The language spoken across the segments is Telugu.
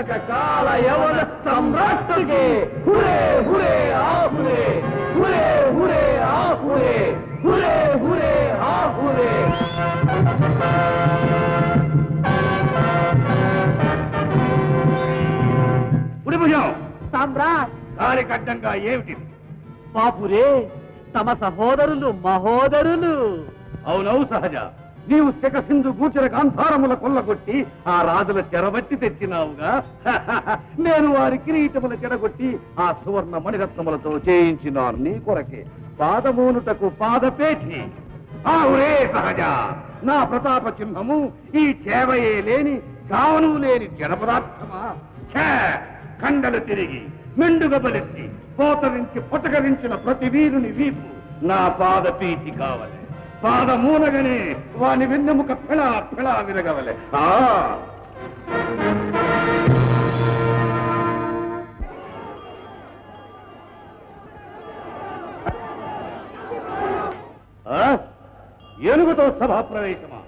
దీర్ఘ కాల యవన సమ్రాట్టుకి హురే హురే ఆహురే హురే హురే ఆహురే హురే హురే ఆహురే పుడిభుజం సామ్రాట్ దానికి అడ్డంగా ఏమిటిది బాపురే తమ సహోదరులు మహోదరులు అవునవు సహజ నీవు శకసింధు గూచర గాంధారముల కొల్లగొట్టి ఆ రాజుల చెరబట్టి తెచ్చినావుగా నేను వారి కిరీటముల చెడగొట్టి ఆ సువర్ణ మణిరత్నములతో చేయించినాను నీ కొరకే పాదమూనుటకు పాదపేఠి ఆవురే సహజ నా ప్రతాప చిహ్నము ఈ చేవయే లేని చావను లేని జడ పదార్థమా ఛే! కండలు తిరిగి మెండుగ బలిసి పోతరించి పొటకరించిన ప్రతి వీరుని వీపు నా పాదపీఠి కావలే పాదమూలగనే వాని వెన్నెముక ఫెళ ఫెళ విరగవలే ఆ ఆ? ఏనుగుతో సభా ప్రవేశమా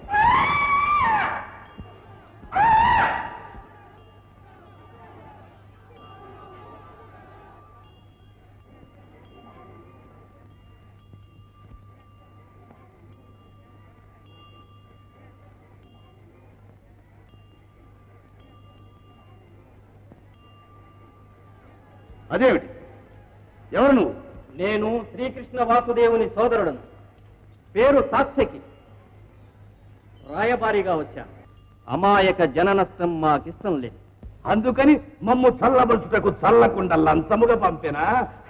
అదేమిటి ఎవరు నువ్వు నేను శ్రీకృష్ణ వాసుదేవుని సోదరుడను పేరు సాత్యకి రాయబారిగా వచ్చా అమాయక జన నష్టం మాకిష్టం లేదు అందుకని మమ్ము చల్లబరుచుటకు చల్లకుండా లంచముగా పంపినా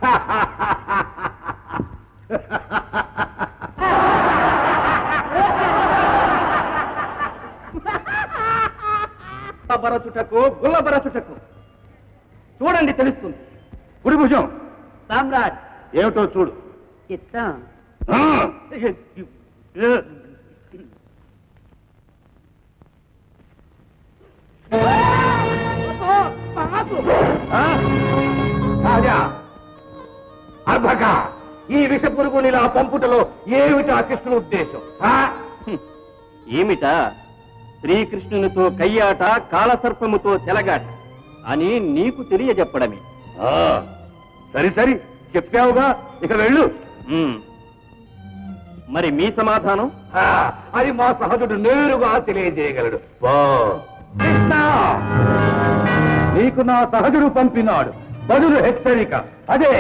బరచుటకు గుల్లబరచుటకు చూడండి తెలుస్తుంది కుడి భుజం సామ్రాట్ ఏమిటో చూడు చిత్తం ఆ! ఆ? రాజా అర్భక ఈ విష పురుగునిలా పంపుటలో ఏమిటి ఆ కృష్ణుని ఉద్దేశం ఆ? ఏమిటా శ్రీకృష్ణునితో కయ్యాట కాలసర్పముతో చెలగాట అని నీకు తెలియజెప్పడమే ఆ, సరి సరి చెప్పావుగా ఇక వెళ్ళు ఉమ్. మరి మీ సమాధానం ఆ, అది మా సహజుడు నేరుగా తెలియజేయగలడు ఓ కృష్ణ నీకు నా సహజుడు పంపినాడు బదులు హెచ్చరిక అదే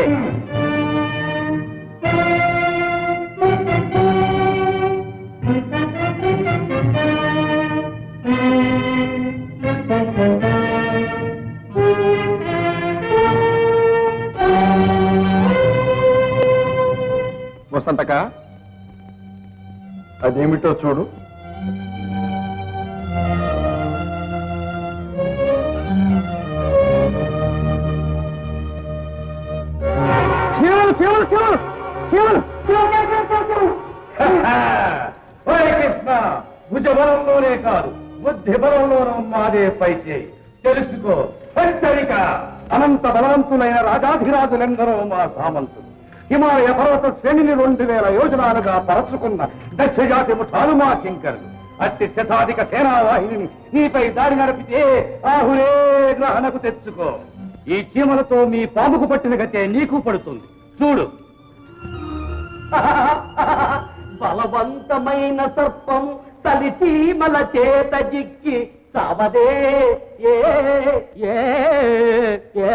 వసంతక అదేమిటో చూడు శివులు శివులు శివులు శివులు ఓయ్ కృష్ణ భుజ బలంలోనే కాదు బుద్ధి బలంలోనూ మాదే పై చేయి తెలుసుకో హెచ్చరిక అనంత బలవంతులైన రాజాధిరాజులెందరో మా సామంతులు హిమాలయ పర్వత శ్రేణిని రెండు వేల యోజనాలుగా పరచుకున్న దక్ష జాతి ముఠాలు మా కింకరులు అట్టి శతాధిక సేనావాహిని నీపై దాడి నడిపితే ఆహురే గ్రహణకు తెచ్చుకో ఈ చీమలతో మీ పాముకు పట్టిన గతే నీకు పడుతుంది చూడు బలవంతమైన సర్పం తలిచీమల చేత జిక్కి చావదే ఏ ఏ ఏ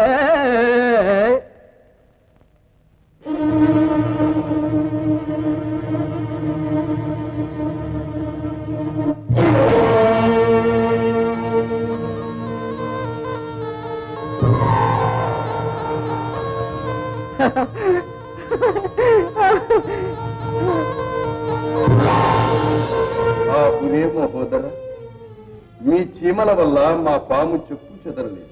ఆ పురే మహోదర మీ చీమల వల్ల మా పాము చెప్పు చెదరలేదు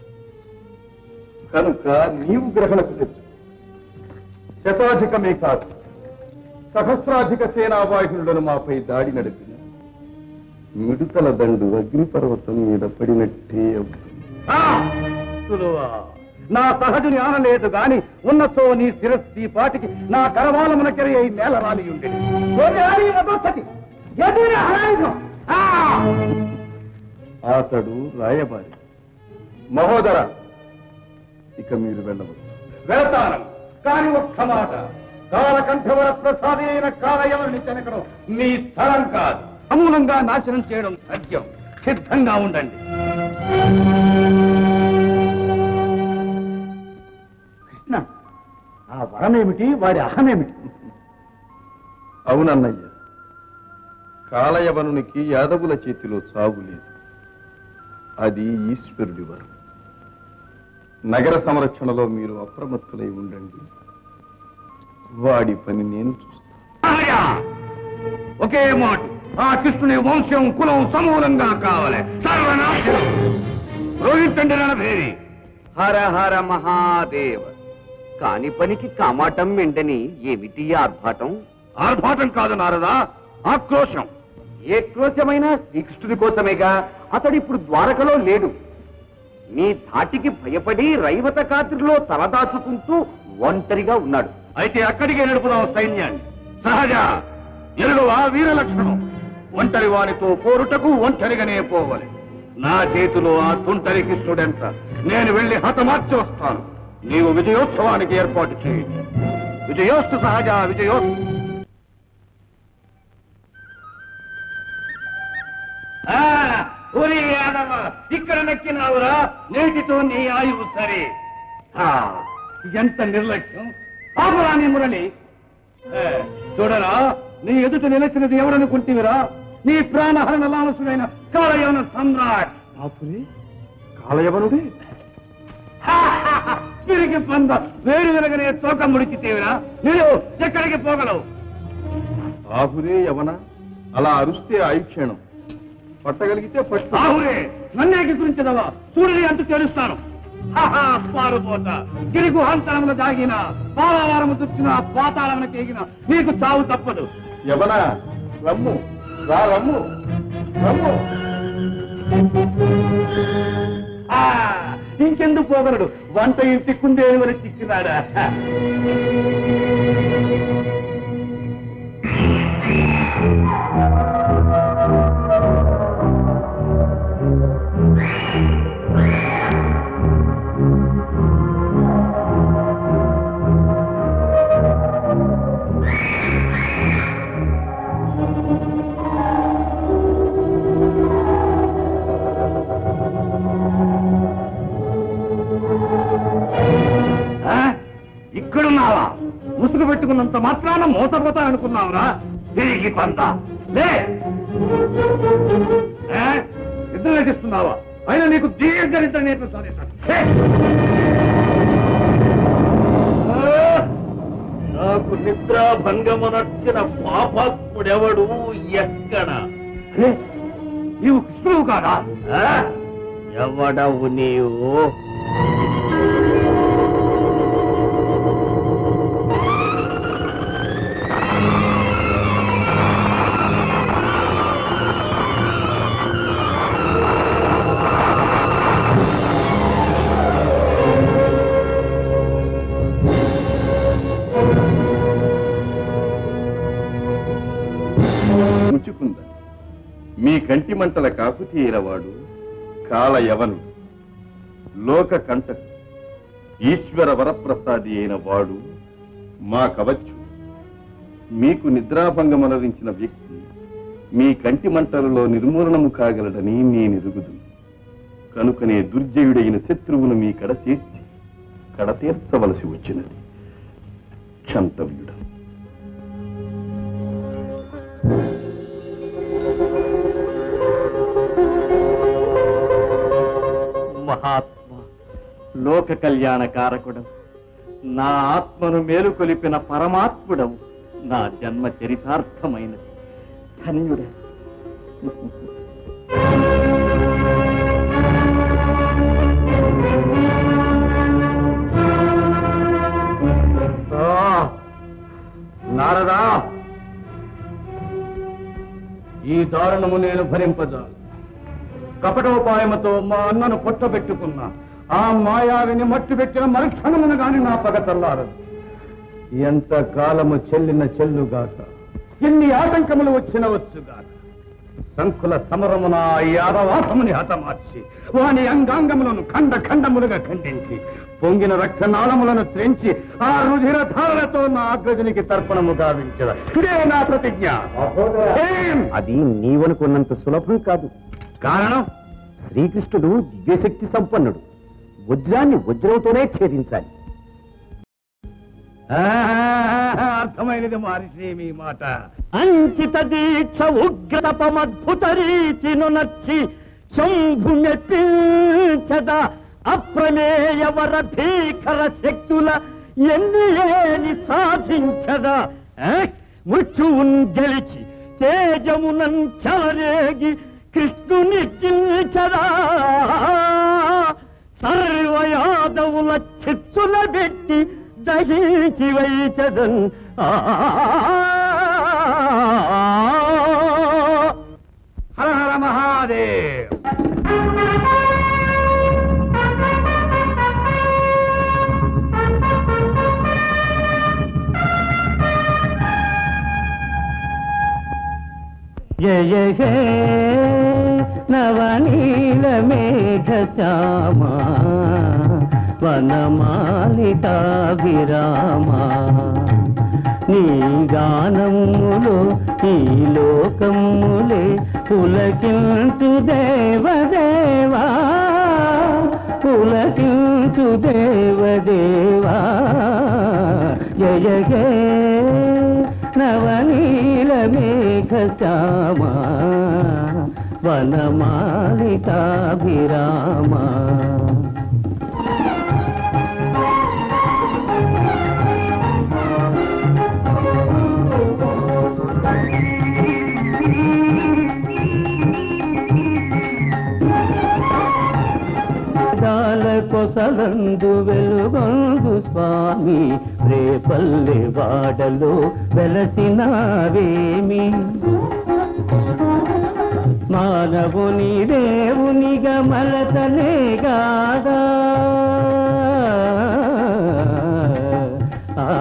కనుక నీవు గ్రహణకు తెచ్చు శతాధికమే కాదు సహస్రాధిక సేనావాహినులను మాపై దాడి నడిపిన మిడుతల దండు అగ్నిపర్వతం మీద పడినట్టే అవుతుంది ఆ! సులువా నా సహజుని ఆనలేదు గాని ఉన్నతో నీ శిరస్సి పాటికి నా కరవాలమునకెరి అయి నేల రాలి ఉండేది అతడు రాయబారి మహోదర ఇక మీరు వెళ్ళవచ్చు వెళతాను కాని ఒక్క మాట కాలకంఠవర ప్రసాది అయిన కాలయవని చెనకడం మీ తరం కాదు సమూలంగా నాశనం చేయడం సత్యం సిద్ధంగా ఉండండి కృష్ణ ఆ వరమేమిటి వాడి అహమేమిటి అవునన్నయ్య కాలయవనునికి యాదవుల చేతిలో చావు లేదు అది ఈశ్వరుడి వరం నగర సంరక్షణలో మీరు అప్రమత్తులై ఉండండి వాడి పని నేను చూస్తాను ఆర్య! ఒకే మాట ఆ కృష్ణుని వంశం కులం సమూలంగా కావాలి సర్వనాశనం రోహితండి రణభేరి హర హర మహాదేవ కాని పనికి కమాటం వెంటని ఏమిటి ఈ ఆర్భాటం ఆర్భాటం కాదు నారదా ఆక్రోశం ఏ క్రోశమైనా శ్రీకృష్ణుడి కోసమేగా అతడిప్పుడు ద్వారకలో లేడు మీ ధాటికి భయపడి రైవత కాత్రిలో తలదాచుకుంటూ ఒంటరిగా ఉన్నాడు అయితే అక్కడికే నడుపుదాం సైన్యాన్ని సహజ ఎరుగవా వీర లక్షణం ఒంటరి వానితో పోరుటకు ఒంటరిగానే పోవాలి నా చేతిలో ఆ తుంటరి కృష్ణుడెంత నేను వెళ్లి హతమార్చి వస్తాను నీవు విజయోత్సవానికి ఏర్పాటు చేయి విజయోస్తు సహజ విజయోస్తు ఆ, ఒరే యాదవ ఇక్కడ నక్కినావురా నేటితో నీ ఆయువు సరే ఆ, ఎంత నిర్లక్ష్యం ఆపురా నీ మురళి ఏ, చూడరా నీ ఎదుట నిలిచినది ఎవడనుకుంటేవిరా నీ ప్రాణహరణ లాలసుడైన కాలయవన సమ్రాట్ బాపురే కాలయవనుడే తిరిగి పంద వేరు వెనకనే తోక ముడిచితేవిరా నేను ఎక్కడికి పోగలవు ఆహురే యవన అలా అరుస్తే ఆయుక్షేణం పట్టగలిగితే పట్టు ఆహురే నన్నేకి గురించదవా సూర్యుని అంటూ తెలుస్తాను హాహా, పారుపోత గిరిగు హంతరములు దాగిన పాలవారము చుట్టిన పాతాళమును కేగిన నీకు చావు తప్పదు యవన రమ్ము రా రమ్ము రమ్ము ఆ, ఇంకెందుకు పోగలడు వంట ఇంటి కుందేలు వరకు చిక్కినాడా ఆ? ఇక్కడున్నావా ముసుగు పెట్టుకున్నంత మాత్రాన మోసపోతా అనుకున్నావురా తిరిగి పంద లే ఆ? నిద్ర నటిస్తున్నావా అయినా నీకు దీర్ఘనిద్ర నేర్పిస్తాను లే. ఆ? నాకు నిద్రా భంగమునర్చిన పాపాత్ముడెవడు ఎక్కడ అరే, నీవు కృష్ణువు కాదా ఆ? ఎవడవు నీవు ముచుకుంద మీ కంటి మంటల కాపు తీరవాడు కాల యవనుడు లోక కంటకు ఈశ్వర వరప్రసాది అయిన వాడు మా కవచ్చు మీకు నిద్రాభంగమనరించిన వ్యక్తి మీ కంటి మంటలలో నిర్మూలనము కాగలడని నేనెరుగుదు కనుకనే దుర్జయుడైన శత్రువును మీ కడ చేర్చి కడ తీర్చవలసి వచ్చినది క్షంతవ్యుడ మహాత్మ లోక కళ్యాణ కారకుడవు నా ఆత్మను మేలుకొలిపిన పరమాత్ముడవు నా జన్మ చరితార్థమైనది ధన్యుడ నారదా ఈ దారుణము నేను భరింపజాను కపటోపాయముతో మా అన్నను పొట్టబెట్టుకున్నా ఆ మాయావిని మట్టు పెట్టిన మరుక్షణమును గాని నా పగ చల్లారదు ఎంత కాలము చెల్లిన చెల్లుగాక ఎన్ని ఆటంకములు వచ్చిన వచ్చుగాక శంకుల సమరమున యాదవాసముని హతమార్చి వాని అంగాంగములను ఖండ ఖండములుగా ఖండించి పొంగిన రక్తనాళములను త్రెంచి ఆ రుధిర ధారలతో నా అగ్రజునికి తర్పణము గావించద ఇదే నా ప్రతిజ్ఞ ఏం? అది నీవనుకున్నంత సులభం కాదు కారణం శ్రీకృష్ణుడు దివ్యశక్తి సంపన్నుడు వజ్రాన్ని వజ్రంతోనే ఛేదించాలి ఆ, అర్థమైనది మహర్షి మీ మాట అంకిత దీక్ష ఉగ్రతపమద్భుత రీతిను నచ్చి శంభు మెప్పించద అప్రమేయ వర భీకర శక్తుల ఎన్ని ఏని సాధించద ఆ? మృత్యువున్ గెలిచి తేజమునన్ చలరేగి కృష్ణుని చించదా సర్వయాదవుల చిత్తుల పెట్టి దహించి వైచదన్ ఆ హర హర మహాదేవ్ జయ హే నవనీల మేఘ శ్యామ వనమాలితా విరామ నీ గానములు ఈ లోకములే పులకించు దేవదేవా పులకించు దేవదేవా జయ హే నవనీల మేఘ శ్యామ వనమాలితాభిరామ దాల కొసలందు వెలుగొందు స్వామి రేపల్లె వాడలో వెలసినావేమి మానవుని దేవునిగా మలతనే గాదా ఆ,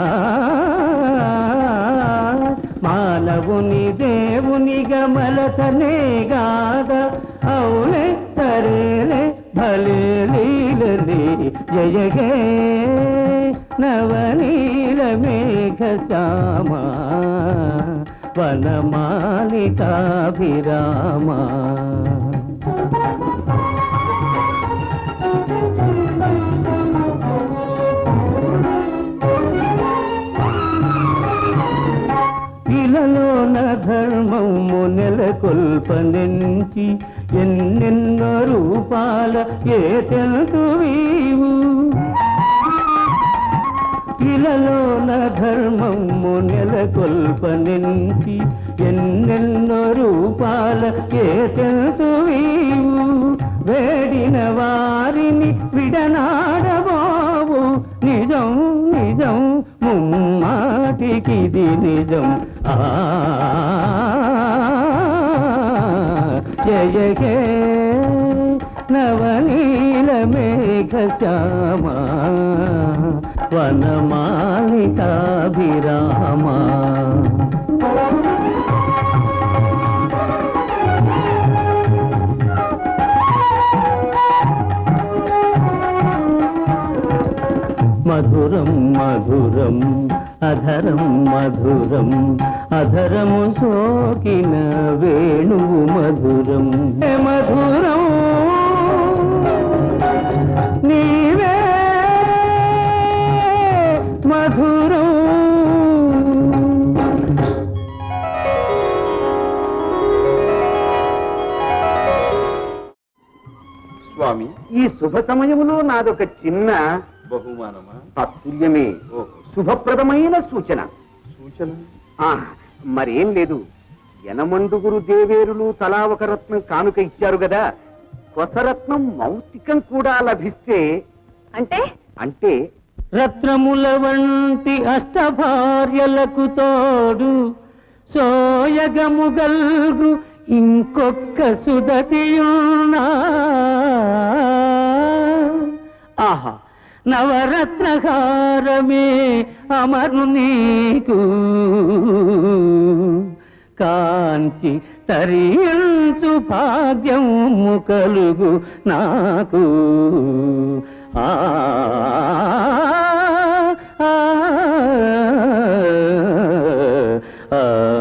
మానవుని దేవునిగా మలతనే గాదా అవునే సరేలే భలే లీలలే జయగే నవనీల మేఘ శ్యామ వనమాలికాభిరామ ఇలలోన ధర్మము నెలకొల్పనెంచి ఎన్నెన్నో రూపాల ఏ తెలుసు వీవు ఇలలోన ధర్మము నెలకొల్పనెంచి ఎన్నెన్నో రూపాల ఏ తెలుసు వీవు వేడిన వారిని విడనాడబావు నిజం నిజం ముమ్మాటికిది నిజం ఆ జయ హే నవనీల మేఘ శ్యామ వనమాలికాభిరామ మధురం మధురం అధరం మధురం అధరము సోకిన వేణువు మధురం ఏ మధురం నీవే మధురం స్వామి ఈ శుభ సమయములో నాదొక చిన్న బహుమానమా తత్తుల్యమే ఓహో శుభప్రదమైన సూచన సూచన ఆ, మరేం లేదు యనమండుగురు దేవేరులు తలా ఒక రత్నం కానుక ఇచ్చారు కదా కొసరత్నం మౌతికం కూడా లభిస్తే అంటే అంటే రత్నముల వంటి అష్టభార్యలకు తోడు సోయగముగల్గు ఇంకొక్క సుదతియున్నా ఆహా నవరత్నహారమే అమరు నీకు కాంచి తరించు భాగ్యము కలుగు నాకు ఆ ఆ, ఆ,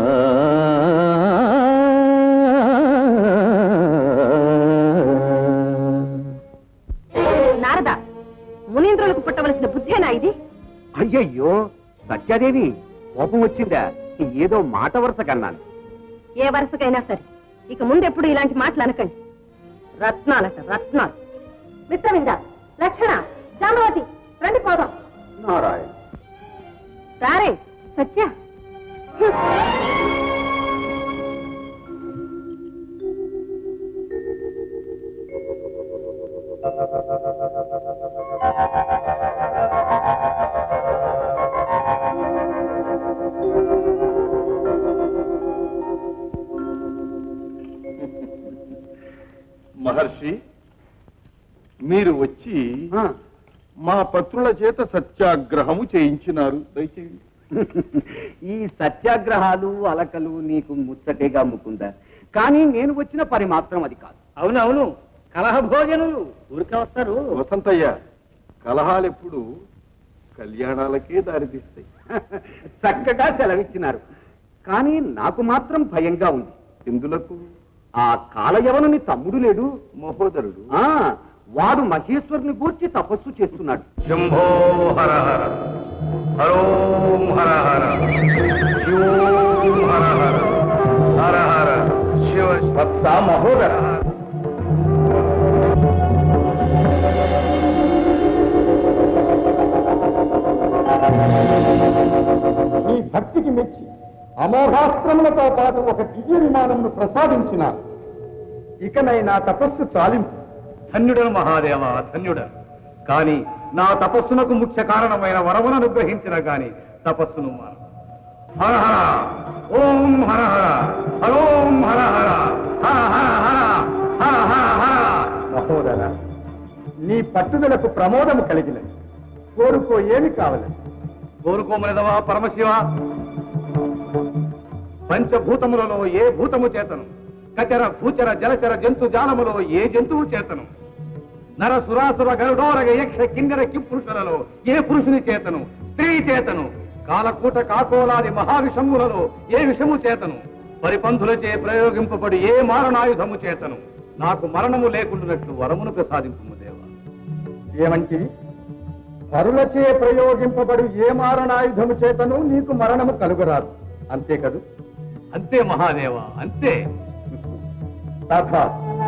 నారద మునీంద్రులకు పుట్టవలసిన బుద్ధేనా ఇది అయ్యయ్యో సత్యాదేవి కోపం వచ్చిందా ఏదో మాట వరుస కన్నాను ఏ వరుసకైనా సరే ఇక ముందెప్పుడు ఇలాంటి మాటలు అనకండి రత్నాలట రత్నాలు మిత్రవింద లక్షణ జామవతి రండి పోదాం నారాయణ సారే సత్య మహర్షి మీరు వచ్చి ఆ, మా పత్రుల చేత సత్యాగ్రహము చేయించినారు దయచేయండి ఈ సత్యాగ్రహాలు అలకలు నీకు ముచ్చటేగా ముకుందా కానీ నేను వచ్చిన పని మాత్రం అది కాదు అవునవును కలహ భోజనులు ఊరికే వస్తారు వసంతయ్య కలహాలు ఎప్పుడు కళ్యాణాలకే దారితీస్తాయి చక్కగా సెలవిచ్చినారు కానీ నాకు మాత్రం భయంగా ఉంది ఎందులకు ఆ కాలయవనుని తమ్ముడు లేడు మహోదరుడు ఆ వాడు మహేశ్వరుని గూర్చి తపస్సు చేస్తున్నాడు శంభో హర హర హరోం హర హర శివోం హర హర హర హర శివ వత్స మహోదర నీ భక్తికి మెచ్చి అమోఘాస్త్రములతో పాటు ఒక దివ్య విమానమును ప్రసాదించిన ఇకనైనా తపస్సు చాలింపు ధన్యుడను మహాదేవ ధన్యుడను కాని నా తపస్సునకు ముఖ్య కారణమైన వరమును అనుగ్రహించిన గాని తపస్సును మాను హర హర ఓం హర హర హరోం హర హర హర హర హర హర హర హర మహోదర నీ పట్టుదలకు ప్రమోదము కలిగినది కోరుకో ఏమి కావాలి కోరుకోమనిదవా పరమశివ పంచభూతములలో ఏ భూతము చేతను కచర భూచర జలచర జంతు జాలములో ఏ జంతువు చేతను నర సురాసుర గరుడోరగ యక్ష కిన్నెర కిపురుషులలో ఏ పురుషుని చేతను స్త్రీ చేతను కాలకూట కాకోలాది మహావిషములలో ఏ విషము చేతను పరిపంధులచే ప్రయోగింపబడి ఏ మారణాయుధము చేతను నాకు మరణము లేకుండానట్లు వరమును ప్రసాదింపు దేవా ఏమంటివి పరులచే ప్రయోగింపబడు ఏ మారణాయుధము చేతను నీకు మరణము కలుగరాదు అంతే కదూ అంతే మహాదేవ అంతే తథా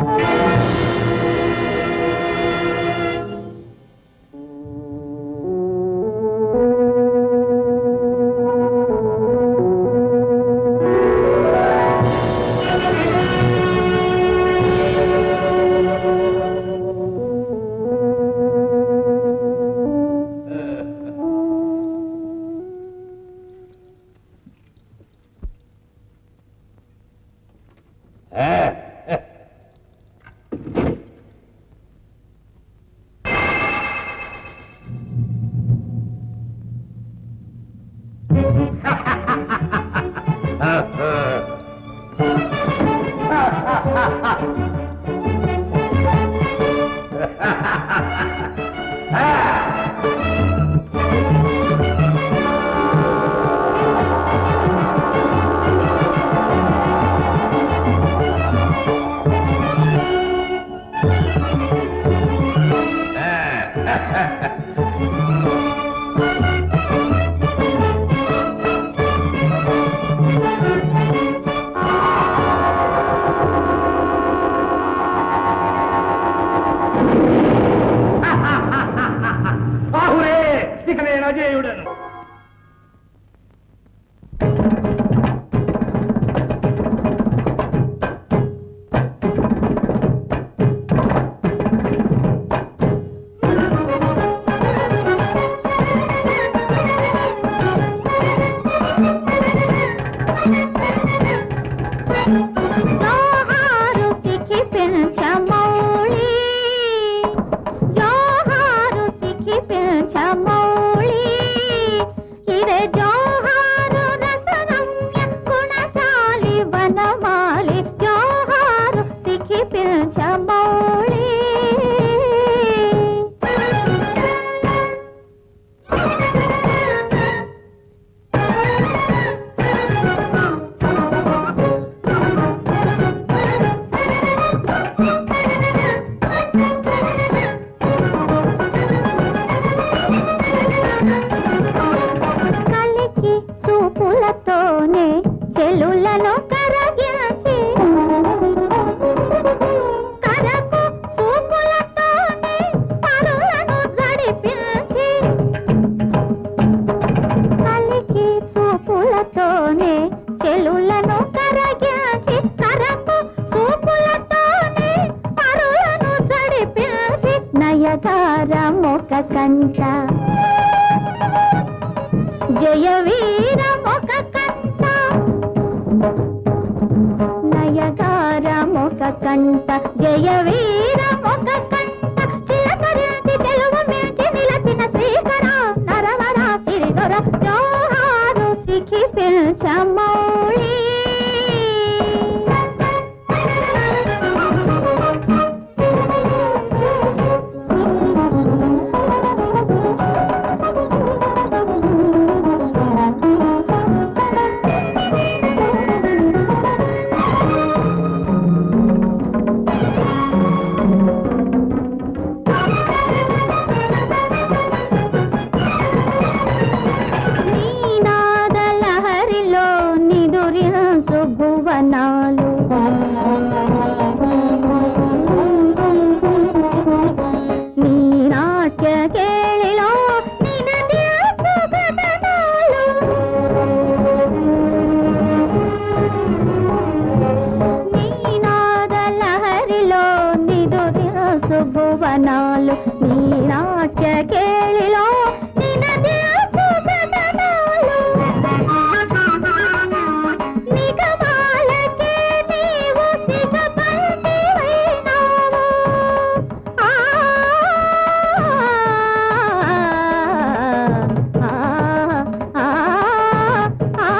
ఆహురే ఇక నేను అజేయుడను జోహారు సిఖి పెంచమౌళి జోహారు సిఖి పెంచమౌళి ఇదే జోహారు రసరమ్య గుణశాలి వనమాలి జయ వీరమొక కంట నయగారమొక కంట జయ వీరమొక కంట చిలకరించి తెలుగు మించి నిలచిన శ్రీకర నరవర సిరిదొర జోహారు సిఖి పిల్చమౌళి నీనాదలహరిలో నిదురించు భువనాలు నీ నాట్య కేళిలో నినదించు గగనాలు నీనాదలహరిలో నిదురించు భువనాలు నీ నాట్య కేళిలో నినదించు గగనాలు నిగమాలకే నీవు సిగపల్టివైనావు. ఆ, ఆ, ఆ, ఆ,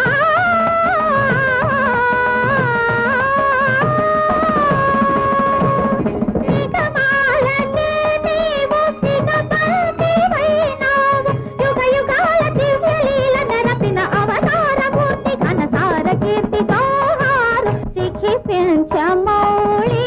నిగమాలకే నీవు సిగపల్టివైనావు. యుగ యుగాల దివ్యలీల నెరపిన అవతారమూర్తి ఘనసార కీర్తి జోహారు సిఖి పెంచమౌళి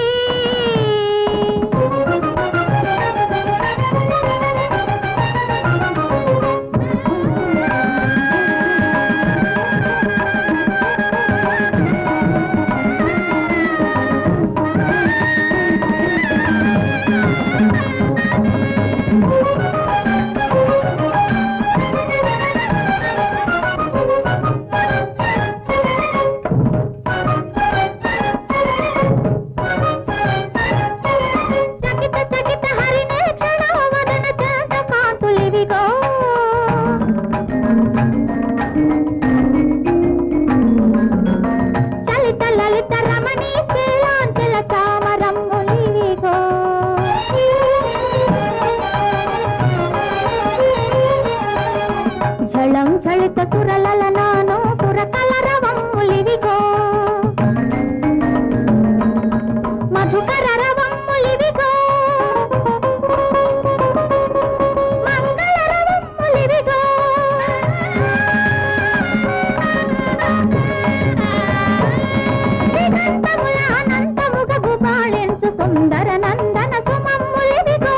చకిత చకిత హరినేక్షణ వదన చంద కాంతులివిగో చలిత లలిత రమణీ శీలాంచల చామరమ్ములివిగో ఝళం ఝళిత సురలల నానో పురకలరవమ్ములివిగో మధుకర రవమ్ములివిగో మంగళ రవమ్ములివిగో దిగంతముల అనంతముగ గుబాళెంచు సుందర నందన సుమమ్ములివిగో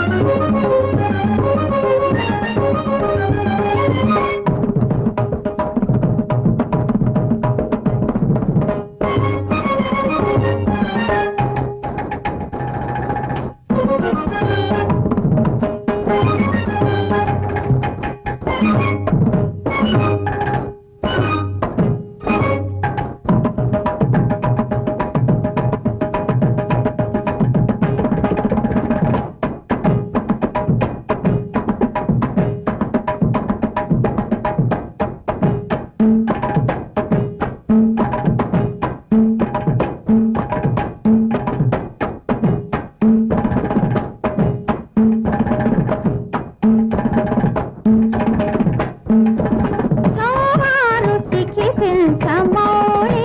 జోహారు సిఖి పిల్చమౌళి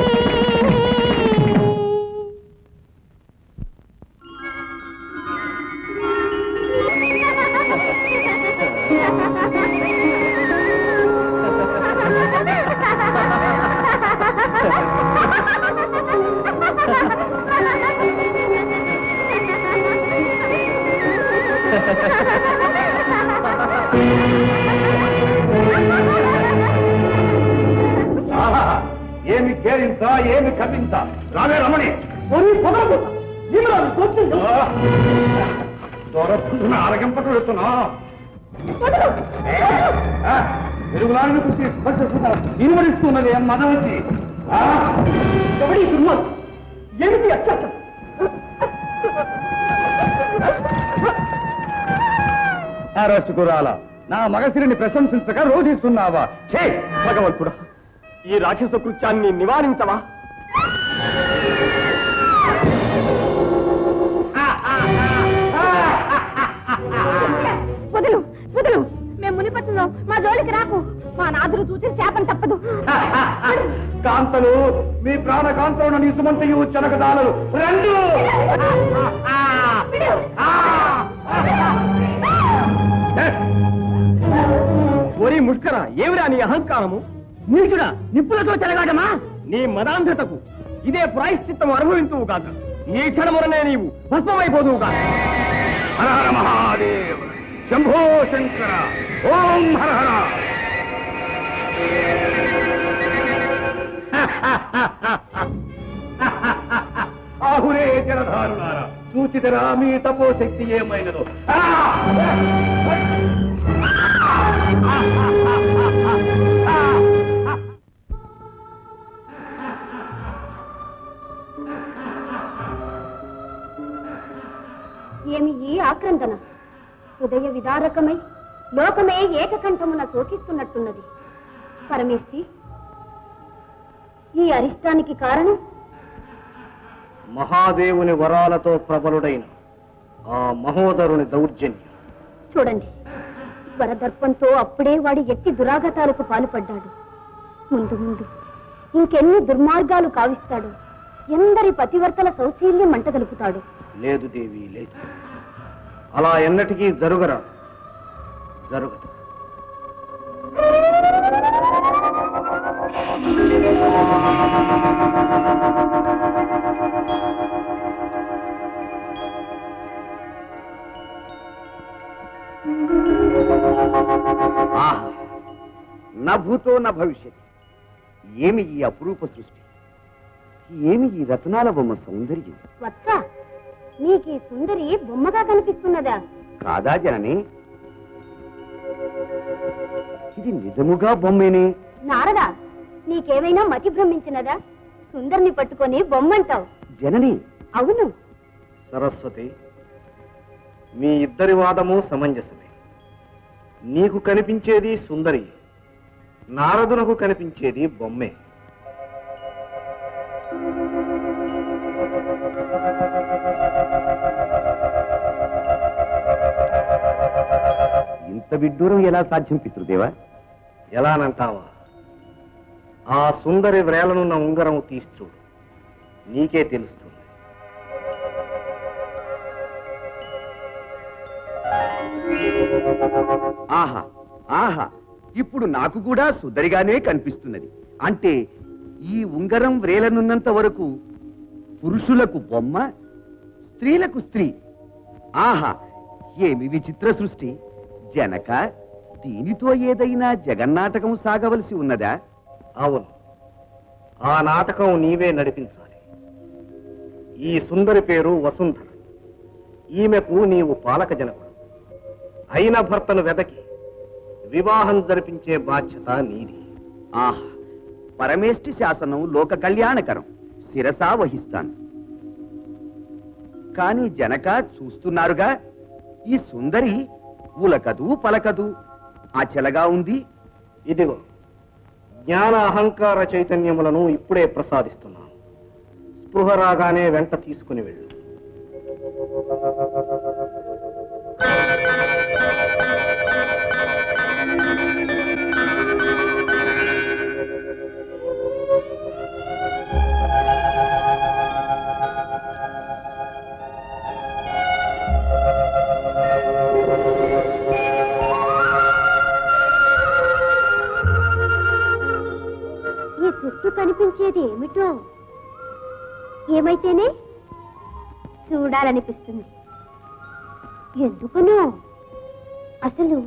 ఆహా! ఏమి కేరింత ఏమి కవింత రావే రమణి దొరకుంటున్న ఆరగింపటం వెళ్తున్నా తెలుగులాని చూసి స్పర్శిస్తున్నా ఇనుమడిస్తున్నది మదం వచ్చి ఏమిటి అత్యాచం రసగురాల నా మగసిరిని ప్రశంసించగా రోధిస్తున్నావా ఛే భగవంతుడా ఈ రాక్షస కృత్యాన్ని నివారించవా వదులు వదులు మేము మునిపట్టులో మా జోలికి రాకు మా నాదులు చూసి శాపం తప్పదు కాంతలు మీ ప్రాణ కాంతలను నీ సుమంతయు చెనకదాలలు రెండు ఒరి ముష్కర ఏమిరా నీ అహంకారము నీచుడా నిప్పులతో చెలగాటమా నీ మదాంధతకు ఇదే ప్రాయశ్చిత్తం అనుభవించువు కాక ఈ క్షణముననే నీవు భస్మమైపోదువు కాక హర హర మహాదేవ్ శంభో శంకర ఓం హర హర ఆహురే జలధారులారా సూచితరా మీ తపోశక్తి ఏమైనదో ఆ! ఏమి ఈ ఆక్రందన హృదయ విదారకమై లోకమే ఏకకంఠమున శోకిస్తున్నట్టున్నది పరమేష్టి ఈ అరిష్టానికి కారణం మహాదేవుని వరాలతో ప్రబలుడైన ఆ మహోదరుని దౌర్జన్యం చూడండి వరదర్పంతో అప్పుడే వాడి ఎట్టి దురాఘాతాలకు పాల్పడ్డాడు ముందు ముందు ఇంకెన్ని దుర్మార్గాలు కావిస్తాడు ఎందరి పతివర్తల సౌశీల్యం మంటగలుపుతాడు లేదు దేవి లేదు అలా ఎన్నటికీ జరుగరా జరుగుదు ఆహా నభూతో న భవిష్యత్ ఏమి ఈ అపురూప సృష్టి ఏమి ఈ రత్నాల బొమ్మ సౌందర్యం వత్స నీకు ఈ సుందరి బొమ్మగా కనిపిస్తున్నదా కాదా జనని ఇది నిజముగా బొమ్మేనే నారదా నీకేమైనా మతి భ్రమించినదా సుందరిని పట్టుకొని బొమ్మంటావు జనని అవును సరస్వతి మీ ఇద్దరి వాదము సమంజసమే నీకు కనిపించేది సుందరి నారదునకు కనిపించేది బొమ్మే ఇంత విడ్డూరం ఎలా సాధ్యం పితృదేవా ఎలానంటావా ఆ సుందరి వ్రేలనున్న ఉంగరం తీసి చూడు నీకే తెలుస్తుంది ఆహా ఆహా ఇప్పుడు నాకు కూడా సుందరిగానే కనిపిస్తున్నది అంటే ఈ ఉంగరం వ్రేలనున్నంత వరకు పురుషులకు బొమ్మ స్త్రీలకు స్త్రీ ఆహా ఏమి విచిత్ర సృష్టి జనక దీనితో ఏదైనా జగన్నాటకం సాగవలసి ఉన్నదా అవును ఆ నాటకం నీవే నడిపించాలి ఈ సుందరి పేరు వసుంధర ఈమెకు నీవు పాలక జనకుడు అయిన భర్తను వెదకి వివాహం జరిపించే బాధ్యత నీది ఆహా పరమేష్టి శాసనం లోక కళ్యాణకరం శిరసా వహిస్తాను కానీ జనక చూస్తున్నారుగా ఈ సుందరి ఉలకదు పలకదు అచలగా ఉంది ఇదిగో జ్ఞాన అహంకార చైతన్యములను ఇప్పుడే ప్రసాదిస్తున్నాను స్పృహ రాగానే వెంట తీసుకుని వెళ్ళు ఈ చుట్టూ కనిపించేది ఏమిటో ఏమైతేనే చూడాలనిపిస్తుంది ఎందుకనో అసలు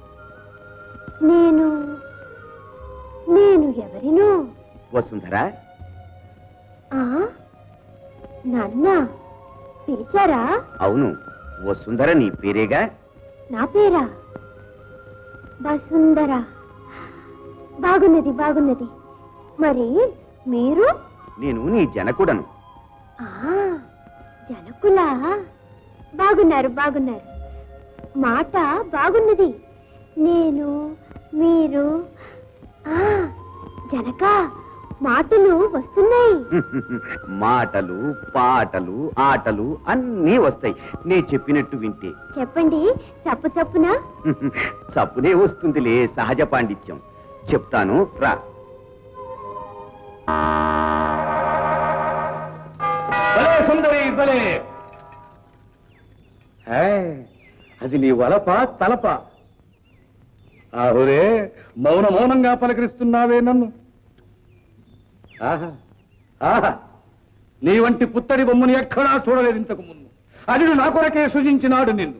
నేను నేను ఎవరినో వసుంధర ఆ నాన్న పిలిచారా అవును వసుంధర నీ పేరేగా నా పేరా వసుందర బాగున్నది బాగున్నది మరి మీరు నేను నీ జనకుడను ఆ జనకులా బాగున్నారు బాగున్నారు మాట బాగున్నది నేను మీరు ఆ జనక మాటలు వస్తున్నాయి మాటలు పాటలు ఆటలు అన్నీ వస్తాయి నే చెప్పినట్టు వింటే చెప్పండి చప్పు చప్పున చప్పునే వస్తుందిలే సహజ పాండిత్యం చెప్తాను రా భలే సుందరి భలే హే, అది నీ వలప తలప ఆహురే మౌన మౌనంగా పలకరిస్తున్నావే నన్ను ఆహా ఆహా నీ వంటి పుత్తడి బొమ్మని ఎక్కడా చూడలేదు ఇంతకు ముందు అది నా కొరకే సృజించినాడు నిన్ను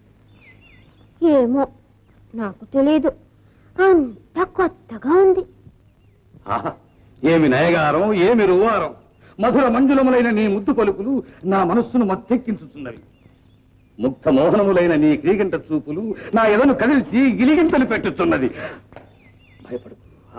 ఏమో నాకు తెలియదు అంత కొత్తగా ఉంది ఆహా ఏమి నయగారం ఏమి రువారం మధుర మంజులములైన నీ ముద్దు పలుకులు నా మనస్సును మత్తెక్కించుతున్నవి ముగ్ధ మోహనములైన నీ క్రీగంట చూపులు నా ఎదను కదిల్చి గిలిగింతలు పెట్టుతున్నది భయపడు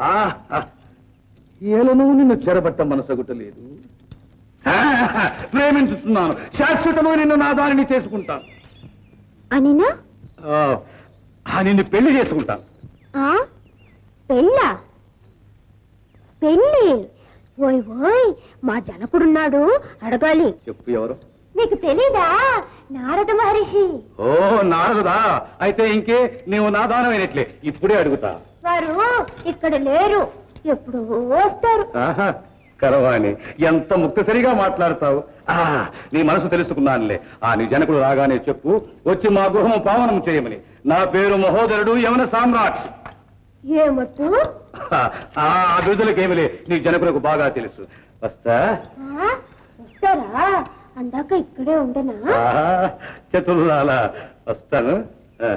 ఏలను నిన్ను చెరబట్ట మనసగుటలేదు ఆహా, ప్రేమించుతున్నాను శాశ్వతము నిన్ను నా దానిని చేసుకుంటాను అనినా ఆ, ఆ, నిన్ను పెళ్లి చేసుకుంటాను ఆ పెళ్ళా పెళ్ళి ఓయ్ ఓయ్ మా జనకుడున్నాడు అడగాలి చెప్పు ఎవరు నీకు తెలీదా నారద మహర్షి ఓ నారదుదా అయితే ఇంకే నీవు నా దానమైనట్లే ఇప్పుడే అడుగుతా వారు ఇక్కడ లేరు ఎప్పుడు వస్తారు ఆహా, కరవాణి ఎంత ముక్తసరిగా మాట్లాడతావు ఆ, నీ మనసు తెలుసుకున్నానులే ఆ నీ జనకుడు రాగానే చెప్పు వచ్చి మా గృహము పావనం చేయమని నా పేరు మహోదరుడు యవన సామ్రాట్ ఏమట్టు ఆ, ఆ అభివృద్ధులకేమిలే నీ జనకులకు బాగా తెలుసు వస్తా ఆ, వస్తారా అందాక ఇక్కడే ఉండనా ఆహా, చతుర్రాల వస్తాను ఆ.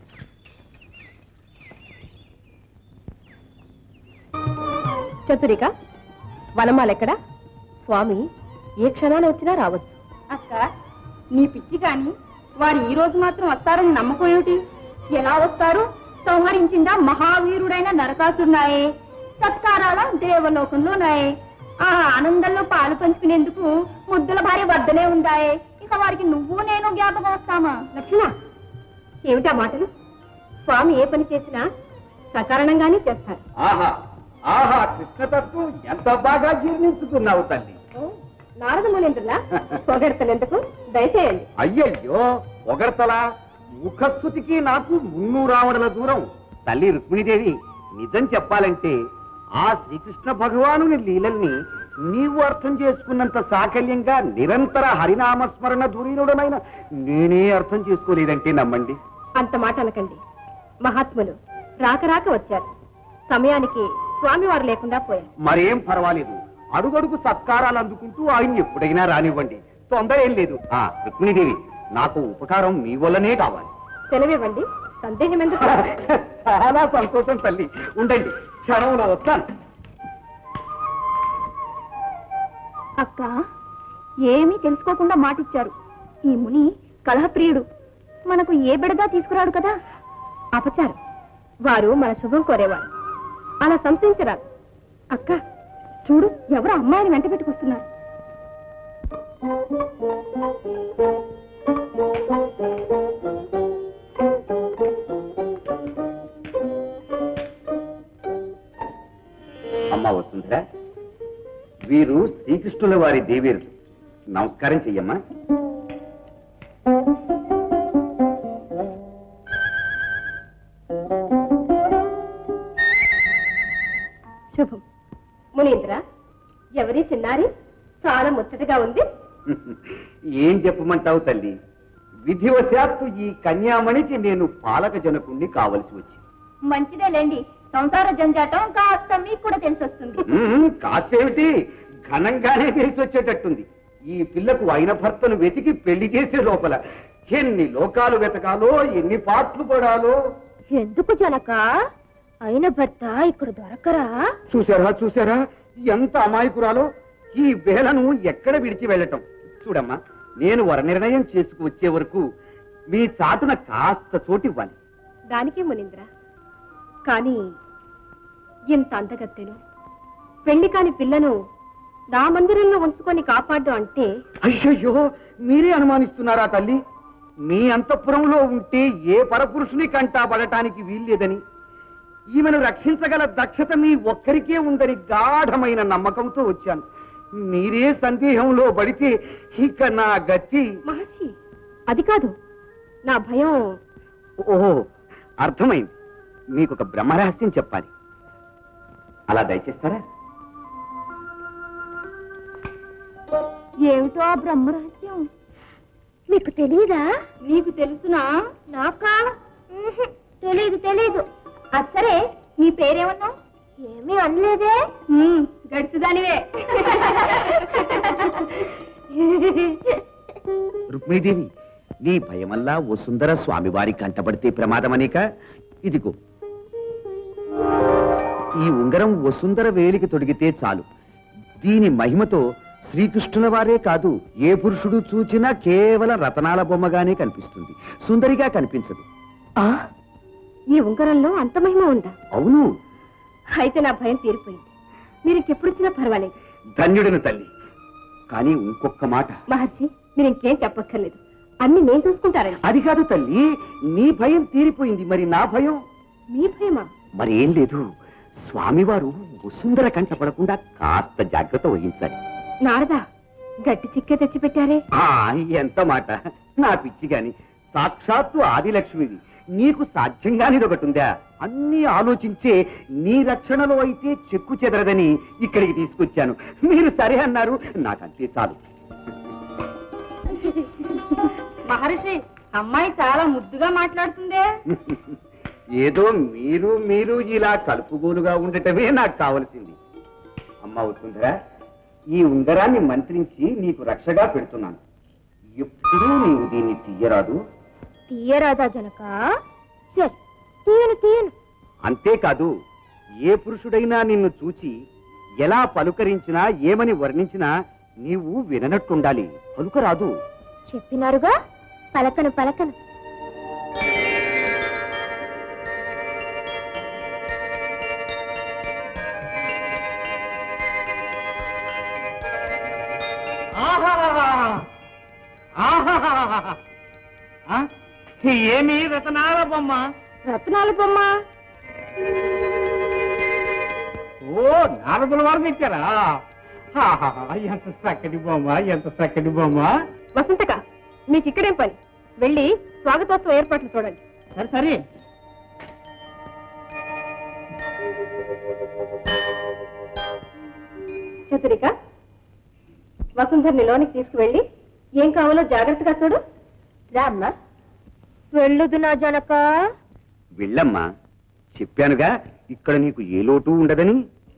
చతురిక వనమాలెక్కడా స్వామి ఏ క్షణాన వచ్చినా రావచ్చు అక్క నీ పిచ్చి కాని వారు ఈ రోజు మాత్రం వస్తారని నమ్మకం ఏమిటి ఎలా వస్తారు సంహరించిందా మహావీరుడైన నరకాసురున్నాయే సత్కారాల దేవలోకంలోనాయే ఆ ఆనందంలో పాలు పంచుకునేందుకు ముద్దుల భార్య వద్దనే ఉందాయే ఇక వారికి నువ్వు నేను జ్ఞాపకం వస్తామా లక్ష్మణ ఏమిటా మాటలు స్వామి ఏ పని చేసినా సకారణంగానే చేస్తారు ఆహా ఆహా కృష్ణతత్వం ఎంత బాగా జీర్ణించుకున్నావు తల్లి నారద మూలేంద్రులా పొగడతలెందుకు దయచేయండి అయ్యయ్యో పొగడతలా ముఖస్థుతికి నాకు మున్నూరావడల దూరం తల్లి రుక్మిణీదేవి నిజం చెప్పాలంటే ఆ శ్రీకృష్ణ భగవానుని లీలల్ని నీవు అర్థం చేసుకున్నంత సాకల్యంగా నిరంతర హరినామస్మరణ ధురీనుడనైన నేనే అర్థం చేసుకోలేదంటే నమ్మండి అంత మాట అనకండి మహాత్ములు రాక రాక వచ్చారు సమయానికి స్వామివారు లేకుండా పోయారు మరేం పర్వాలేదు అడుగడుగు సత్కారాలు అందుకుంటూ ఆయన ఎప్పుడైనా రానివ్వండి తొందర ఏం లేదు ఆ రుక్మిణీదేవి నాకు ఉపకారం మీ వల్లనే కావాలి సెలవివ్వండి సందేహం ఎందుకు చాలా సంతోషం తల్లి ఉండండి క్షణంలో వస్తాను అక్క ఏమీ తెలుసుకోకుండా మాటిచ్చారు ఈ ముని కలహప్రియుడు మనకు ఏ బిడగా తీసుకురాడు కదా అపచారం వారు మన శుభం కోరేవారు అలా సంశయించరాదు అక్క చూడు ఎవరు అమ్మాయిని వెంట పెట్టుకొస్తున్నారు అమ్మ వసుంధర వీరు శ్రీకృష్ణుల వారి దేవేరులు నమస్కారం చెయ్యమ్మా శుభం మునీంద్ర ఎవరి చిన్నారి చాలా ముచ్చటగా ఉంది ఏం చెప్పమంటావు తల్లి విధివశాత్తు ఈ కన్యామణికి నేను పాలక జనకుణ్ణి కావలసి వచ్చింది మంచిదే లేండి సంసార జంజాటం కాస్త మీకు కూడా తెలిసి వస్తుంది ఉమ్, కాస్తేమిటి ఘనంగానే తెలిసి వచ్చేటట్టుంది ఈ పిల్లకు అయిన భర్తను వెతికి పెళ్లి చేసే లోపల ఎన్ని లోకాలు వెతకాలో ఎన్ని పాటలు పడాలో ఎందుకు జనక అయిన భర్త ఇక్కడ దొరకరా చూసారా చూసారా ఎంత అమాయకురాలో ఈ వేలను ఎక్కడ విడిచి వెళ్ళటం చూడమ్మా నేను వర నిర్ణయం చేసుకు వచ్చే వరకు మీ చాటున కాస్త చోటు ఇవ్వాలి దానికే మునీంద్ర కానీ ఇంత అందగత్తెను పెళ్లి కాని పిల్లను నా మందిరంలో ఉంచుకొని కాపాడు అంటే అయ్యయ్యో మీరే అనుమానిస్తున్నారా తల్లి మీ అంతఃపురంలో ఉంటే ఏ పరపురుషుని కంటా పడటానికి వీల్లేదని ఈమెను రక్షించగల దక్షత మీ ఒక్కరికే ఉందని గాఢమైన నమ్మకంతో వచ్చాను మీరే సందేహంలో పడితే ఇక నా గతి మహర్షి అది కాదు నా భయం ఓహో అర్థమైంది మీకు ఒక బ్రహ్మరహస్యం చెప్పాలి అలా దయచేస్తారా ఏమిటో ఆ బ్రహ్మరహస్యం మీకు తెలియదా నీకు తెలుసునా నాకా తెలీదు తెలీదు సరే నీ పేరేమన్నా ఏమీ అనలేదే గడిచిదానివే రుక్మిణీదేవి నీ భయమల్లా వసుంధర స్వామివారి కంటపడితే ప్రమాదమనిక ఇదిగో ఈ ఉంగరం వసుంధర వేలికి తొడిగితే చాలు దీని మహిమతో శ్రీకృష్ణుల వారే కాదు ఏ పురుషుడు చూచినా కేవలం రతనాల బొమ్మగానే కనిపిస్తుంది సుందరిగా కనిపించదు ఆ ఈ ఉంగరంలో అంత మహిమ ఉందా అవును అయితే నా భయం తీరిపోయింది మీరు ఇంకెప్పుడు వచ్చినా పర్వాలేదు ధన్యుడిని తల్లి కానీ ఇంకొక మాట మహర్షి మీరు ఇంకేం చెప్పక్కర్లేదు అన్ని నేను చూసుకుంటారండి అది కాదు తల్లి నీ భయం తీరిపోయింది మరి నా భయం మీ భయమా మరి ఏం లేదు స్వామివారు వసుంధర కంటపడకుండా కాస్త జాగ్రత్త వహించాలి నారదా గట్టి చిక్కే తెచ్చిపెట్టారే ఆ ఎంత మాట నా పిచ్చి గాని సాక్షాత్తు ఆదిలక్ష్మిది నీకు సాధ్యం కానిది ఒకటి ఉందా అన్ని ఆలోచించే నీ రక్షణలో అయితే చెక్కు చెదరదని ఇక్కడికి తీసుకొచ్చాను మీరు సరే అన్నారు నాకంతే చాలు మహర్షి అమ్మాయి చాలా ముద్దుగా మాట్లాడుతుందే ఏదో మీరు మీరు ఇలా కలుపుగోలుగా ఉండటమే నాకు కావలసింది అమ్మ వసుంధర ఈ ఉంగరాన్ని మంత్రించి నీకు రక్షగా పెడుతున్నాను ఎప్పుడూ నీవు దీన్ని తీయరాదు తీయరాదా జనక సరే తీయను తీయను అంతేకాదు ఏ పురుషుడైనా నిన్ను చూచి ఎలా పలుకరించినా ఏమని వర్ణించినా నీవు విననట్టుండాలి పలుకరాదు చెప్పినారుగా పలకను పలకను ఏమి రతనాల బొమ్మ రత్నాల బొమ్మ ఓ నారదుల వారు తెచ్చారా ఆహాహా, ఎంత చక్కటి బొమ్మ ఎంత చక్కటి బొమ్మ వసంతక మీకు ఇక్కడేం పని వెళ్ళి స్వాగతోత్సవ ఏర్పాట్లు చూడండి సరే సరే చతురిక వసుంధర్ని లోనికి తీసుకువెళ్ళి ఏం కావాలో జాగ్రత్తగా చూడు రా అమ్మా వెళ్ళదు నా జనక వెళ్ళమ్మా చెప్పానుగా ఇక్కడ నీకు ఏ లోటు ఉండదని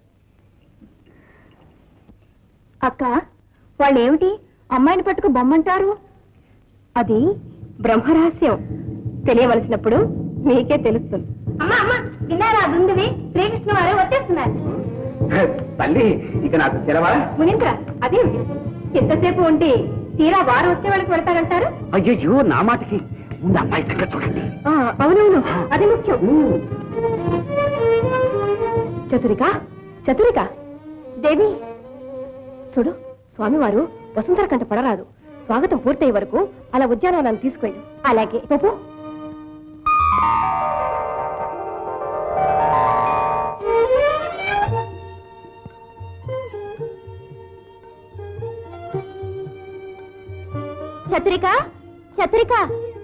అక్క వాళ్ళేమిటి అమ్మాయిని పట్టుకు బొమ్మంటారు అది బ్రహ్మరహస్యం తెలియవలసినప్పుడు మీకే తెలుస్తుంది అమ్మా అమ్మా విన్నారా దుందువి శ్రీకృష్ణ వారు వచ్చేస్తున్నారు తల్లి ఇక నాకు సెలవా మునీంద్ర అదేమిటి ఎంతసేపు ఉంటే తీరా వారు వచ్చే వాళ్ళకి పెడతారంటారు అయ్యయ్యో నా మాటకి ముందు అమ్మాయి సంగతి చూడండి ఆ, అవునవును అది ముఖ్యం చతురిక చతురిక దేవి చూడు స్వామివారు వసుంధర కంట పడరాదు స్వాగతం పూర్తయ్యే వరకు అలా ఉద్యానవనాన్ని తీసుకెళ్ళు అలాగే పప్పు చతురిక చతురిక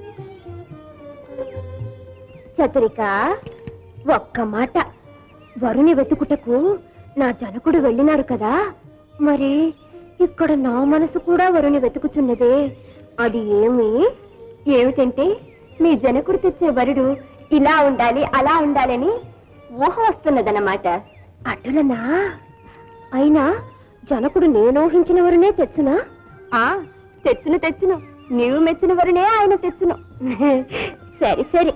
చతురిక ఒక్క మాట వరుని వెతుకుటకు నా జనకుడు వెళ్ళినారు కదా మరి ఇక్కడ నా మనసు కూడా వరుని వెతుకుచున్నదే అది ఏమి ఏమిటంటే మీ జనకుడు తెచ్చే వరుడు ఇలా ఉండాలి అలా ఉండాలని ఊహ వస్తున్నదన్నమాట అటులనా అయినా జనకుడు నేనోహించిన వరునే తెచ్చునా ఆ తెచ్చును తెచ్చును నీవు మెచ్చిన వరునే ఆయన తెచ్చును సరి సరి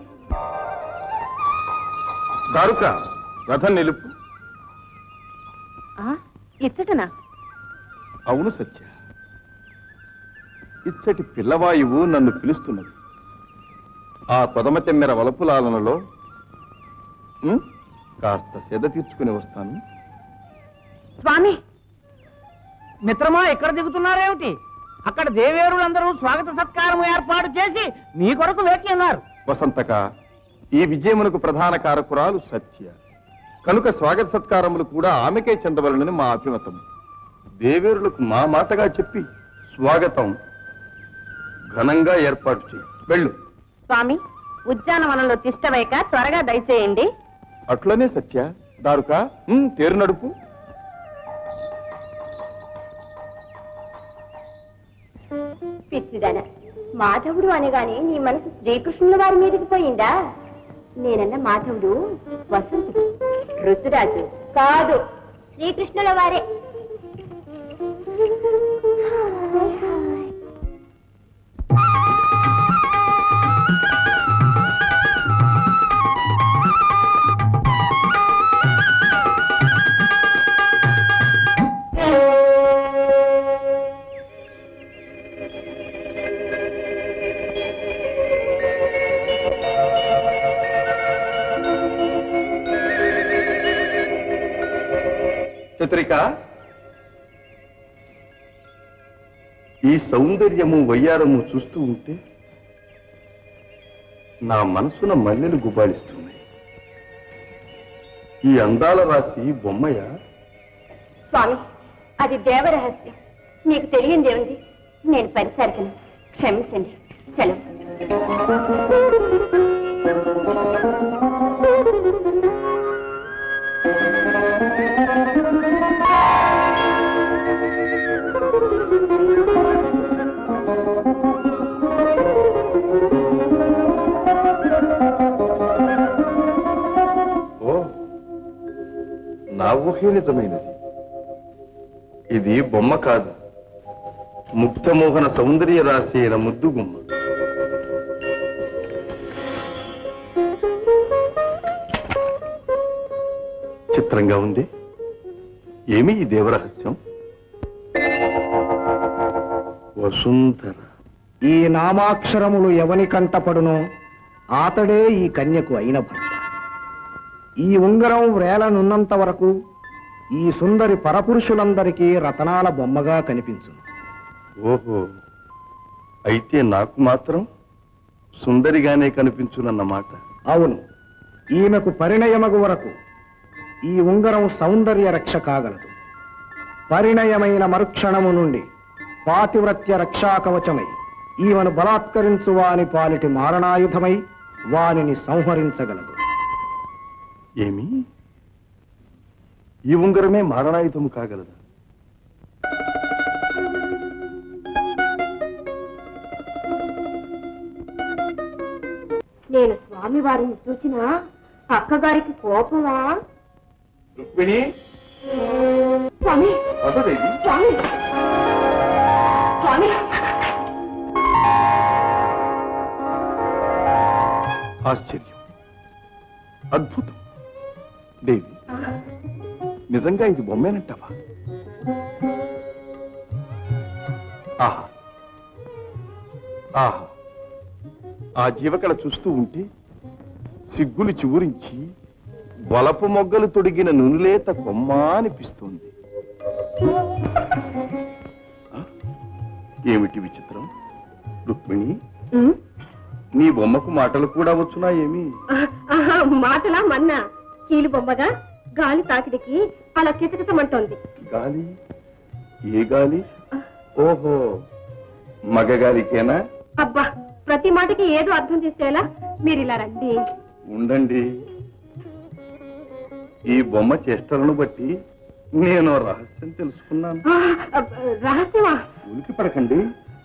దారుక రథం నిలుపు ఇచ్చటనా అవును సత్య ఇచ్చటి పిల్లవాయువు నన్ను పిలుస్తున్నది ఆ కొదమ తెమ్మెర వలపులాలనలో ఉం? కాస్త సెద తీర్చుకుని వస్తాను స్వామి మిత్రమా ఎక్కడ దిగుతున్నారేమిటి అక్కడ దేవేరులందరూ స్వాగత సత్కారం ఏర్పాటు చేసి మీ కొరకు వేచి ఉన్నారు వసంతక ఈ విజయమునకు ప్రధాన కారకురాలు సత్య కనుక స్వాగత సత్కారములు కూడా ఆమెకే చెందవలనని మా అభిమతం దేవేరులకు మా మాటగా చెప్పి స్వాగతం ఘనంగా ఏర్పాటు చేయి వెళ్ళు స్వామి ఉద్యానవనంలో తిష్టవేక త్వరగా దయచేయండి అట్లనే సత్య దారుక ఉమ్, తేరు నడుపు పిచ్చిదన మాధవుడు అనగానే నీ మనసు శ్రీకృష్ణుల వారి మీదకి పోయిందా నేనన్న మాధవుడు వసంతుడు ఋతురాజు కాదు శ్రీకృష్ణుల వారే చిత్రిక ఈ సౌందర్యము వయ్యారము చూస్తూ ఉంటే నా మనసున మల్లెలు గుబాళిస్తున్నాయి ఈ అందాల రాశి బొమ్మయ స్వామి అది దేవరహస్యం మీకు తెలియంది ఏముంది నేను పరిసరికను క్షమించండి సెలవు ఓ నా ఊహే నిజమైనది ఇది బొమ్మ కాదు ముక్తమోహన సౌందర్య రాశి అయిన ముద్దు గుమ్మ చిత్రంగా ఉంది ఏమి ఈ దేవరహస్యం వసుంధర ఈ నామాక్షరములు ఎవని కంటపడునో ఆతడే ఈ కన్యకు అయిన భర్త ఈ ఉంగరం వ్రేలనున్నంత వరకు ఈ సుందరి పరపురుషులందరికీ రతనాల బొమ్మగా కనిపించును ఓహో అయితే నాకు మాత్రం సుందరిగానే కనిపించునన్నమాట అవును ఈమెకు పరిణయమగు వరకు ఈ ఉంగరం సౌందర్య రక్ష కాగలదు పరిణయమైన మరుక్షణము నుండి పాతివ్రత్య రక్షా కవచమై ఈమెను బలాత్కరించు వాని పాలిటి మారణాయుధమై వానిని సంహరించగలదు ఏమి ఈ ఉంగరమే మారణాయుధము కాగలదా నేను స్వామి వారిని చూచిన అక్కగారికి కోపమా రుక్మిణి స్వామి వదదేవి స్వామి స్వామి ఆశ్చర్యం అద్భుతం దేవి నిజంగా ఇది బొమ్మేనంటావా ఆహా ఆహా ఆ జీవకళ చూస్తూ ఉంటే సిగ్గులు చివురించి బలపు మొగ్గలు తొడిగిన నునులేత కొమ్మ అనిపిస్తుంది ఆ? ఏమిటి విచిత్రం రుక్మిణి ఉమ్, నీ బొమ్మకు మాటలు కూడా వచ్చునా ఏమి ఆహా, మాటలా మన్నా కీలు బొమ్మగా గాలి తాకిడికి అలా కితకితమంటోంది గాలి ఏ గాలి ఓహో మగగాలికేనా అబ్బా ప్రతి మాటకి ఏదో అర్థం చేసేలా మీరు ఇలా రండి ఉండండి ఈ బొమ్మ చేష్టలను బట్టి నేను రహస్యం తెలుసుకున్నాను ఆ, అబ్బ, రహస్యమా ఉనికి పడకండి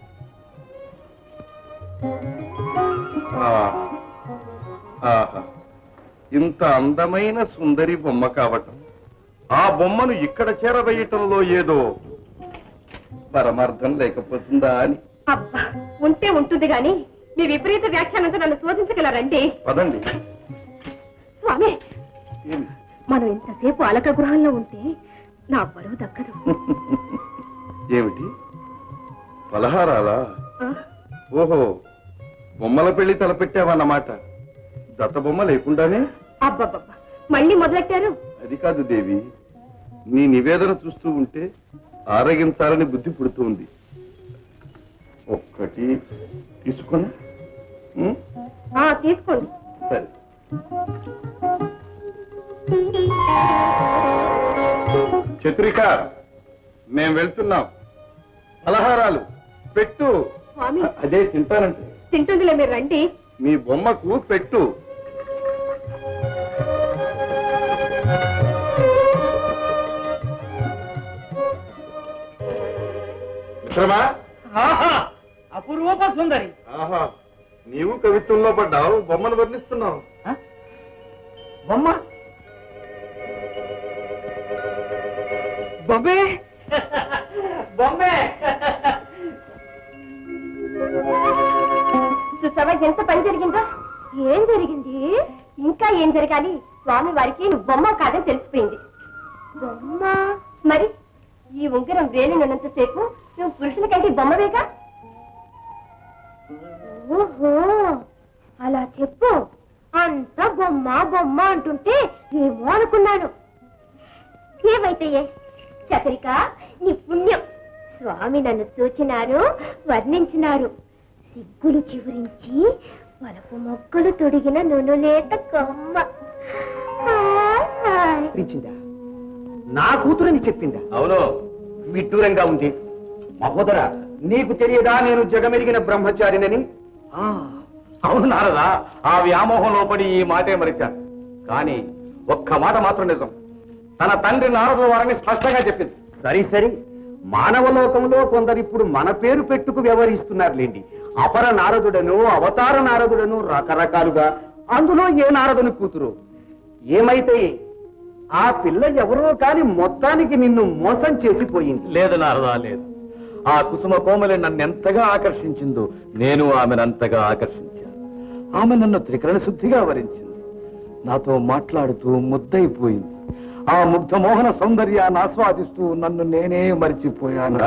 ఆ, ఆహా. ఇంత అందమైన సుందరి బొమ్మ కావటం ఆ బొమ్మను ఇక్కడ చేరవేయటంలో ఏదో పరమార్థం లేకపోతుందా అని అబ్బా ఉంటే ఉంటుంది గాని మీ విపరీత వ్యాఖ్యానంతో నన్ను శోధించగలరండి పదండి స్వామి ఏమి? మనం ఇంతసేపు అలక గృహంలో ఉంటే నా బరువు దక్కదు ఏమిటి పలహారాలా ఆ, ఓహో బొమ్మల పెళ్లి తలపెట్టావన్నమాట జత బొమ్మ లేకుండానే అబ్బబ్బబ్బా మళ్ళీ మొదలెట్టారు అది కాదు దేవి నీ నివేదన చూస్తూ ఉంటే ఆరగించాలని బుద్ధి పుడుతూ ఉంది ఒక్కటి తీసుకుని ఉం? ఆ, తీసుకోండి సరే చతురిక మేం వెళ్తున్నాం పలహారాలు పెట్టు స్వామి అదే తింటానంటే తింటుందిలే మీరు రండి మీ బొమ్మకు పెట్టు మిత్రమా ఆహా అపురూప సుందరి ఆహా నీవు కవిత్వంలో పడ్డావు బొమ్మను వర్ణిస్తున్నావు ఆ? బొమ్మ బొమ్మే బొమ్మే చూసావా ఎంత పని జరిగిందో ఏం జరిగింది ఇంకా ఏం జరగాలి స్వామి వారికి నువ్వు బొమ్మ కాదని తెలిసిపోయింది బొమ్మ మరి ఈ ఉంగరం వేలినంతసేపు నువ్వు పురుషుల కంటే బొమ్మవేగా ఓహో అలా చెప్పు అంత బొమ్మ బొమ్మ అంటుంటే ఏమో అనుకున్నాను ఏమైతే చకరిక నీ పుణ్యం స్వామి నన్ను చూచినారు వర్ణించినారు సిగ్గులు చివురించి వలపు మొక్కలు తొడిగిన నునులేత కొమ్మ హాయ్, హాయ్. పిలిచిందా నా కూతురని చెప్పిందా అవును విడ్డూరంగా ఉంది మహోదర నీకు తెలియదా నేను జగమెరిగిన బ్రహ్మచారినని ఆ, అవును నారదా ఆ వ్యామోహంలో పడి ఈ మాటే మరిచాను కానీ ఒక్క మాట మాత్రం నిజం తన తండ్రి నారదుల వారిని స్పష్టంగా చెప్పింది సరి సరి మానవ లోకంలో కొందరిప్పుడు మన పేరు పెట్టుకు వ్యవహరిస్తున్నారులేండి అపర నారదుడను అవతార నారదుడను రకరకాలుగా అందులో ఏ నారదుని కూతురు ఏమైతే ఆ పిల్ల ఎవరో కాని మొత్తానికి నిన్ను మోసం చేసిపోయింది లేదు నారదా లేదు ఆ కుసుమ కోమలి నన్ను ఎంతగా ఆకర్షించిందో నేను ఆమెను అంతగా ఆకర్షించాను ఆమె నన్ను త్రికరణ శుద్ధిగా వరించింది నాతో మాట్లాడుతూ ముద్దయిపోయింది ఆ ముగ్ధ మోహన సౌందర్యాన్ని ఆస్వాదిస్తూ నన్ను నేనే మరిచిపోయాను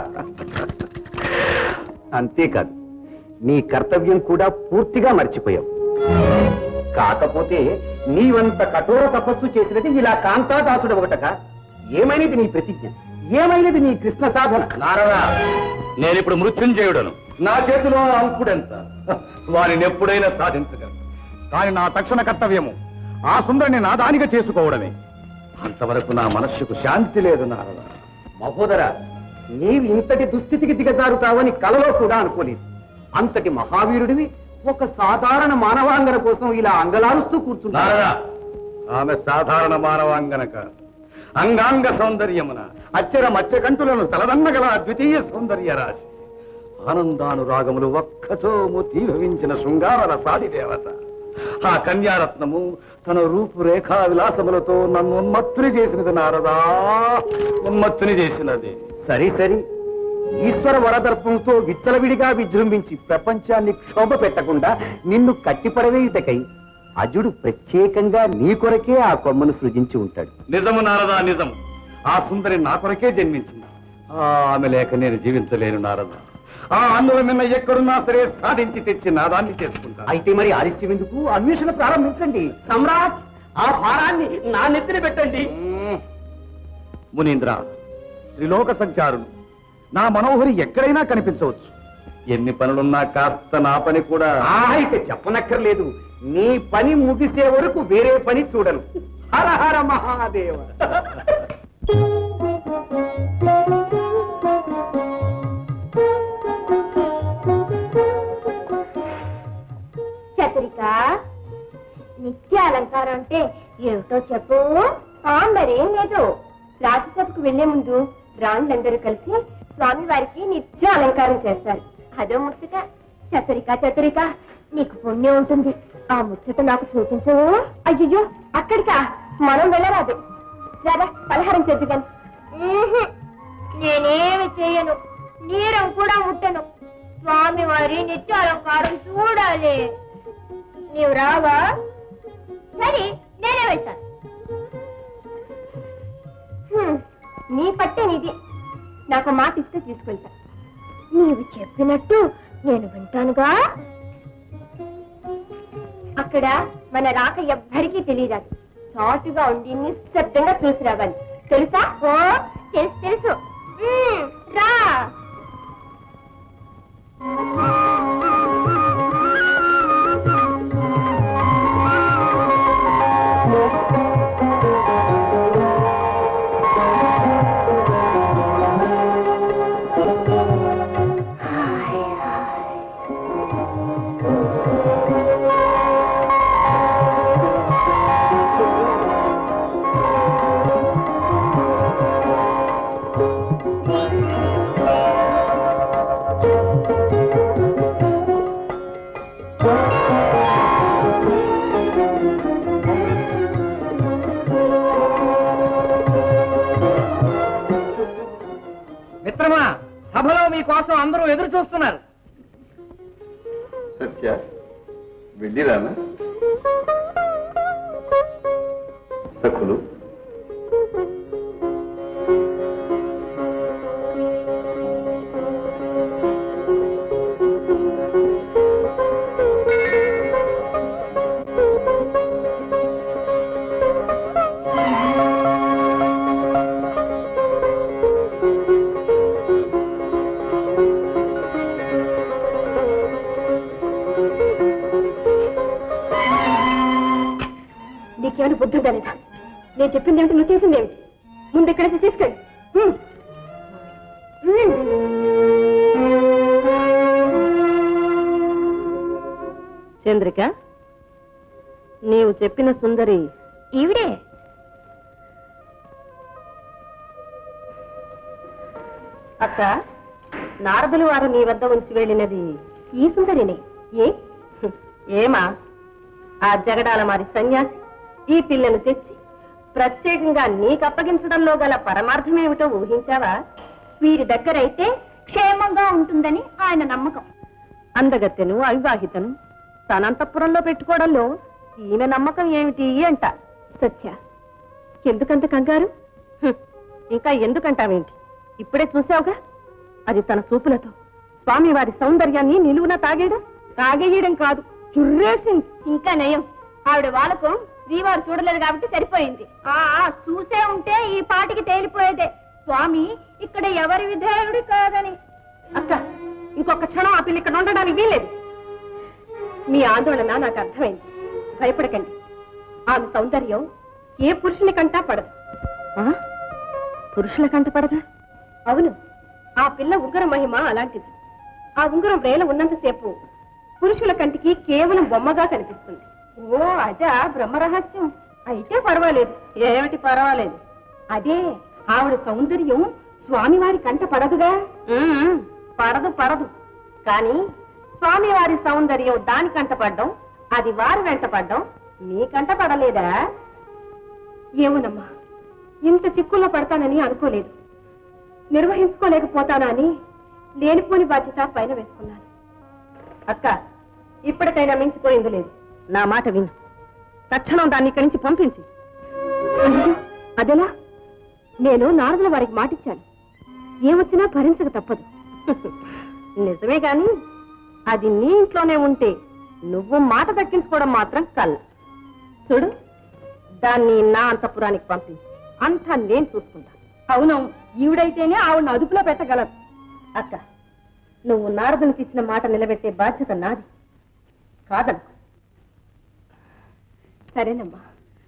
అంతేకాదు నీ కర్తవ్యం కూడా పూర్తిగా మర్చిపోయావు కాకపోతే నీవంత కఠోర తపస్సు చేసినది ఇలా కాంతాదాసుడు ఒకటక ఏమైనది నీ ప్రతిజ్ఞ ఏమైనది నీ కృష్ణ సాధన నారదా నేనిప్పుడు మృత్యుంజయుడను నా చేతిలో అంకుడెంత వారిని ఎప్పుడైనా సాధించగలను కానీ నా తక్షణ కర్తవ్యము ఆ సుందరిని నా దానిగా చేసుకోవడమే అంతవరకు నా మనస్సుకు శాంతి లేదు నారదా మహోదర నీవు ఇంతటి దుస్థితికి దిగజారుతావని కలలో కూడా అనుకోలేదు అంతటి మహావీరుడివి ఒక సాధారణ మానవాంగన కోసం ఇలా అంగలారుస్తూ కూర్చున్నారా నారదా ఆమె సాధారణ మానవాంగన కాదు అంగాంగ సౌందర్యమున అచ్చర మత్స్యకంఠులను తలదన్నగల అద్వితీయ సౌందర్య రాశి ఆనందానురాగములు ఒక్కచోము తీభవించిన శృంగార రసాది దేవత ఆ కన్యారత్నము తన రూపురేఖా విలాసములతో నన్ను ఉన్మత్తుని చేసినది నారదా ఉన్మత్తుని చేసినది సరి సరి ఈశ్వర వరదర్పంతో విచ్చలవిడిగా విజృంభించి ప్రపంచాన్ని క్షోభ పెట్టకుండా నిన్ను కట్టిపడవేయుటకై అజుడు ప్రత్యేకంగా నీ కొరకే ఆ కొమ్మను సృజించి ఉంటాడు నిజము నారదా నిజం ఆ సుందరి నా కొరకే జన్మించింది ఆ, ఆమె లేక నేను జీవించలేను నారదా ఆ అందులో నిన్న ఎక్కడున్నా సరే సాధించి తెచ్చి నాదాన్ని చేసుకుంటా అయితే మరి ఆలస్యం ఎందుకు అన్వేషణ ప్రారంభించండి సమ్రాట్ ఆ భారాన్ని నా నెత్తిన పెట్టండి మునీంద్ర త్రిలోక సంచారులు నా మనోహరి ఎక్కడైనా కనిపించవచ్చు ఎన్ని పనులున్నా కాస్త నా పని కూడా ఆ అయితే చెప్పనక్కర్లేదు నీ పని ముగిసే వరకు వేరే పని చూడను హర హర మహాదేవ చతురిక నిత్య అలంకారం అంటే ఏమిటో చెప్పు ఆ మరేం లేదు రాజ్యసభకు వెళ్లే ముందు రాణులందరూ కలిసి స్వామి వారికి నిత్య అలంకారం చేస్తారు అదో ముచ్చట చతురిక చతురిక నీకు పుణ్యం ఉంటుంది ఆ ముచ్చట నాకు చూపించవు అయ్యో అక్కడికా మనం వెళ్ళరాదు రాదా పలహారం చేద్దు కానీ నేనేమి చేయను నీరం కూడా ముట్టను స్వామి వారి నిత్య అలంకారం చూడాలి నీవు రావా సరే నేనే వెళ్తాను హ్మ్, నీ పట్టే నీది నాకు మాట ఇస్తే తీసుకెళ్తా నీవు చెప్పినట్టు నేను వింటానుగా అక్కడ మన రాక ఎవ్వరికీ తెలియదు చాటుగా ఉండి నిశ్శబ్దంగా చూసి రావాలి తెలుసా ఓ తెలుసు తెలుసు హ్మ్, రా మిత్రమా సభలో మీకోసం అందరూ ఎదురు చూస్తున్నారు సత్య వెళ్ళిరానా సఖులు నీకేమైనా బుద్ధి ఉందా లేదా నేను చెప్పింది ఏమిటి నువ్వు చేసింది ఏమిటి ముందు ఇక్కడ నుంచి తీసుకెళ్ళి హ్మ్. హ్మ్. చంద్రిక నీవు చెప్పిన సుందరి ఈవిడే అక్క నారదులు వారు నీ వద్ద ఉంచి వెళ్ళినది ఈ సుందరినే ఏ హ్మ్, ఏమా ఆ జగడాల మారి సన్యాసి ఈ పిల్లను తెచ్చి ప్రత్యేకంగా నీకు అప్పగించడంలో గల పరమార్థమేమిటో ఊహించావా వీరి దగ్గరైతే క్షేమంగా ఉంటుందని ఆయన నమ్మకం అందగత్తెను అవివాహితను తనంతఃపురంలో పెట్టుకోవడంలో ఈమె నమ్మకం ఏమిటి అంట సత్య ఎందుకంత కంగారు హ్మ్, ఇంకా ఎందుకంటావేంటి ఇప్పుడే చూసావుగా అది తన చూపులతో స్వామివారి సౌందర్యాన్ని నిలువున తాగేడా తాగేయడం కాదు చుర్రేసింది ఇంకా నయం ఆవిడ వాళ్ళకు శ్రీవారు చూడలేదు కాబట్టి సరిపోయింది ఆ ఆ, చూసే ఉంటే ఈ పాటికి తేలిపోయేదే స్వామి ఇక్కడ ఎవరి విధేయుడి కాదని అక్క ఇంకొక క్షణం ఆ పిల్ల ఇక్కడ ఉండడానికి వీలేదు మీ ఆందోళన నాకు అర్థమైంది భయపడకండి ఆమె సౌందర్యం ఏ పురుషుని కంటా పడదు ఆ? పురుషుల కంట పడదా అవును ఆ పిల్ల ఉంగర మహిమ అలాంటిది ఆ ఉంగరం వేల ఉన్నంతసేపు పురుషుల కంటికి కేవలం బొమ్మగా కనిపిస్తుంది ఓ అదా బ్రహ్మరహస్యం అయితే పర్వాలేదు ఏమిటి పర్వాలేదు అదే ఆవిడ సౌందర్యం స్వామివారి కంట పడదుగా ఉమ్, పడదు పడదు కానీ స్వామివారి సౌందర్యం దాని కంట పడ్డం అది వారి వెంట పడ్డం నీ కంట పడలేదా ఏమోనమ్మా ఇంత చిక్కుల్లో పడతానని అనుకోలేదు నిర్వహించుకోలేకపోతానా అని లేనిపోని బాధ్యత పైన వేసుకున్నాను అక్క ఇప్పటికైనా మించిపోయింది లేదు నా మాట విను తక్షణం దాన్ని ఇక్కడి నుంచి పంపించి అయ్యో, అదెలా నేను నారదుల వారికి మాటిచ్చాను ఏమొచ్చినా భరించక తప్పదు నిజమే గాని అది నీ ఇంట్లోనే ఉంటే నువ్వు మాట దక్కించుకోవడం మాత్రం కల్ చూడు దాన్ని నా అంతపురానికి పంపించు అంతా నేను చూసుకుంటా అవునవును ఈవిడైతేనే ఆవిడని అదుపులో పెట్టగలరు అక్క నువ్వు నారదునికి ఇచ్చిన మాట నిలబెట్టే బాధ్యత నాది కాదనుకో సరేనమ్మా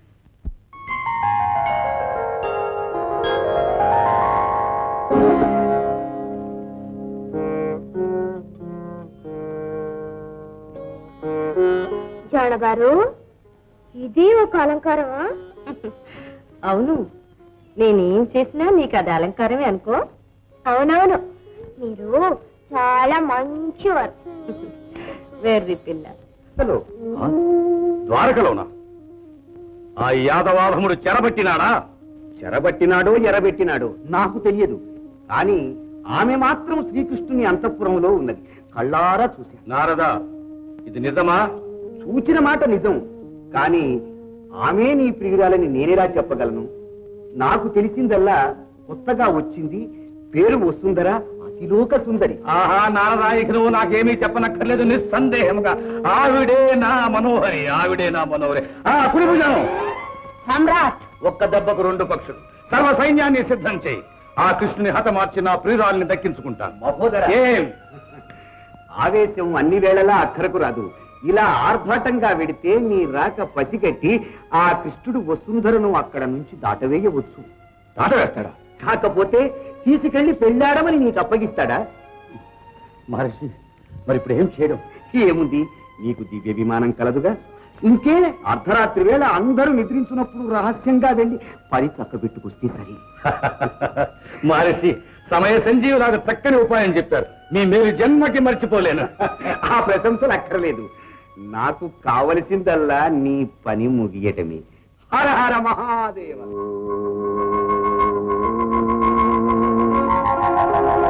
జానగారు ఇది ఒక అలంకారమా అవును నేనేం చేసినా నీకు అది అలంకారమే అనుకో అవునవును మీరు చాలా మంచివారు వెర్రి పిల్ల హలో ద్వారకలోనా ఆ యాదవాధముడు చెరబట్టినాడా చెరబట్టినాడో ఎరబెట్టినాడో నాకు తెలియదు కానీ ఆమె మాత్రం శ్రీకృష్ణుని అంతఃపురంలో ఉన్నది కళ్ళారా చూశాను నారదా ఇది నిజమా చూచిన మాట నిజం కానీ ఆమె నీ ప్రియురాలని నేనేలా చెప్పగలను నాకు తెలిసిందల్లా కొత్తగా వచ్చింది పేరు వస్తుందరా అతిలోక సుందరి ఆహా నారదాయికి నువ్వు నాకేమీ చెప్పనక్కర్లేదు నిస్సందేహముగా ఆవిడే నా మనోహరి ఆవిడే నా మనోహరి ఆ కుడి భుజం సమ్రాట్ ఒక్క దెబ్బకు రెండు పక్షులు సర్వ సైన్యాన్ని సిద్ధం చేయి ఆ కృష్ణుని హతమార్చి నా ప్రియురాల్ని దక్కించుకుంటాను మహోదర ఏం ఆవేశం అన్ని వేళలా అక్కరకు రాదు ఇలా ఆర్భాటంగా వెడితే నీ రాక పసిగట్టి ఆ కృష్ణుడు వసుంధరను అక్కడ నుంచి దాటవేయవచ్చు దాటవేస్తాడా కాకపోతే తీసుకెళ్లి పెళ్ళాడమని నీకు అప్పగిస్తాడా మహర్షి మరి ఇప్పుడు ఏం చేయడం ఏముంది నీకు దివ్య విమానం కలదుగా ఇంకే అర్ధరాత్రి వేళ అందరూ నిద్రించున్నప్పుడు రహస్యంగా వెళ్ళి పని చక్కబెట్టుకొస్తే సరి మహర్షి సమయ సంజీవులాగా చక్కని ఉపాయం చెప్పారు మీ మీరు జన్మకి మర్చిపోలేను ఆ ప్రశంసలు అక్కర్లేదు నాకు కావలసిందల్లా నీ పని ముగియటమే హర హర మహాదేవ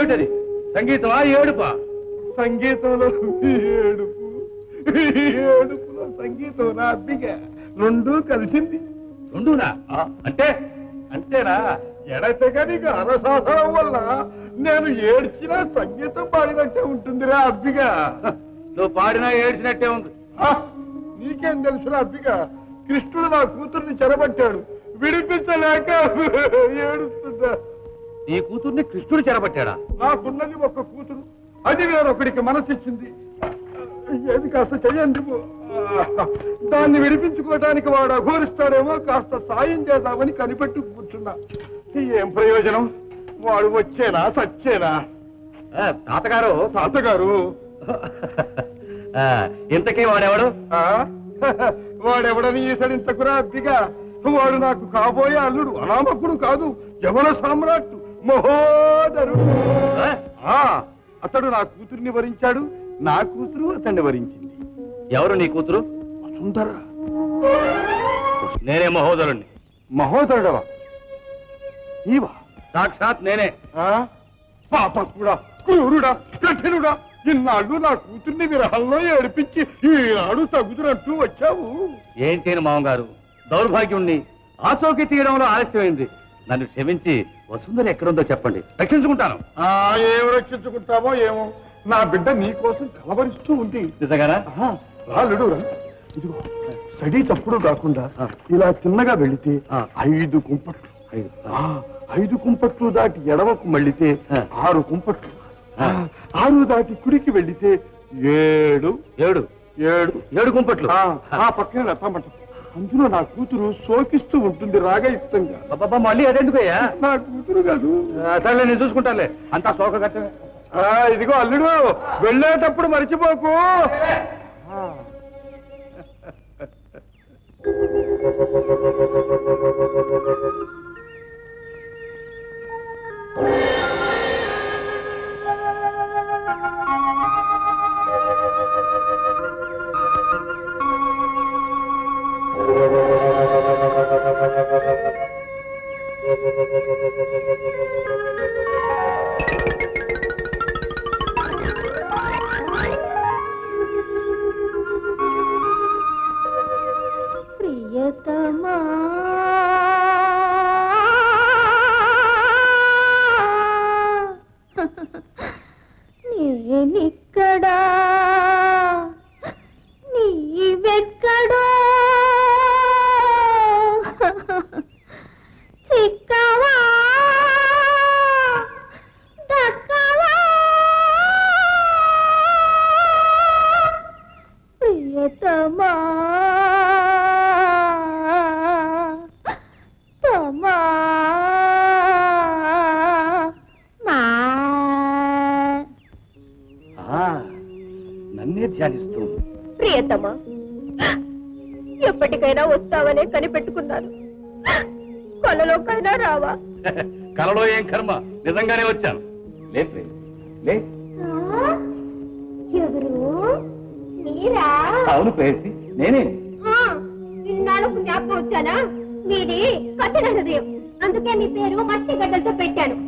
ఏమిటది సంగీతమా ఏడుపా సంగీతంలో ఏడుపు ఏడుపులో సంగీతం నా అబ్బిగా రెండూ కలిసింది రెండునా అంటే అంతేనా ఎడతెగ నీకు అరసాధనం వల్ల నేను ఏడ్చినా సంగీతం పాడినట్టే ఉంటుందిరా అబ్బిగా నువ్వు పాడినా ఏడ్చినట్టే ఉంది ఆ, నీకేం తెలుసురా అబ్బిగా కృష్ణుడు నా కూతుర్ని చెరబట్టాడు విడిపించలేక ఏడుస్తుందా నీ కూతుర్ని కృష్ణుడు చెరబట్టాడా నాకున్నది ఒక కూతురు అది వేరొకడికి మనసిచ్చింది ఏది కాస్త చెయ్యండి దాన్ని విడిపించుకోవడానికి వాడు అఘోరిస్తాడేమో కాస్త సాయం చేద్దామని కనిపెట్టి కూర్చున్నా ఏం ప్రయోజనం వాడు వచ్చేనా సచ్చేనా ఆ, తాతగారు తాతగారు ఆ, ఇంతకీ వాడెవడు ఆ? వాడెవడని ఈసడింతకురా అబ్బిగా వాడు నాకు కాబోయే అల్లుడు అనామకుడు కాదు యవన సామ్రాట్ మహోదరుడు ఆ? ఆ, అతడు నా కూతుర్ని వరించాడు నా కూతురు అతన్ని వరించింది ఎవరు నీ కూతురు వసుంధర నేనే మహోదరుణ్ణి మహోదరుడవా నీవా సాక్షాత్ నేనే ఆ? పాపకుడా క్రూరుడా కఠినుడా ఇన్నాళ్ళు నా కూతుర్ని విరహంలో ఏడిపించి ఈనాడు తగుదురంటూ వచ్చావు ఏం చేయను మామగారు దౌర్భాగ్యుణ్ణి ఆచోకి తీయడంలో ఆలస్యమైంది నన్ను క్షమించి వసుంధర ఎక్కడుందో చెప్పండి రక్షించుకుంటాను ఆ ఏం రక్షించుకుంటావో ఏమో నా బిడ్డ నీ కోసం కలవరిస్తూ ఉంది నిజంగానా ఆహా, రాలుడు రా. ఇదిగో స్టడీ తప్పుడు కాకుండా ఇలా చిన్నగా వెళితే ఆ. ఐదు కుంపట్లు ఆ, ఐదు కుంపట్లు దాటి ఎడవకు మళ్ళితే ఆ. ఆరు కుంపట్లు ఆ. ఆరు దాటి కుడికి వెళ్ళితే ఏడు ఏడు ఏడు ఏడు కుంపట్లు ఆ, ఆ పక్కన లతామంట అందులో నా కూతురు శోకిస్తూ ఉంటుంది రాగయుక్తంగా అబ్బబ్బా, మళ్ళీ అదెందుకయ్యా నా కూతురు కాదు ఆ, సర్లే నేను చూసుకుంటానులే అంతా శోక కట్టమే ఆ, ఇదిగో అల్లుడు వెళ్ళేటప్పుడు మర్చిపోకు ఆ. ప్రియతమా నేనిక్కడా నీవెక్కడో చిక్కవా దక్కవా ప్రియతమా తమా మా ఆ, నన్నే ధ్యానిస్తూ ఉంది. ప్రియతమా ఎప్పటికైనా వస్తావనే కనిపెట్టుకున్నాను కొలలోకైనా రావా కలలో ఏం కర్మ నిజంగానే వచ్చాను లే ప్రేమ్, లే ఎవరు మీరా అవును ప్రేసి నేనే ఆ, ఇన్నాళ్ళకు జ్ఞాపకం వచ్చానా మీది కఠిన హృదయం అందుకే మీ పేరు మట్టి గడ్డలతో పెట్టాను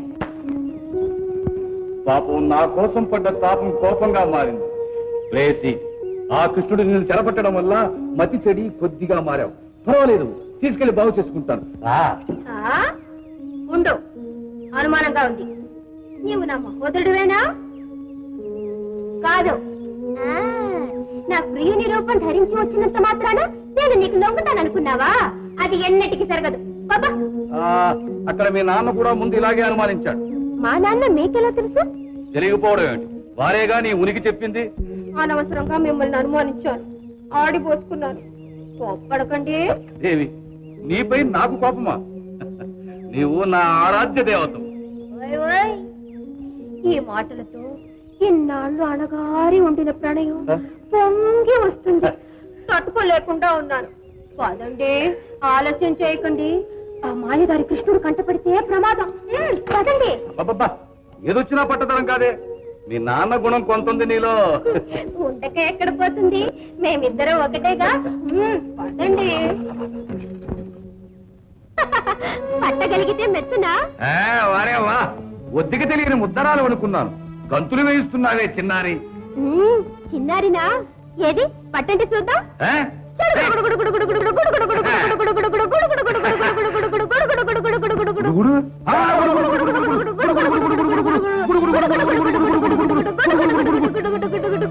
పాపం నా కోసం పడ్డ తాపం కోపంగా మారింది ప్రేసి ఆ కృష్ణుడు నేను చెరపట్టడం వల్ల మతి చెడి కొద్దిగా మారావు పర్వాలేదు తీసుకెళ్లి బాగు చేసుకుంటాను ఆ, ఆ? ఉండు అనుమానంగా ఉంది నీవు నా మహోదరుడువేనా కాదు ఆ, నా ప్రియుని రూపం ధరించి వచ్చినంత మాత్రాన నేను నీకు లొంగుతాననుకున్నావా అది ఎన్నటికి జరగదు బాబా ఆ, అక్కడ మీ నాన్న కూడా ముందు ఇలాగే అనుమానించాడు మా నాన్న మీకెలా తెలుసు తెలియకపోవడం ఏమిటి వారేగా నీ ఉనికి చెప్పింది అనవసరంగా మిమ్మల్ని అనుమానించాను ఆడిపోసుకున్నాను కోప్పడకండి దేవి నీపై నాకు కోపమా నీవు నా ఆరాధ్య దేవత ఓయ్ ఓయ్. ఈ మాటలతో ఇన్నాళ్ళు అణగారి ఉండిన ప్రణయం పొంగి వస్తుంది తట్టుకోలేకుండా ఉన్నాను పదండి ఆలస్యం చేయకండి ఆ మాయదారి కృష్ణుడు కంటపడితే ప్రమాదం ఉమ్, పదండి అబ్బబ్బా ఏదొచ్చినా పట్టదనం కాదే మీ నాన్న గుణం కొంతుంది నీలో ఉండక ఎక్కడ పోతుంది మేమిద్దరం ఒకటేగా ఉమ్, పదండి పట్టగలిగితే మెచ్చునా ఆ, వారే వా ఒద్దిక తెలియని ముద్దరాలు అనుకున్నాను గంతులు వేయిస్తున్నావే చిన్నారి ఉమ్, చిన్నారినా ఏది పట్టండి చూద్దాం ఆ? గుడుగుడు? ఆ, గుడుగుడు, గుడుగుడు, గుడుగుడు, గుడుగుడు, గుడుగుడు, గుడుగుడు, గుడుగుడు, గుడుగుడు, గుడుగుడు, గుడుగుడు, గుడుగుడు.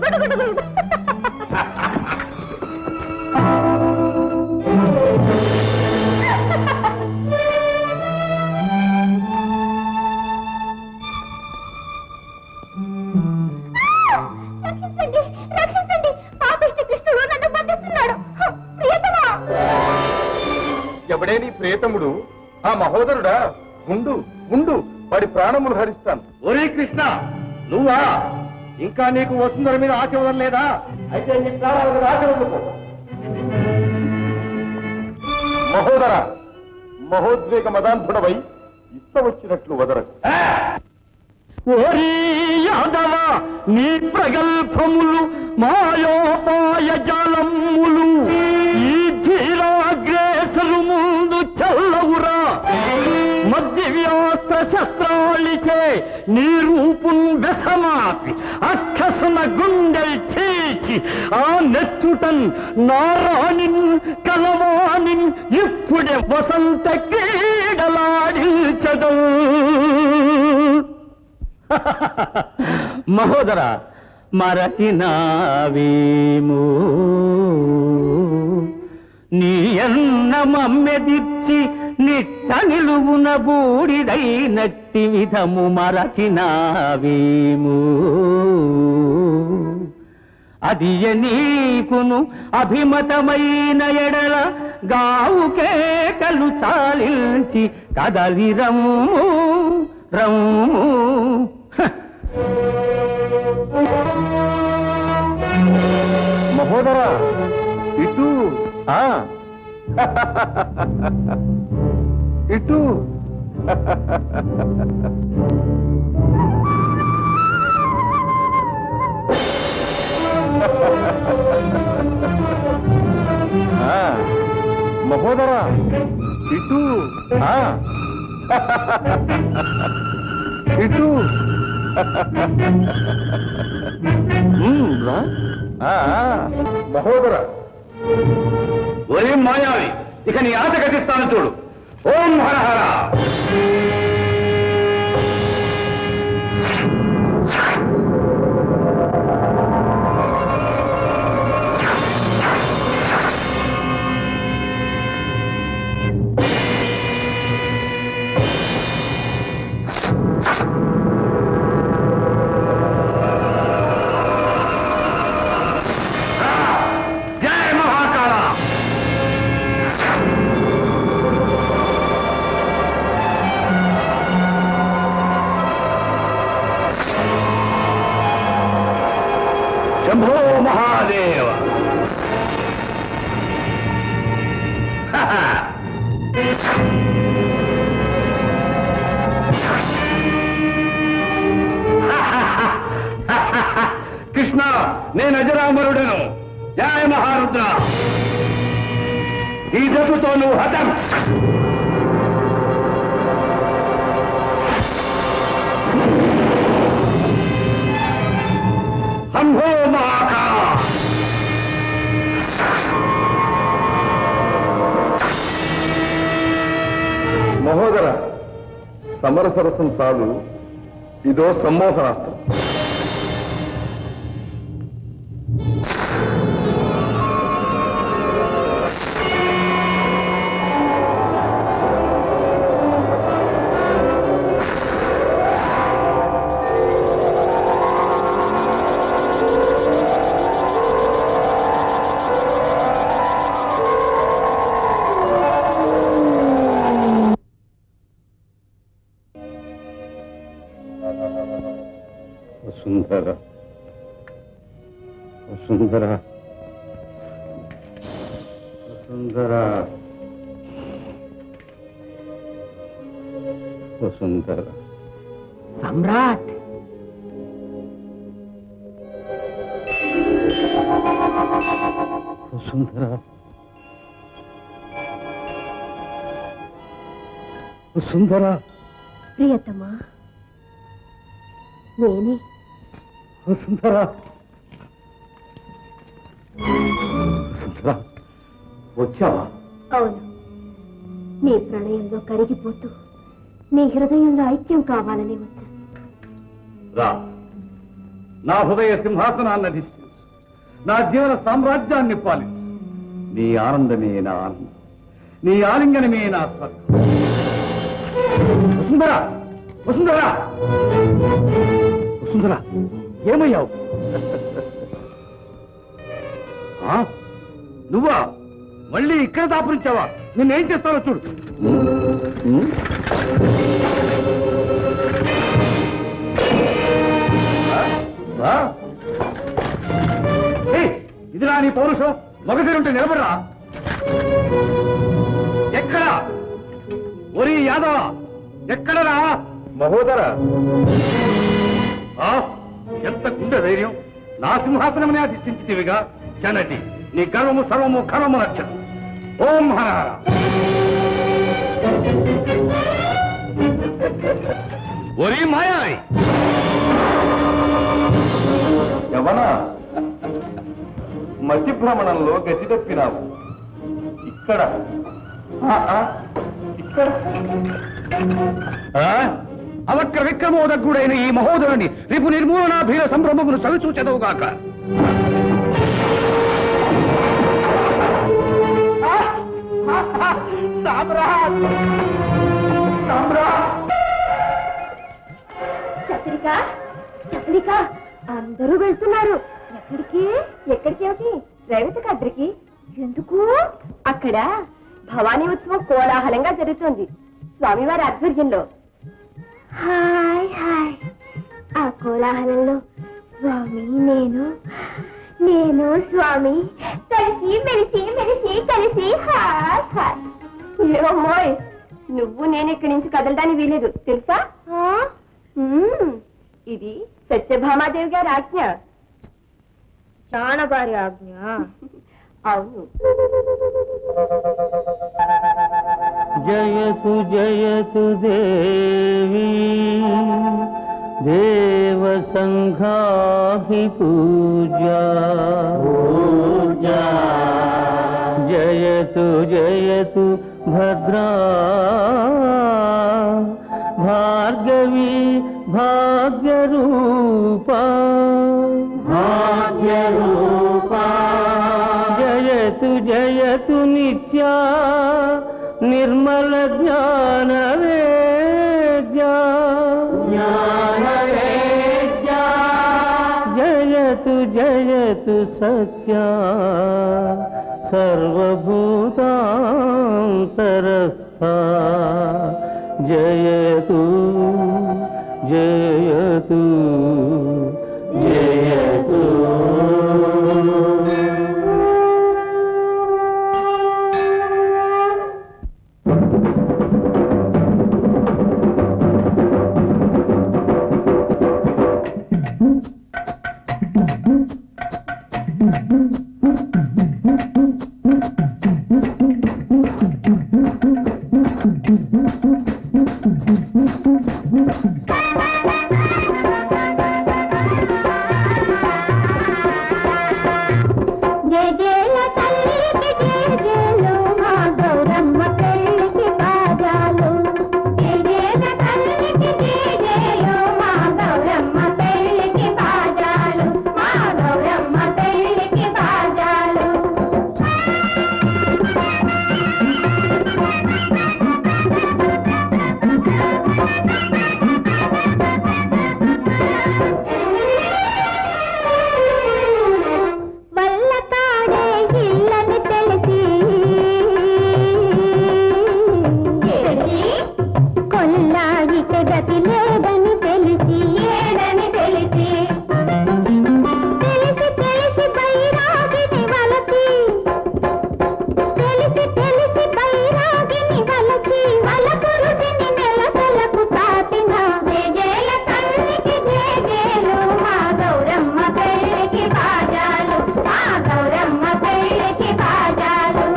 రక్షించండి రక్షించండి పాపిష్టి కృష్ణుడు నన్ను బంధిస్తున్నాడు ప్రియతమా ఎవడే నీ ప్రేతముడు ఆ మహోదరుడా ఉండు ఉండు వాడి ప్రాణములు హరిస్తాను ఒరే కృష్ణ నువ్వా ఇంకా నీకు వసుంధర మీద ఆశ వదలలేదా అయితే నీ ప్రాణాల మీద ఆశ వదులుకో మహోదర మహోద్వేగ మదాంధుడవై ఇచ్చ వచ్చినట్లు వదరకు ఓరి యాదవ నీ ప్రగల్భములు మాయోపాయ జాలములు ఈ ధీరాగ్రేసలు ముందు చల్లవురా మధ్య వ్యాస్త్ర శస్త్రాలిచే నీ రూపున్ వెసమాపి అక్కసున గుండెల్ చీచి ఆ నెచ్చుటన్ నారాణిన్ కలవాణిన్ ఇప్పుడే వసంత క్రీడలాడించదు మహోదర మరచినావేమో నీ అన్న మమ్మెదిర్చి నిట్ట నిలువున బూడిదైనట్టి విధము మరచినావేమో అది నీకును అభిమతమైన ఎడల గావుకే కలు చాలించి కదలి రమ్ము రమ్ము హ! మహోదర ఇటు ఆ ఇటు ఆ, మహోదర ఇటు ఆ ఇటు ఉమ్, రా. ఆ, ఆ, మహోదర ఒరే మాయావి ఇక నీ ఆట గతిస్తాను చూడు ఓం హర హర జయ మహాకాళ శంభో మహాదేవ కృష్ణ నేను అజరామరుడను జయ మహారుద్ర ఈ జట్టుతో నువ్వు హతం శంభో మహాకాళ మహోదర సమర సరసం చాలు ఇదో సమ్మోహనాస్త్రం వసుంధర వసుంధర వసుంధర వసుంధర సమ్రాట్ వసుంధర వసుంధర ప్రియతమా నేనే వసుంధరా వసుంధరా వచ్చావా అవును నీ ప్రణయంలో కరిగిపోతూ నీ హృదయంలో ఐక్యం కావాలని వచ్చాను రా నా హృదయ సింహాసనాన్ని అధిష్ఠించు నా జీవన సామ్రాజ్యాన్ని పాలించు నీ ఆనందమే నా ఆనందం నీ ఆలింగనమే నా స్వర్గం వసుంధర వసుంధర వసుంధర ఏమయ్యావు ఆ? నువ్వా మళ్ళీ ఇక్కడ దాపురించావా నిన్నేం చేస్తావో చూడు ఉమ్. రా. ఏయ్, ఇది నా నీ పౌరుషం మగసిరుంటే నిలబడరా ఎక్కడా ఒరి యాదవ ఎక్కడరా మహోదర ఆ, ఎంత గుండె ధైర్యం నా సింహాసనమనే అధిష్ఠించితివిగా చనటి నీ గర్వము సర్వము కర్వము రక్షణ ఓం హర ఒరి మాయాయ్ యవన మతి భ్రమణంలో గతి తప్పినావు ఇక్కడ ఆ, ఆ, ఇక్కడ ఆ? అవక్ర విక్రమోదగ్గుడైన ఈ మహోదరుని రిపు నిర్మూలనాభీర సంభ్రమమును చవిచూచెదవుగాక చత్రిక చత్రిక అందరూ వెళ్తున్నారు ఎక్కడికి ఎక్కడికి ఏమిటి రేవతి కద్రికి ఎందుకు అక్కడ భవానీ ఉత్సవం కోలాహలంగా జరుగుతోంది స్వామివారి ఆధ్వర్యంలో హాయ్ హాయ్ ఆ కోలాహలంలో స్వామి నేను నేను స్వామి కలిసి మెలిసి మెలిసి కలిసి హాయ్ హాయ్ ఏమోయ్ నువ్వు నేను ఇక్కడి నుంచి కదలడానికి వీలేదు తెలుసా మ్మ్. ఇది సత్యభామాదేవి గారి ఆజ్ఞ చాణగారి ఆజ్ఞ అవును జయతు జయతు దేవి దేవ సంఘాభిపూజా జయతు జయతు భద్రా భార్గవి భాగ్యరూపా భాగ్యరూపా జయతు జయతు నిత్యా నిర్మల జ్ఞాన వేద్యా జయతు జయతు సత్యా సర్వభూతాంతరస్థా జయతు జయతు జయతు జయ జయ తల్లికి జయ జయలు మా గౌరమ్మ పెళ్ళికి బాజాలు జయ జయ తల్లికి జయ జయలు మా గౌరమ్మ పెళ్ళికి బాజాలు మా గౌరమ్మ పెళ్ళికి బాజాలు వల్ల తాడే ఇల్లని తెలిసి కొల్లాయిక గతి లేదని తెలిసి లేదని తెలిసి తెలిసి తెలిసి బైరాగిని వలచి తెలిసి తెలిసి బైరాగిని వలచి వల పురుషిని నెలసలకు చాటిన జేజేల తల్లికి జేజేలు మా గౌరమ్మ పెళ్ళికి బాజాలు మా గౌరమ్మ పెళ్ళికి బాజాలు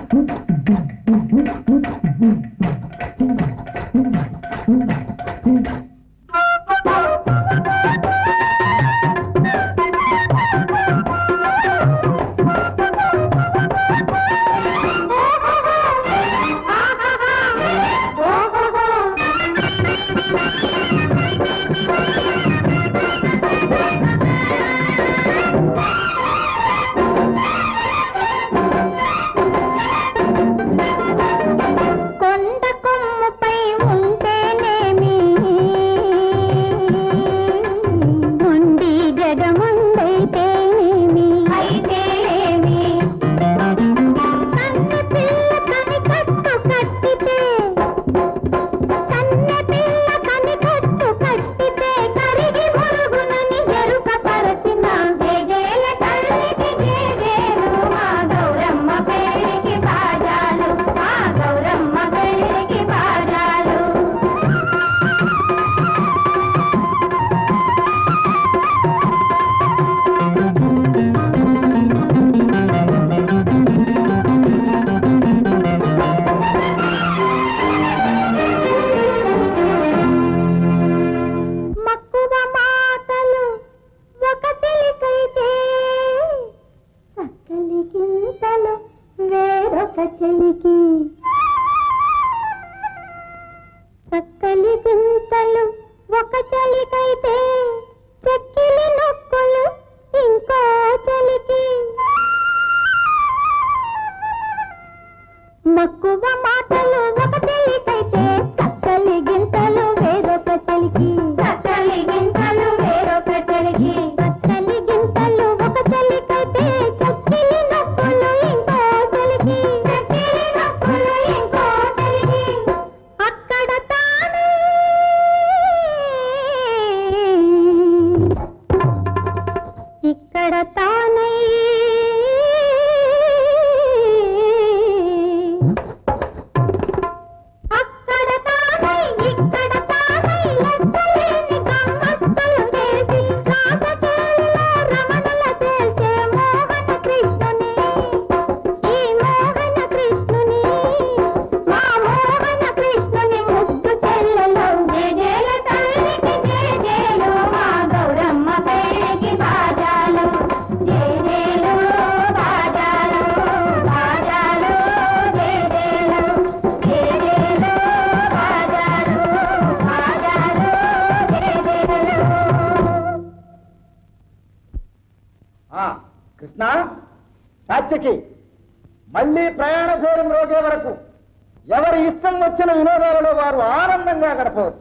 ఆ సాత్యకి మళ్ళీ ప్రయాణ భేదం రోగే వరకు ఎవరి ఇష్టం వచ్చిన వినోదాలలో వారు ఆనందంగా గడపవచ్చు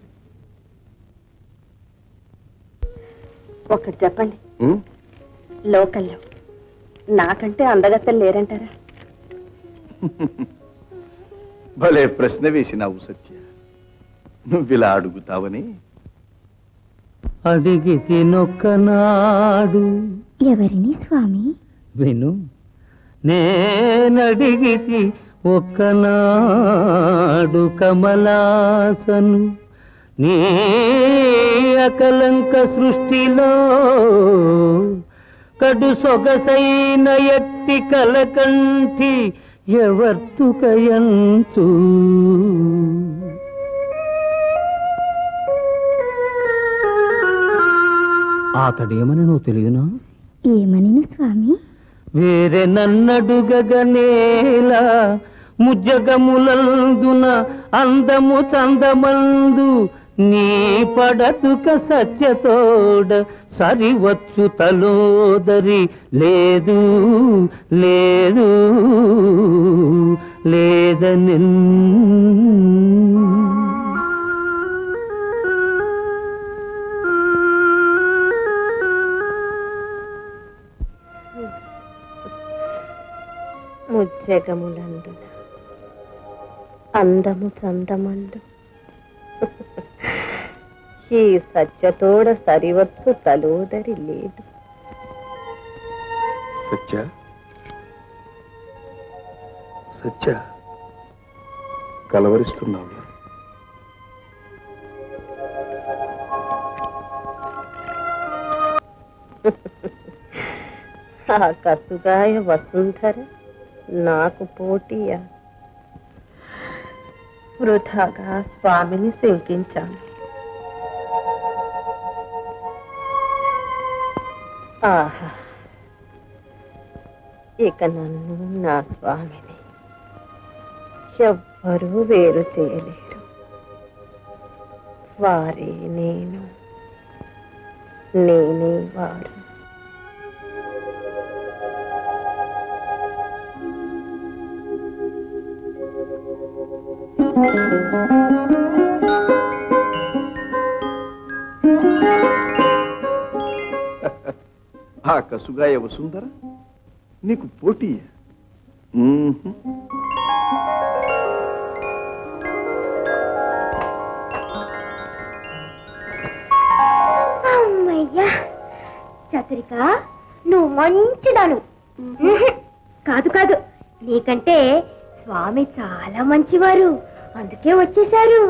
ఒకటి చెప్పండి లోకల్లో నాకంటే అందగత్తలు లేరంటారా భలే ప్రశ్న వేసినావు సత్య నువ్విలా అడుగుతావని అడిగి తినొక్కనాడు ఎవరిని స్వామి విను నేనడిగితి ఒక్కనాడు కమలాసను నీ అకలంక సృష్టిలో కడు సొగసైన ఎట్టి కలకంఠి ఎవర్తుకయంచు అతడేమని నువ్వు తెలియనా ఏమని స్వామి వేరే నన్నడుగగనేలా ముజ్జగములందున అందము చందమందు నీ పడతుక సత్యతోడ సరివచ్చు తలోదరి లేదు లేదు లేదనిన్ ముజ్జగములందున అందము చందమందు ఈ సత్యతోడ సరివచ్చు తలోదరి లేదు సత్య సత్య కలవరిస్తున్నావు ఆ కసుగాయ వసుంధర నాకు పోటీయా వృధాగా స్వామిని శంకించాను ఆహా ఇక నన్ను నా స్వామిని ఎవ్వరూ వేరు చేయలేరు వారే నేను నేనే వారు ఆ కసుగాయ వసుంధర నీకు పోటీ అమ్మయ్యా చతురిక నువ్వు మంచిదాను కాదు కాదు నీకంటే స్వామి చాలా మంచివారు అందుకే వచ్చేశారు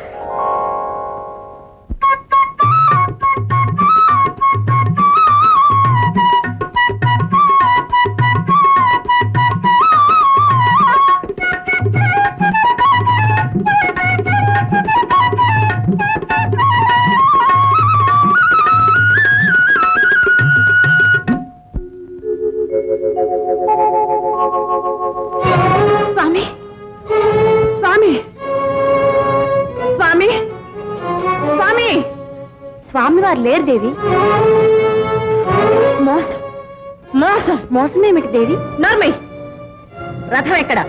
స్వామి స్వామి స్వామి స్వామి స్వామి వారు లేరు దేవి మోసం మోసం మోసమేమిటి దేవి నర్మయ్ రథం ఎక్కడ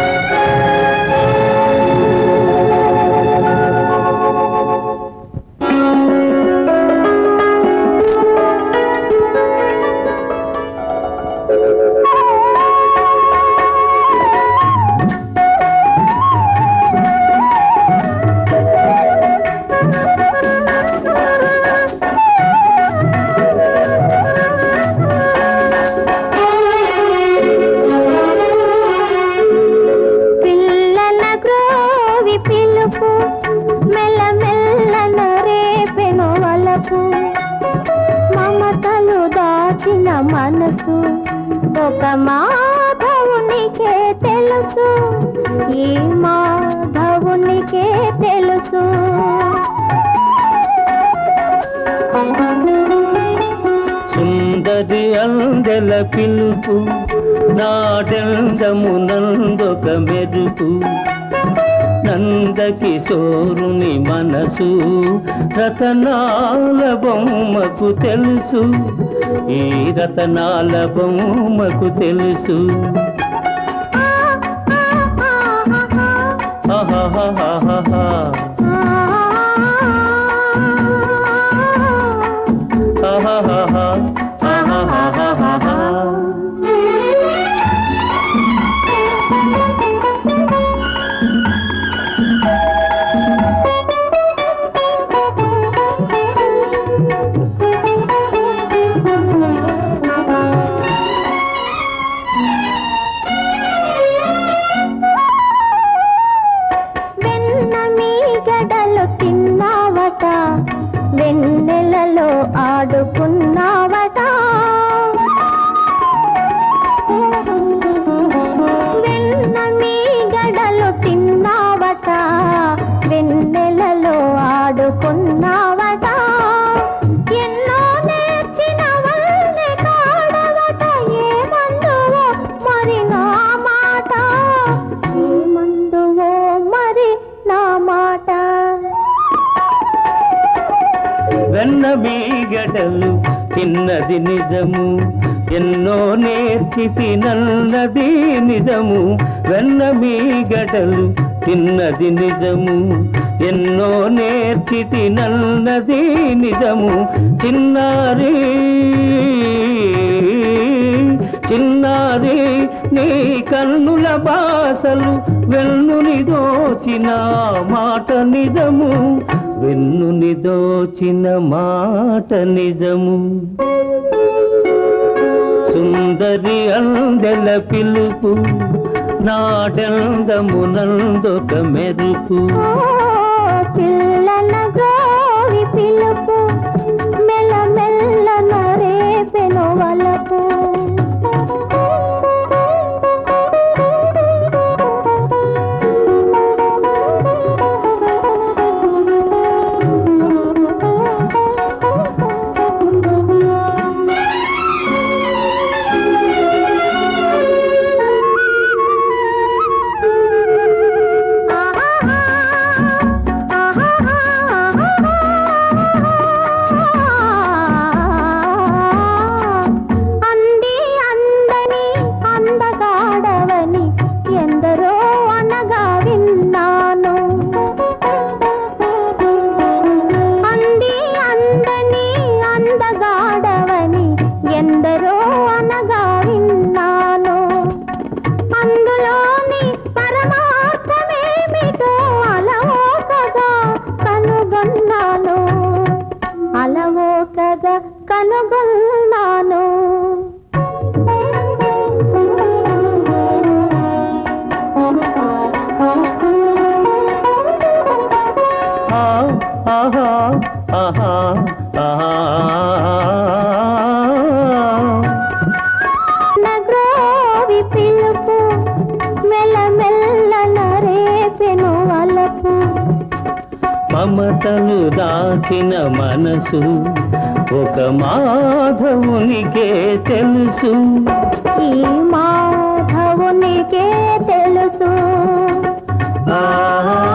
పిల్లల గ్రోవి పిలుపు మెల్ల మెల్లన రేపెను వలపు మమతలు దాచిన మనసు ఒక మాధవునికే తెలుసు ఈ మాధవునికే తెలుసు సుందరి అందెల పిలుపు నాడెందమునందొక మెరుపు నంద నందకిశోరుని మనసు రతనాల బొమ్మకు తెలుసు ఈ రతనాల బొమ్మకు తెలుసు ఆహాహాహాహా. ఆహాహాహా. ఆహాహాహాహా. వెన్న మీ గడలు తిన్నావట వెన్నెలలో ఆడుకున్నావట వెన్న మీ గడలు తిన్నావట వెన్నెలలో ఆడుకున్నావట ఎన్నో నేర్చిన వల్లే కాడవట ఏమందువో మరి నా మాట ఏమందువో మరి నా మాట వెన్న మీగడలు తిన్నది నిజము ఎన్నో నేర్చి తినన్నది నిజము వెన్న మీగడలు తిన్నది నిజము ఎన్నో నేర్చి తినన్నది నిజము చిన్నారి చిన్నారి నీ కన్నుల బాసలు వెన్నుని దోచిన మాట నిజము వెన్నుని దోచిన మాట నిజము సుందరి అందెల పిలుపు నాటెందమునందొక మెరుపు పిల్లల గోవి పిలుపు మెల్ల మెల్లన రేపెను వలపు అంది అందని అందగాడవని ఎందరో అనగా విన్నాను అంది అందని అందగాడవని ఎందరో అనగా విన్నాను అందులోని పరమార్థమేమిటో అలవోకగా కనుగొన్నాను అలవోకగా కనుగొన్నాను ఆ, ఆహా ఆహా ఆహా నగ్రోవి పిలుపు మెల్ల మెల్లన రేపెను అలపు మమతలు దాచిన మనసు ఒక మాధవునికే తెలుసు ఈ మాధవునికే తెలుసు ఆహా,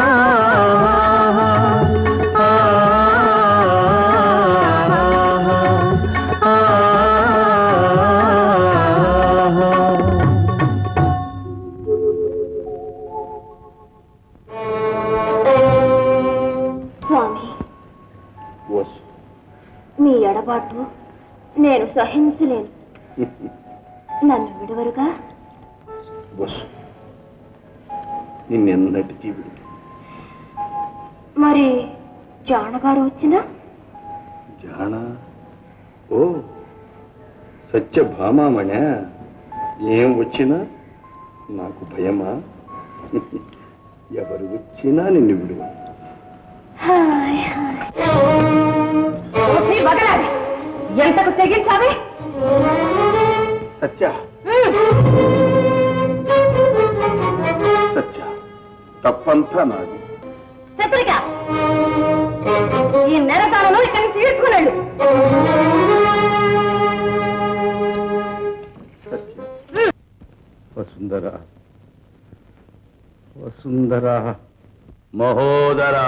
స్వామి వసు మీ ఎడబాటు నేను సహించలేను నన్ను విడవరుగా వసు నిన్నెన్నటికీ విడుదల మరి జానగారు వచ్చినా జాణ ఓ సత్యభామామణ ఏం వచ్చినా నాకు భయమా ఎవరు వచ్చినా నిన్ను విడువ హాయ్ హాయ్ ఎంతకు తెగించావే సత్య సత్య తప్పంతా నాది చతురిక ఈ నెరదాలను ఇక్కడి నుంచి తీసుకున్నాడు వసుంధర వసుంధర మహోదరా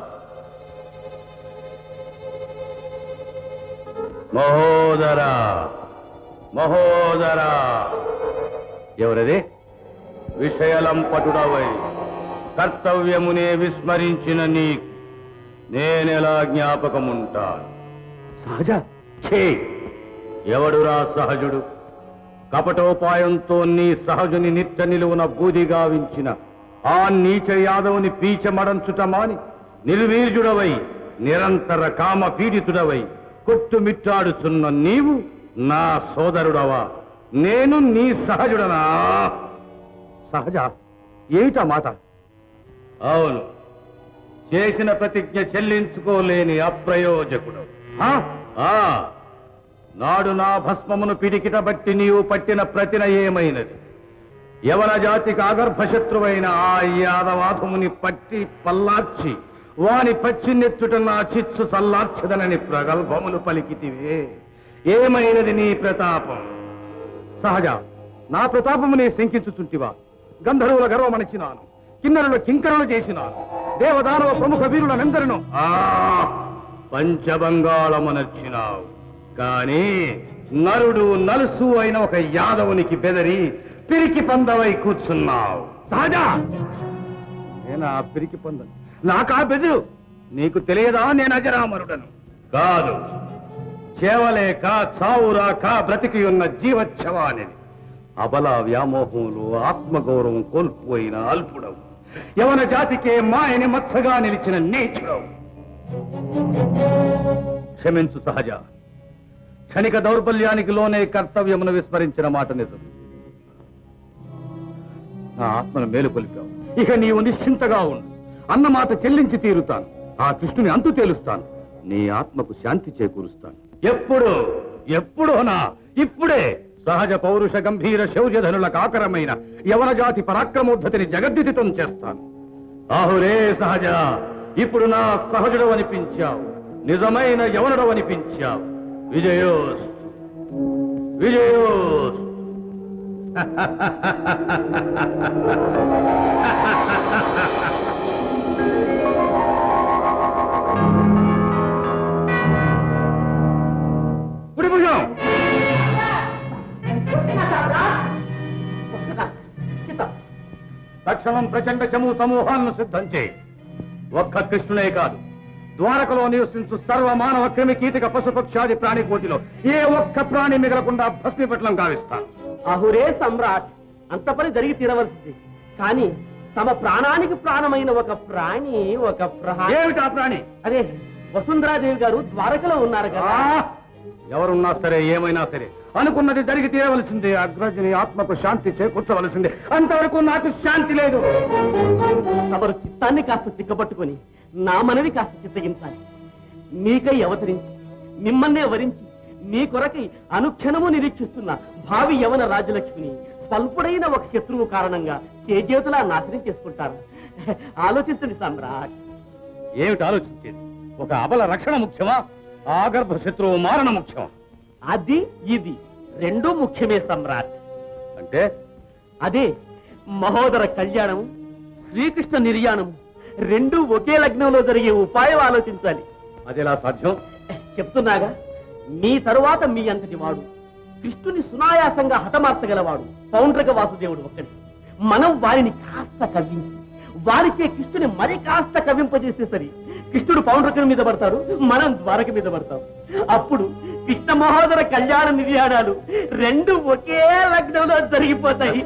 మహోదరా మహోదరా ఎవరది విషయలంపటుడవై కర్తవ్యమునే విస్మరించిన నీకు నేనెలా జ్ఞాపకముంటాను సహజ ఛే ఎవడురా సహజుడు కపటోపాయంతో నీ సహజుని నిత్య నిలువున బూదిగావించిన ఆ నీచ యాదవుని పీచమడంచుట మాని నిర్వీర్యుడవై నిరంతర కామ పీడితుడవై కొట్టుమిట్టాడుచున్న నీవు నా సోదరుడవా నేను నీ సహజుడనా సహజ ఏమిటా మాట అవును చేసిన ప్రతిజ్ఞ చెల్లించుకోలేని అప్రయోజకుడు ఆ, ఆ, నాడు నా భస్మమును పిడికిట బట్టి నీవు పట్టిన ప్రతిన ఏమైనది యవన జాతికి ఆగర్భశత్రువైన ఆ యాదవాధముని పట్టి పల్లార్చి వాని పచ్చినెత్తుట నా చిచ్చు చల్లార్చదనని ప్రగల్భములు పలికితివే ఏమైనది నీ ప్రతాపం సహజ నా ప్రతాపము నీ శంకించుచుంటివా గంధర్వుల గర్వమణిచినాను కిన్నరులు కింకరులు చేసినాను దేవదానవ ప్రముఖ వీరులనందరినూ ఆ పంచబంగాళమనర్చినావు కానీ నరుడు నలుసు అయిన ఒక యాదవునికి బెదరి పిరికి పందవై కూర్చున్నావు సహజ నేనా పిరికి పందను నాకా బెదురు నీకు తెలియదా నేను అజరామరుడను కాదు చేవలేక చావురాక బ్రతికి ఉన్న జీవచ్ఛవాని అబల వ్యామోహంలో ఆత్మగౌరవం కోల్పోయిన అల్పుడవు యవన జాతికే మాయని మత్సగా నిలిచిన నీచుడవు క్షమించు సహజ క్షణిక దౌర్బల్యానికి లోనే కర్తవ్యమును విస్మరించిన మాట నిజం నా ఆత్మను మేలుకొలిపావు ఇక నీవు నిశ్చింతగా ఉండు అన్న మాట చెల్లించి తీరుతాను ఆ కృష్ణుని అంతు తేలుస్తాను నీ ఆత్మకు శాంతి చేకూరుస్తాను ఎప్పుడు ఎప్పుడోనా ఇప్పుడే సహజ పౌరుష గంభీర శౌర్యధనుల కాకరమైన యవన జాతి పరాక్రమోద్ధతిని జగద్దితం చేస్తాను ఆహురే సహజ ఇప్పుడు నా సహజుడు అనిపించావు నిజమైన యవనుడు అనిపించావు విజయోస్ విజయోస్ కుడి భుజం తక్షణం ప్రచండ చము సమూహాలను సిద్ధం చేయి ఒక్క కృష్ణునే కాదు ద్వారకలో నివసించు సర్వ మానవ క్రిమి కీటక పశుపక్షాది ప్రాణి కోటిలో ఏ ఒక్క ప్రాణి మిగలకుండా భస్మీపట్లం గావిస్తాను అహురే సమ్రాట్ అంత పని జరిగి తీరవలసింది కానీ తమ ప్రాణానికి ప్రాణమైన ఒక ప్రాణి ఒక ప్రాణి ఏమిటా ప్రాణి అదే వసుంధరాదేవి గారు ద్వారకలో ఉన్నారు కదా ఆ! ఎవరున్నా సరే ఏమైనా సరే అనుకున్నది జరిగి తీరవలసిందే అగ్రజని ఆత్మకు శాంతి చేకూర్చవలసిందే అంతవరకు నాకు శాంతి లేదు తమరు చిత్తాన్ని కాస్త చిక్కబట్టుకొని నా మనవి కాస్త చిత్తగించాలి మీకై అవతరించి మిమ్మల్నే వరించి మీ కొరకై అనుక్షణము నిరీక్షిస్తున్న భావి యవన రాజలక్ష్మిని స్వల్పుడైన ఒక శత్రువు కారణంగా చేజేతులా నాశనం చేసుకుంటారు ఆలోచించండి సమ్రాట్ ఏమిటి ఆలోచించేది ఒక అబల రక్షణ ముఖ్యమా ఆగర్భ శత్రువు మారణ ముఖ్యమా అది ఇది రెండూ ముఖ్యమే సమ్రాట్ అంటే అదే మహోదర కళ్యాణం శ్రీకృష్ణ నిర్యాణం రెండూ ఒకే లగ్నంలో జరిగే ఉపాయం ఆలోచించాలి అదెలా సాధ్యం చెప్తున్నాగా మీ తరువాత మీ అంతటి వాడు కృష్ణుని సునాయాసంగా హతమార్చగలవాడు పౌండ్రక వాసుదేవుడు ఒక్కడి మనం వారిని కాస్త కవ్వించి వారిచే కృష్ణుని మరి కాస్త కవ్వింపజేస్తే సరి కృష్ణుడు పౌండ్రకుని మీద పడతాడు మనం ద్వారక మీద పడతాం అప్పుడు కృష్ణ మహోదర కళ్యాణ నిర్యాణాలు రెండు ఒకే లగ్నంలో జరిగిపోతాయి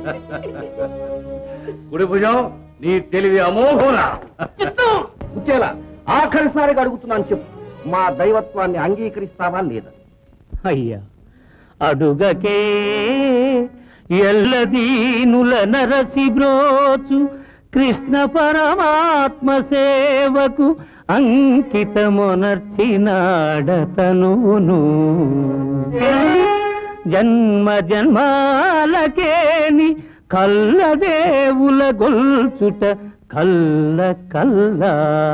కుడి భుజం నీ తెలివి అమోఘోరా చిత్తూ ముచ్చేలా ఆఖరిసారిగా అడుగుతున్నాను చెప్పు మా దైవత్వాన్ని అంగీకరిస్తావా లేదా అయ్యా అడుగకే ఎల్లదీనుల నరసి బ్రోచు కృష్ణ పరమాత్మ సేవకు అంకితమునర్చినాడతనును జన్మ జన్మాలకేని కల్లదేవుల గొల్చుట కల్ల కల్లా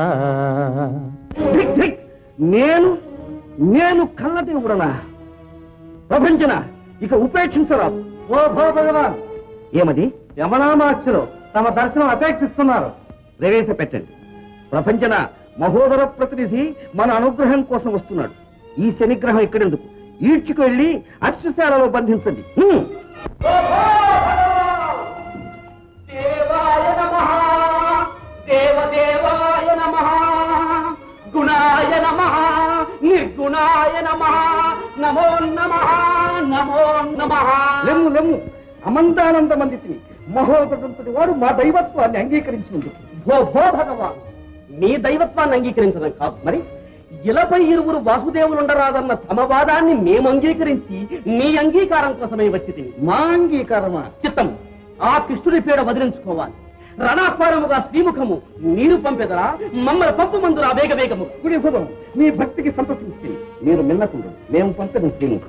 ధిక్ ధిక్! నేను నేను కళ్ళదేవుడనా ప్రపంచన ఇక ఉపేక్షించరాదు ఓ భో భగవాన్ ఏమది యమనామాక్షులు తమ దర్శనం అపేక్షిస్తున్నారు ప్రవేశపెట్టండి ప్రపంచన మహోదర ప్రతినిధి మన అనుగ్రహం కోసం వస్తున్నాడు ఈ శనిగ్రహం ఇక్కడెందుకు ఈడ్చుకు వెళ్ళి అశ్వశాలలో బంధించండి హ్మ్. దేవాయ నమ దేవదేవాయ నమ గుణాయ నమ నిర్గుణాయ నమ నమో నమ నమో నమ లెమ్ము లెమ్ము అమందానంద మందితిని మహోదరంతటి వాడు మా దైవత్వాన్ని అంగీకరించినందుకు భో భో భగవాన్ నీ దైవత్వాన్ని అంగీకరించడం కాదు మరి ఇలపై ఇరువురు వాసుదేవులుండరాదన్న తమ వాదాన్ని మేము అంగీకరించి నీ అంగీకారం కోసమే వచ్చి తిని మా అంగీకారమా చిత్తం ఆ కృష్ణుడి పీడ వదిలించుకోవాలి రణాపారముగా శ్రీముఖము నీరు పంపెదరా మమ్మల్ని పంపు మందురా వేగ వేగము గుడి హృదం మీ భక్తికి సంతసించి మీరు మిన్నకుండు మేము పంపడం శ్రీముఖం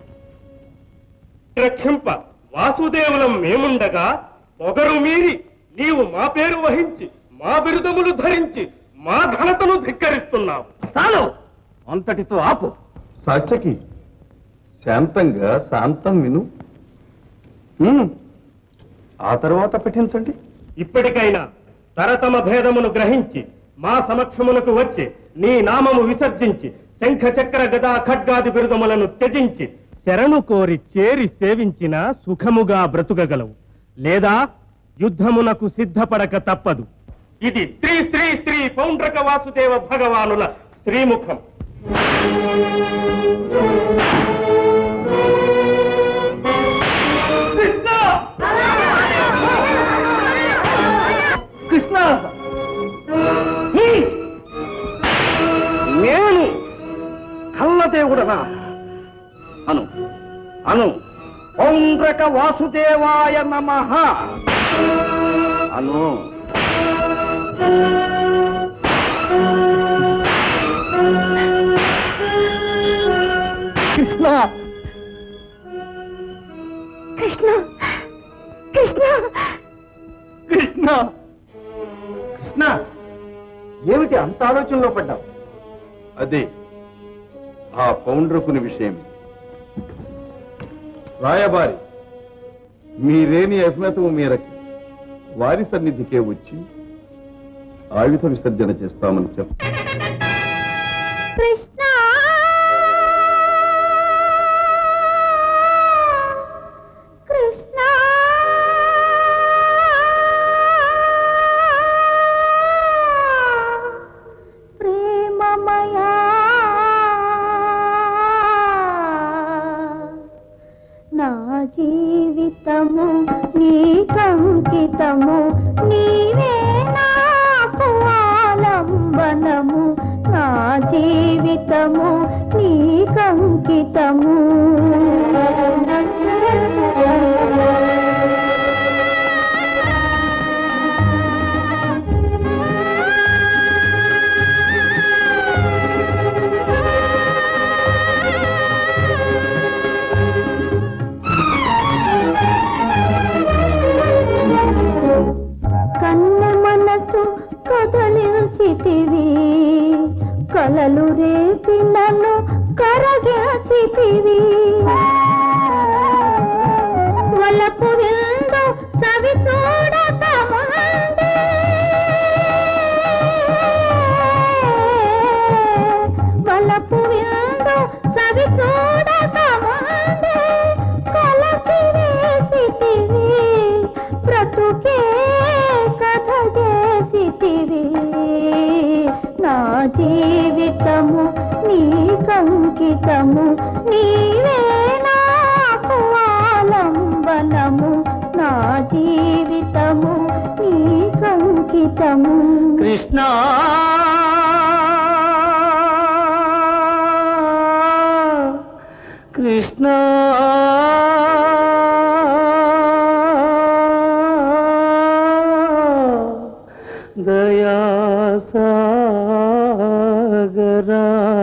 రక్షింప వాసుదేవులం మేముండగా పొగరు మీరి నీవు మా పేరు వహించి మా బిరుదములు ధరించి మా ఘనతను ధిక్కరిస్తున్నావు చాలు అంతటితో ఆపు సాత్యకి శాంతంగా శాంతం విను హ్మ్. ఆ తర్వాత పఠించండి ఇప్పటికైనా తరతమ భేదమును గ్రహించి మా సమక్షమునకు వచ్చి నీ నామము విసర్జించి శంఖ చక్ర గదా ఖడ్గాది బిరుదములను త్యజించి శరణు కోరి చేరి సేవించిన సుఖముగా బ్రతుకగలవు లేదా యుద్ధమునకు సిద్ధపడక తప్పదు ఇది శ్రీ శ్రీ శ్రీ పౌండ్రక వాసుదేవ భగవానుల శ్రీముఖం కృష్ణ హ్మ్. నేను కల్లదేవుడనా అను అను పౌండ్రక వాసుదేవాయ నమ అను కృష్ణ కృష్ణ కృష్ణ కృష్ణ కృష్ణ ఏమిటి అంత ఆలోచనలో పడ్డావు అదే ఆ పౌండ్రకుని విషయం రాయబారి మీరేని అభిమతం మేరకు వారి సన్నిధికే వచ్చి ఆయుధ విసర్జన చేస్తామని చెప్ప కృష్ణ కృష్ణ ప్రేమమయా నా జీవితము నీకంకితము నీవే నాకు ఆలంబనము నా జీవితము నీకంకితము కన్న మనసు కదలించితివి కలలు రేపి నన్ను కరగిచితివి వలపు విందు సవి చూడకమందే వలపు విందు సవి చూడకమందే కలకి వేసితివి బ్రతుకే కథ చేసితివి నా జీవితము నీకంకితము నీవే నాకు ఆలంబనము నా జీవితము నీకంకితము కృష్ణ కృష్ణ దయాసాగరా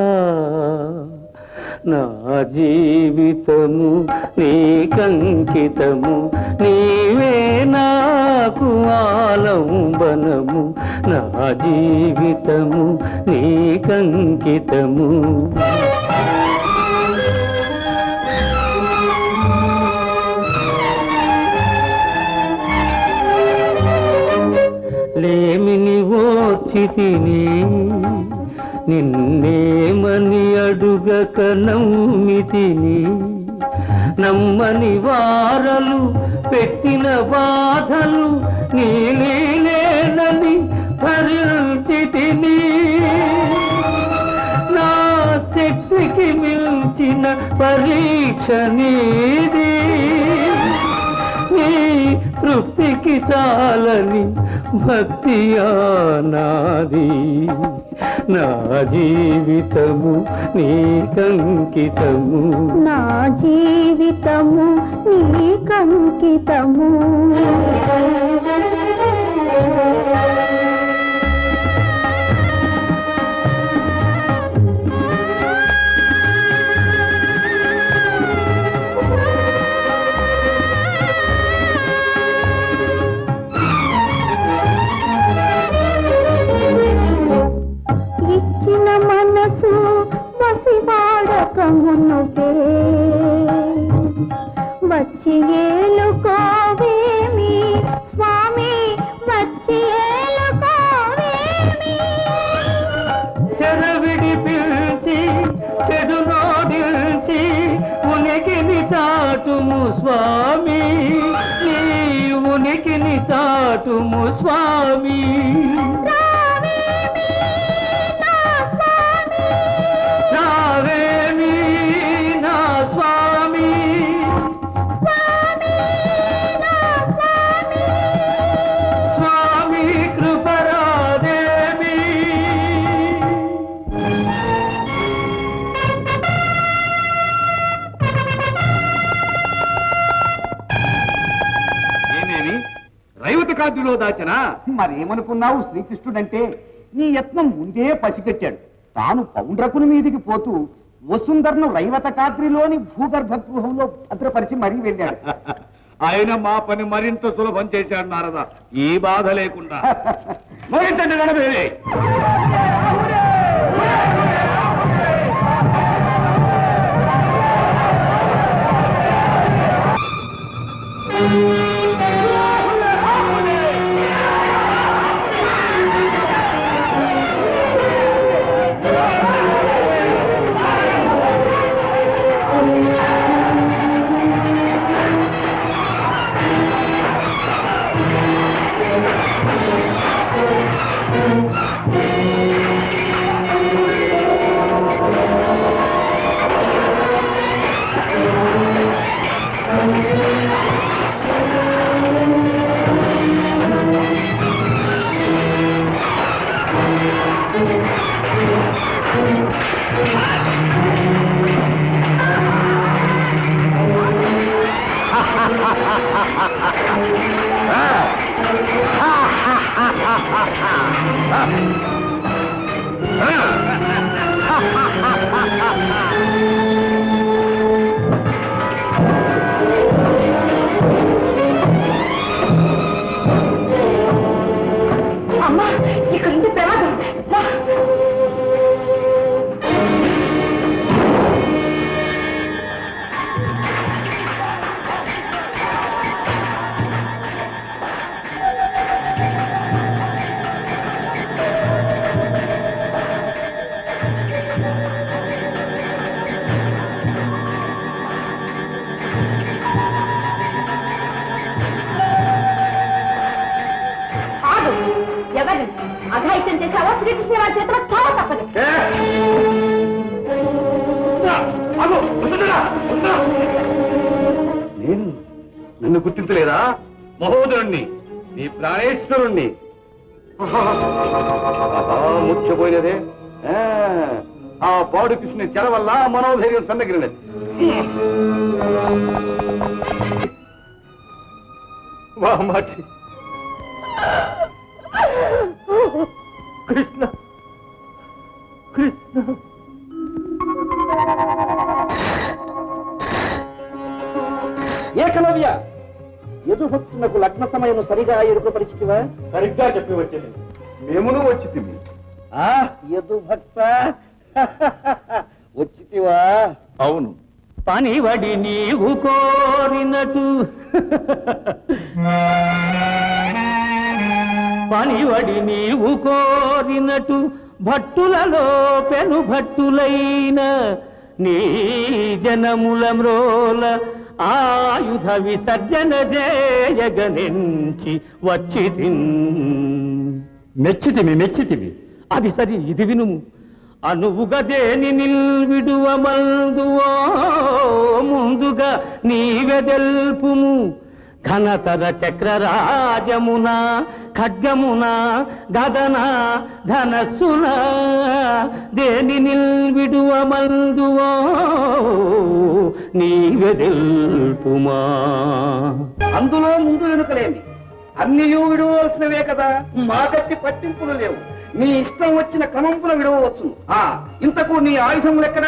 నా జీవితము నీకంకితము నీవే నాకు ఆలంబనము నా జీవితము నీకంకితము లేమి విని ఓచితిని నిన్నేమని అడుగక నమ్మితిని నమ్మని వారలు పెట్టిన బాధలు నీలేనని భరించితిని నా శక్తికి మించిన పరీక్ష నీది నీ తృప్తికి చాలని భక్తియా నాది నా జీవితము నీకంకితము నా జీవితము నీకంకితము ఇచ్చిన మనసు వసివాడకమునుపే వచ్చి ఏలుకోవేమి స్వామి వచ్చి ఏలుకోవేమి చెరవిడి పిలిచి చెడు నోడిల్చి ఉనికిని చాటుము స్వామి నీ ఉనికిని చాటుము స్వామి రావేమి నా స్వామి స్వామి కృపరాదేవి ఏమేమి రైవతి కార్డులో దాచనా మరేమనుకున్నావు శ్రీకృష్ణుడంటే నీ యత్నం ముందే పసిగట్టాడు తాను పౌండ్రకుని మీదికి పోతూ వసుంధర్ను రైవత కాద్రిలోని భూగర్భ గృహంలో భద్రపరిచి మరీ వెళ్ళాడు ఆయన మా పని మరింత సులభం చేశాడు నారద ఈ బాధ లేకుండా మరింతండి నడవేది అమ్మా ఇక్కడుంది ప్రమాదం రా. ఆగు ఎవరు అఘాయిత్యం చేశావో శ్రీకృష్ణ వారి చేతిలో చాలా తప్పదు నేను నన్ను గుర్తించలేదా మహోదరుణ్ణి నీ ప్రాణేశ్వరుణ్ణి ఆహా, ముచ్చపోయినదే ఆ, ఆ పాడు కృష్ణుని చెర వల్ల మనోధైర్యం సన్నగిరినది వామాచి కృష్ణ కృష్ణ ఏకలవ్య యదుభక్తునకు లగ్న సమయం సరిగా ఎరుకపరిచితివా సరిగ్గా చెప్పి వచ్చేది మేమును వచ్చి తిమ్మి ఆ యదుభక్త వచ్చితివా అవును పనివడి నీవు కోరినటు పనివడి నీవు కోరినటు భట్టులలో పెను భట్టులైన నీ జనముల మ్రోల ఆయుధ విసర్జన చేయగనెంచి వచ్చి మెచ్చితివి మెచ్చితివి అది సరి ఇది వినుము అనువుగా దేని నిల్విడువ మందువో ముందుగా నీవె తెలుపుము ఘనతర చక్రరాజమున ఖడ్గమున గదన ధనస్సున దేని నిల్విడువ మందువో నీవె తెలుపుమా అందులో ముందు వెనుకలేమి అన్ని విడవలసినవే కదా మాకట్టి పట్టింపులు లేవు నీ ఇష్టం వచ్చిన క్రమంపున విడవచ్చు ఆ ఇంతకు నీ ఆయుధములు ఎక్కడా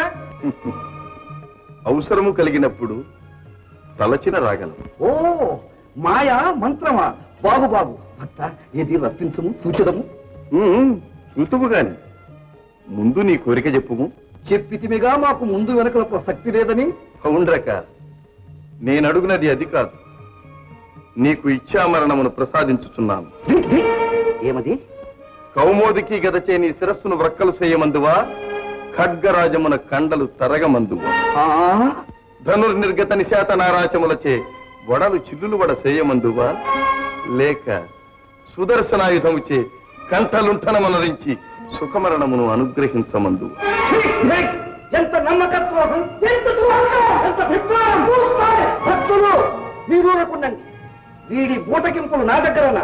అవసరము కలిగినప్పుడు తలచిన రాగలం ఓ మాయా మంత్రమా బాగు బాగు భక్త ఏది రప్పించము సూచదము ఉమ్, చూతువు గాని ముందు నీ కోరిక చెప్పుము చెప్పితిమిగా మాకు ముందు వెనకల ప్రసక్తి లేదని అవునరక నేను అడుగునది అది కాదు నీకు ఇచ్చామరణమును ప్రసాదించుచున్నాను ఏమది కౌమోదికి గదచే నీ శిరస్సును వ్రక్కలు చేయమందువా ఖడ్గరాజమున కండలు తరగమందువా ధనుర్నిర్గత నిశాత నారాచములచే వడలు చిల్లులు వడ చేయమందువా లేక సుదర్శనాయుధముచే కంఠలుంఠనమనరించి సుఖమరణమును అనుగ్రహించమందువా ఎంత నమ్మకత్వం ఎంత ద్రోహం, ఎంత విప్లవం చూస్తాయి. భక్తులు మీరు ఊరకుండండి వీడి బూటకింపులు నా దగ్గరనా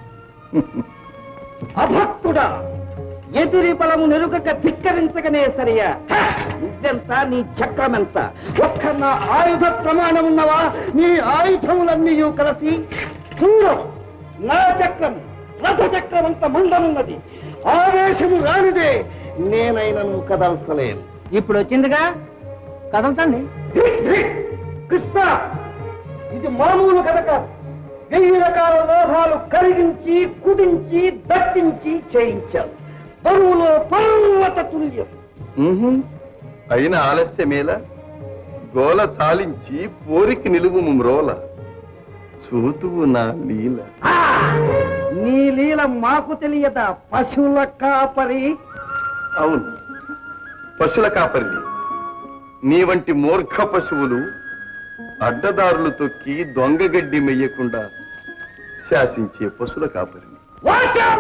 అభక్తుడా ఎదురి బలము నెరుగక ధిక్కరించగనే సరియా హ! నువ్వెంత నీ చక్రమెంత ఒక్క నా ఆయుధ ప్రమాణం ఉన్నవా నీ ఆయుధములన్నీ కలిసి చూడు నా చక్రం రథ చక్రం అంత మందనున్నది ఆవేశము రానిదే నేనైనను కదల్చలేను ఇప్పుడు వచ్చిందిగా కదలతండి కృష్ణ ఇది మామూలు కథ కాదు వెయ్యి రకాల లోహాలు కరిగించి కుదించి దట్టించి చేయించారు బరువులో పర్వత తుల్యం ఉహుం, అయిన ఆలస్యమేలా గోల చాలించి పోరికి నిలువు మ్రోల చూతువు నా లీల నీ లీల మాకు తెలియదా పశువుల కాపరి అవును పశువుల కాపరిని నీ వంటి మూర్ఖ పశువులు అడ్డదారులు తొక్కి దొంగగడ్డి మెయ్యకుండా శాసించే పశువుల కాపరిని వాచాల!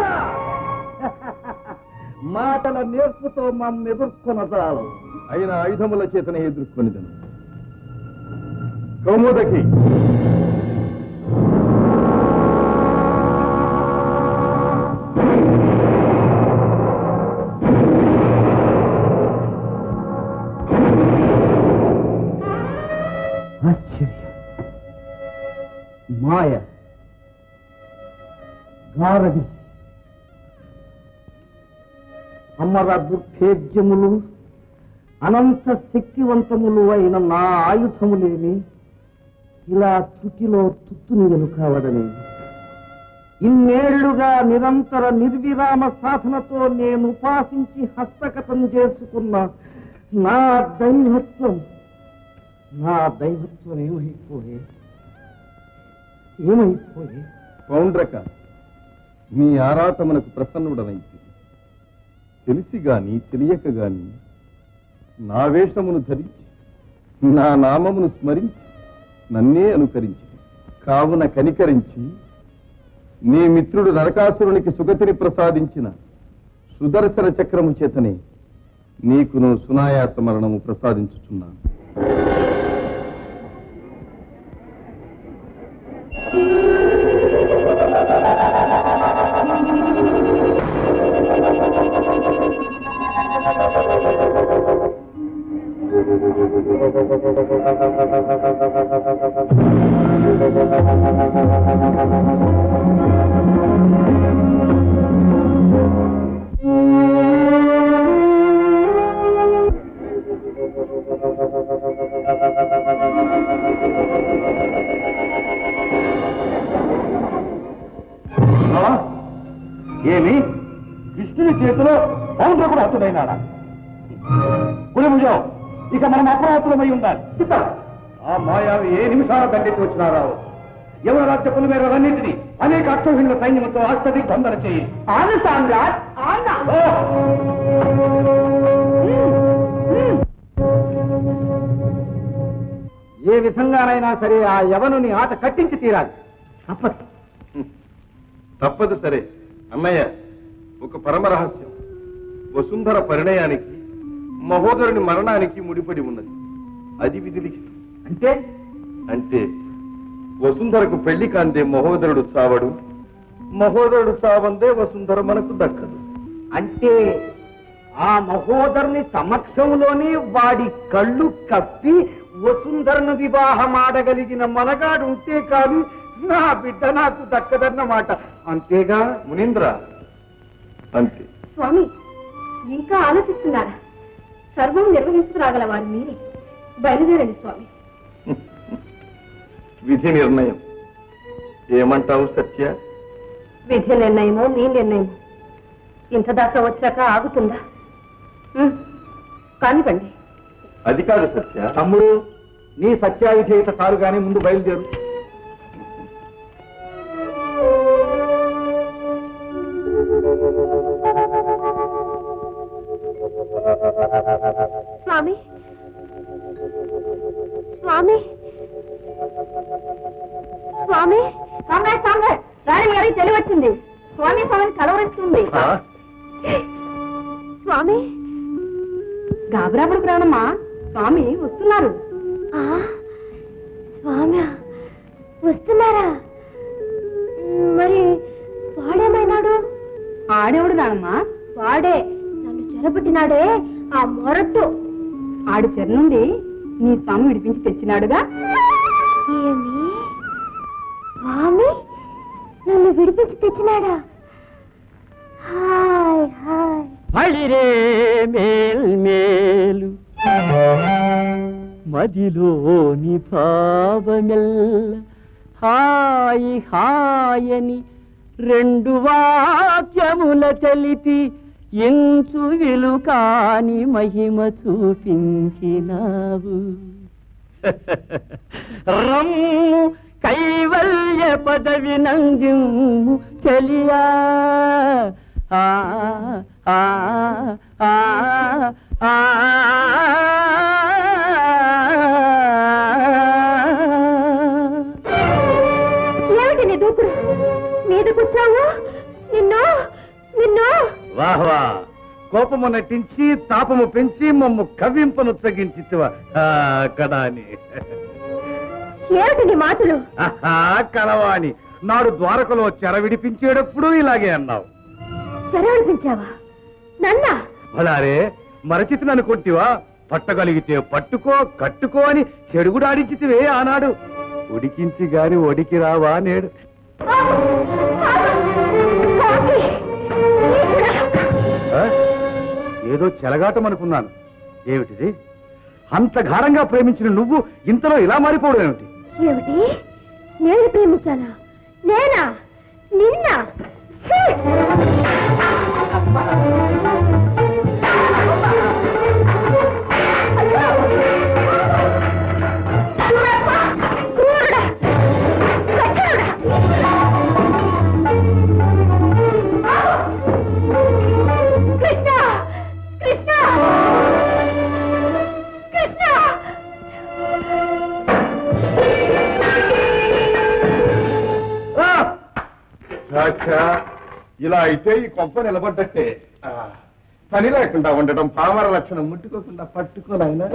మాటల నేర్పుతో మమ్మ ఎదుర్కొనదాలు అయిన ఆయుధముల చేతనే ఎదుర్కొనిదను కౌముదకి ఆశ్చర్యం మాయ గారడి అమర దుర్భేద్యములు అనంత శక్తివంతములు అయిన నా ఆయుధములేమి ఇలా తుటిలో తుత్తునియలు కావడమే ఇన్నేళ్లుగా నిరంతర నిర్విరామ సాధనతో నేను ఉపాసించి హస్తగతం చేసుకున్న నా దైవత్వం నా దైవత్వం ఏమైపోయే ఏమైపోయే పౌండ్రక నీ ఆరాటమునకు ప్రసన్నుడనైతే తెలిసి గాని తెలియక గాని నా వేషమును ధరించి నా నామమును స్మరించి నన్నే అనుకరించి కావున కనికరించి నీ మిత్రుడు నరకాసురునికి సుగతిని ప్రసాదించిన సుదర్శన చక్రము చేతనే నీకును సునాయాస మరణము ప్రసాదించుచున్నాను ఏమి కృష్ణుని చేతిలో పౌండ్రకుడు హతుడైనాడా పులిభుజం ఇక మనం అప్రమత్తమై ఉండాలి చిత్తం. ఆ మాయావి ఏ నిమిషాల దండెత్తి వచ్చినారా ఎవరి రాజ్యపుల మేరలన్నింటినీ అనేక అక్షోహిణుల సైన్యంతో ఆస్తది బంధన చేయి ఆను సామ్రాట్ ఆనా ఓ! ఏ విధంగానైనా సరే ఆ యవనుని ఆట కట్టించి తీరాలి తప్పదు తప్పదు సరే అన్నయ్య ఒక పరమ రహస్యం వసుంధర పరిణయానికి మహోదరుని మరణానికి ముడిపడి ఉన్నది అది విధిలిఖితం అంటే అంటే వసుంధరకు పెళ్లి కాందే మహోదరుడు చావడు మహోదరుడు చావందే వసుంధర మనకు దక్కదు అంటే ఆ మహోదరుని సమక్షంలోనే వాడి కళ్ళు కప్పి వసుంధరను వివాహమాడగలిగిన మనగాడు ఉంటే కాని నా బిడ్డ నాకు దక్కదన్నమాట అంతేగా మునీంద్ర అంతే స్వామి ఇంకా ఆలోచిస్తున్నారా సర్వం నిర్వహించుకురాగల వారు మీరే బయలుదేరండి స్వామి విధి నిర్ణయం ఏమంటావు సత్య విధి నిర్ణయమో మీ నిర్ణయమో ఇంత దాకా వచ్చాక ఆగుతుందా ఉం, కానివ్వండి అది కాదు సత్య తమ్ముడు నీ సత్యావిధేయత చాలు గాని ముందు బయలుదేరు స్వామి స్వామి స్వామి సామ్రాట్ సామ్రాట్ రాణి గారికి తెలివచ్చింది స్వామి స్వామిని కలవరిస్తుంది స్వామి గాబరాపడుకు రానమ్మా స్వామి వస్తున్నారు స్వామి వస్తున్నారా మరి వాడేమైనాడు ఆడేవుడు రానమ్మా వాడే నన్ను చెరబుట్టినాడే ఆ మొరట్టు ఆడి చెర నుండి నీ స్వామి విడిపించి తెచ్చినాడుగా ఏమి స్వామి నన్ను విడిపించి తెచ్చినాడా హాయ్ హాయ్ అళిరే మేల్మేలు మదిలోని భావమెల్ల హాయి హాయని రెండు వాక్యముల తెలిపి ఎంచు విలుకాని మహిమ చూపించినావు రమ్ము కైవల్య పదవి నందిము చెలియా ఆ ఆ ఆ ఆ ఏమిటి నీ దూకుడు మీదకొచ్చావు నిన్ను నిన్ను వాహ్ వా కోపము నటించి తాపము పెంచి మమ్ము కవ్వింపను తగ్గించితివా కడాని ఏమిటి నీ మాటలు ఆహా, కలవాణి నాడు ద్వారకలో చెర విడిపించేటప్పుడు ఇలాగే అన్నావు చెరవడిపించావా నన్నా భలారే మరచితిని అనుకుంటివా పట్టగలిగితే పట్టుకో కట్టుకో అని చెడుగుడు ఆడించితివే ఆనాడు ఉడికించి గాని ఒడికి రావా నేడు కాకి! ఆ? ఏదో చెలగాటం అనుకున్నాను ఏమిటిది అంత ఘారంగా ప్రేమించిన నువ్వు ఇంతలో ఇలా మారిపోవడం ఏమిటి ఏమిటి నేను ప్రేమించానా నేనా నిన్న ఛీ! అయ్యో! క్రూరప్ప! క్రూరుడా! కఠినుడా! కృష్ణ కృష్ణ కృష్ణ చాచా ఇలా అయితే ఈ కొంప నిలబడ్డట్టే ఆ, పని లేకుండా ఉండటం పామర లక్షణం ముట్టుకోకుండా పట్టుకోనాయన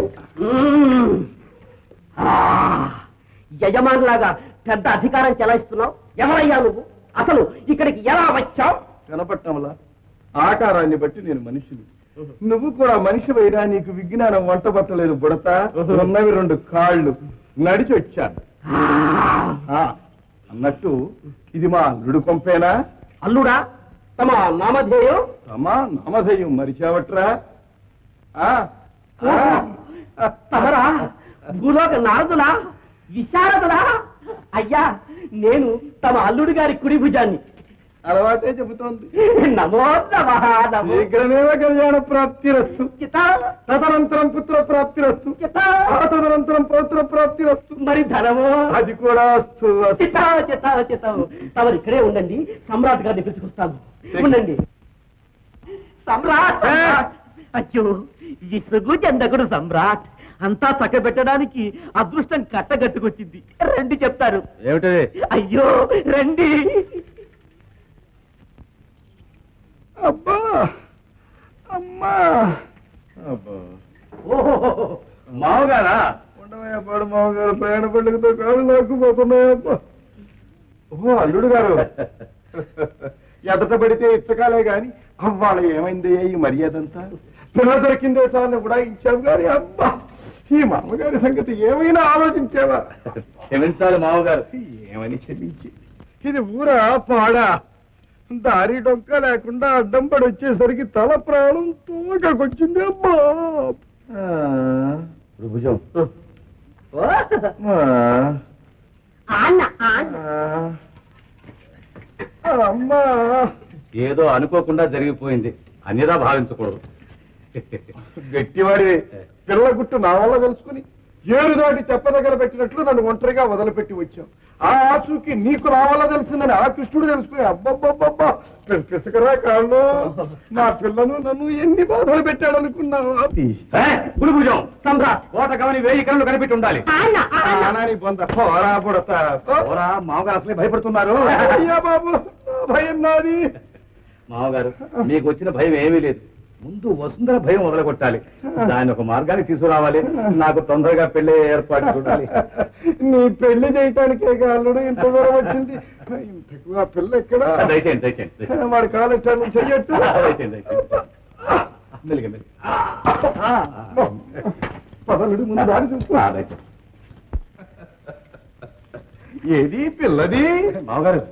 యజమానులాగా పెద్ద అధికారం చెలాయిస్తున్నావు ఎవరయ్యా నువ్వు అసలు ఇక్కడికి ఎలా వచ్చావు కనపట్టంలా ఆకారాన్ని బట్టి నేను మనిషిని నువ్వు కూడా మనిషి వైరా నీకు విజ్ఞానం వంట పట్టలేదు బుడత ఉన్నవి రెండు కాళ్ళు నడిచి వచ్చాను ఆ, అన్నట్టు ఇది మా అల్లుడు కొంపేనా అల్లుడా తమ నామధేయం అమ్మా నామధేయం మరిచావట్రా ఆ, ఆ, తమరా భూలోక నారదులా విశారదులా అయ్యా నేను తమ అల్లుడు గారి కుడి భుజాన్ని అలవాటే చెబుతోంది నమో నమః నమో శీఘ్రమేవ కళ్యాణ ప్రాప్తిరస్తు తదనంతరం పుత్ర ప్రాప్తిరస్తు ఆ తదనంతరం పౌత్ర ప్రాప్తిరస్తు మరి ధనమో అది కూడా అస్తు అస్తు. చిత్తా చిత్తా చిత్తా తమరు ఇక్కడే ఉండండి సమ్రాట్ గారిని పిలుచుకొస్తాము ఉండండి సమ్రాట్ సమ్రాట్. అయ్యో విసుగు చెందకుడు సమ్రాట్ అంతా చక్కబెట్టడానికి అదృష్టం కట్టగట్టుకొచ్చింది రండి చెప్తారు ఏమిటది అయ్యో రండి అబ్బా అమ్మా అబ్బా ఓహో మావగారా ఉండవయ్యా పాడు మామగారు ప్రయాణ పండుగతో కాళ్ళు లాక్కుపోతున్నాయబ్బా ఓహో అల్లుడు గారు ఎదట పడితే ఇచ్చకాలే గాని అవ్వాళ ఏమైందయ్యా ఈ మర్యాదంతా పిల్ల దొరికిందే సార్లు కూడా ఇచ్చావు గాని అబ్బా ఈ మామగారి సంగతి ఏమైనా ఆలోచించావా క్షమించాలి మావగారు ఏమని క్షమించి ఇది ఊరా పాడా దారి డొక్క లేకుండా అడ్డం పడి వచ్చేసరికి తల ప్రాణం తోకకొచ్చింది అబ్బా ఆ, భుజం ఆ, ఆన్న ఆన్న ఆ, అమ్మా ఏదో అనుకోకుండా జరిగిపోయింది అన్నిదా భావించకూడదు గట్టివాడి పిల్ల గుట్టు నా వల్ల తెలుసుకుని ఏడు దాటి చెప్పదగల పెట్టినట్లు నన్ను ఒంటరిగా వదిలిపెట్టి వచ్చావు ఆ ఆచూకి నీకు నా వల్ల తెలిసిందని ఆ కృష్ణుడు తెలుసుకుని అబ్బబ్బబ్బబ్బా పిస- పిసకరా కాళ్ళు నా పిల్లను నన్ను ఎన్ని బాధలు పెట్టాడనుకున్నావు ఏ, గురుభుజం సమ్రాట్ కోట కవని వేయి కళ్ళు కనిపెట్టి ఉండాలి ఆన్న ఆన్న ఆనాని పొంద పోరా పుడతా ఓరా మామగారు అసలే భయపడుతున్నారు అయ్యా బాబు నా భయం నాది మామగారు మీకు వచ్చిన భయం ఏమీ లేదు ముందు వసుంధర భయం వదలగొట్టాలి దాన్ని ఒక మార్గానికి తీసుకురావాలి నాకు తొందరగా పెళ్లి ఏర్పాటు చూడాలి నీ పెళ్లి చేయటానికే కాళ్ళుడు ఇంత దూరం వచ్చింది ఇంతకు ఆ పిల్ల ఎక్కడ దయచేయండి దయచేయండి దయచేయండి. వాడి కాలెట్టాను చెయ్యట్టు దయచేయండి దయచేయండి మెల్లిగా మెల్లిగా. పదలుడు ముందు దారి చూసుకో ఆ, దయచేయండి. ఏది పిల్లది మామగారు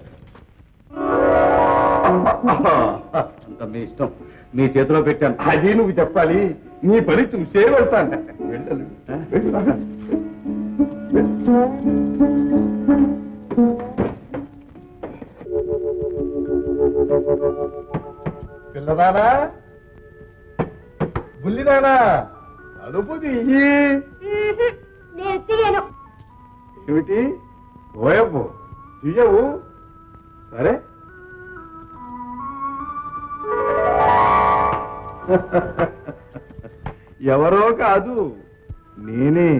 అంత మీ ఇష్టం మీ చేతిలో పెట్టాను అది నువ్వు చెప్పాలి నీ పని చూసే వెళ్తాను వెళ్ళలు వెళ్ళు. పిల్లదానా బుల్లిదానా అడుపు తీయి నేను తీయను ఏమిటి ఓయబ్బు తీయవు సరే ఎవరో కాదు నేనే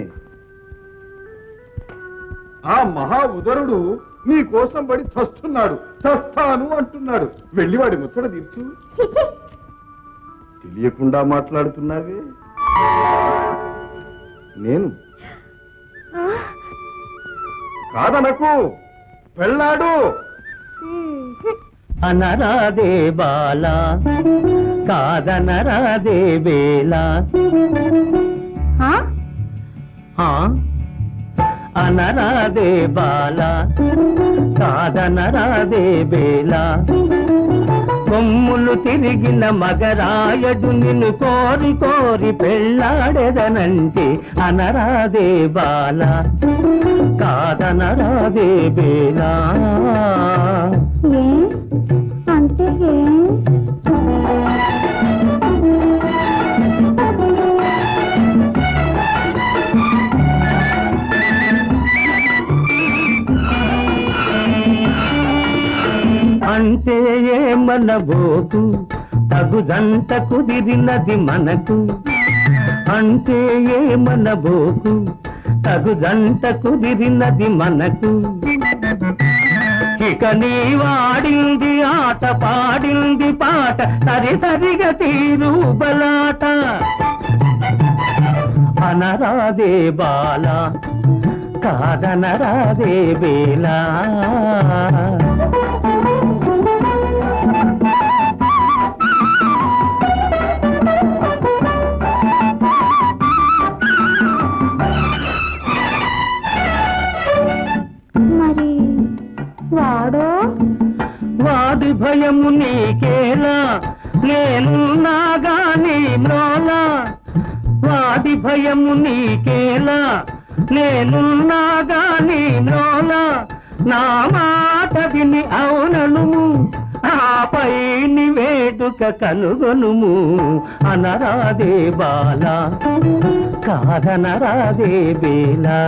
ఆ మహా ఉదరుడు నీ కోసం పడి చస్తున్నాడు చస్తాను అంటున్నాడు వెళ్ళివాడి ముచ్చట తీర్చు చిచి తెలియకుండా మాట్లాడుతున్నావే నేను ఆ, కాదనకు పెళ్ళాడు అనరాదే బాల కాదనరాదే వేళ ఆ? ఆ? అనరాదే బాల కాదనరాదే వేళ కొమ్ములు తిరిగిన మగరాయడు నిన్ను కోరి కోరి పెళ్ళాడెదనంటే అనరాదే బాల కాదనరాదే వేళ ఏ అంటే ఏ అంటే ఏమనబోకు తగు జంట కుదిరినది మనకు అంటే ఏమనబోకు తగు జంట కుదిరినది మనకు ఇక నీ వాడింది ఆట పాడింది పాట సరి సరిగా తీరు బలాట అనరాదే బాల కాదనరాదే బేలా మరి వాడో వాడి భయము నీకేలా నేను నాగాని మ్రోలా వాడి భయము నీకేలా నేను నాగాని మ్రోలా నా మాట విని అవునను ఆపై నీ వేడుక కనుగొనుము అనరాదే బాల కాదనరాదే బేలా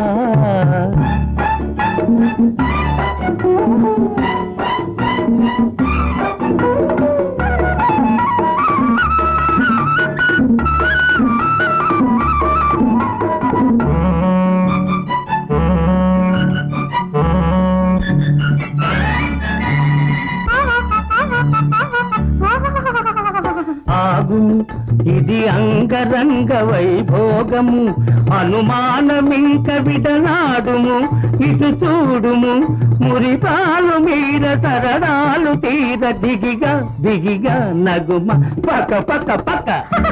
ఆగు ఇది అంగరంగ వైభోగము అనుమానమింక విడనాడుము ఇటు చూడుము మురిపాలు మీర సరదాలు తీర దిగిగా దిగిగా నగుమ పక పక పక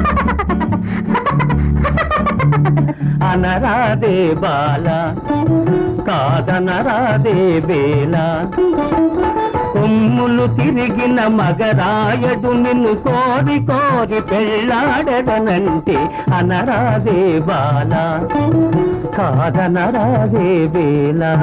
అనరాదే బాల కాదనరాదే బేల కొమ్ములు తిరిగిన మగరాయడు నిన్ను కోరి కోరి పెళ్ళాడదనంటే అనరాదే బాల కాదనరాదే బేలా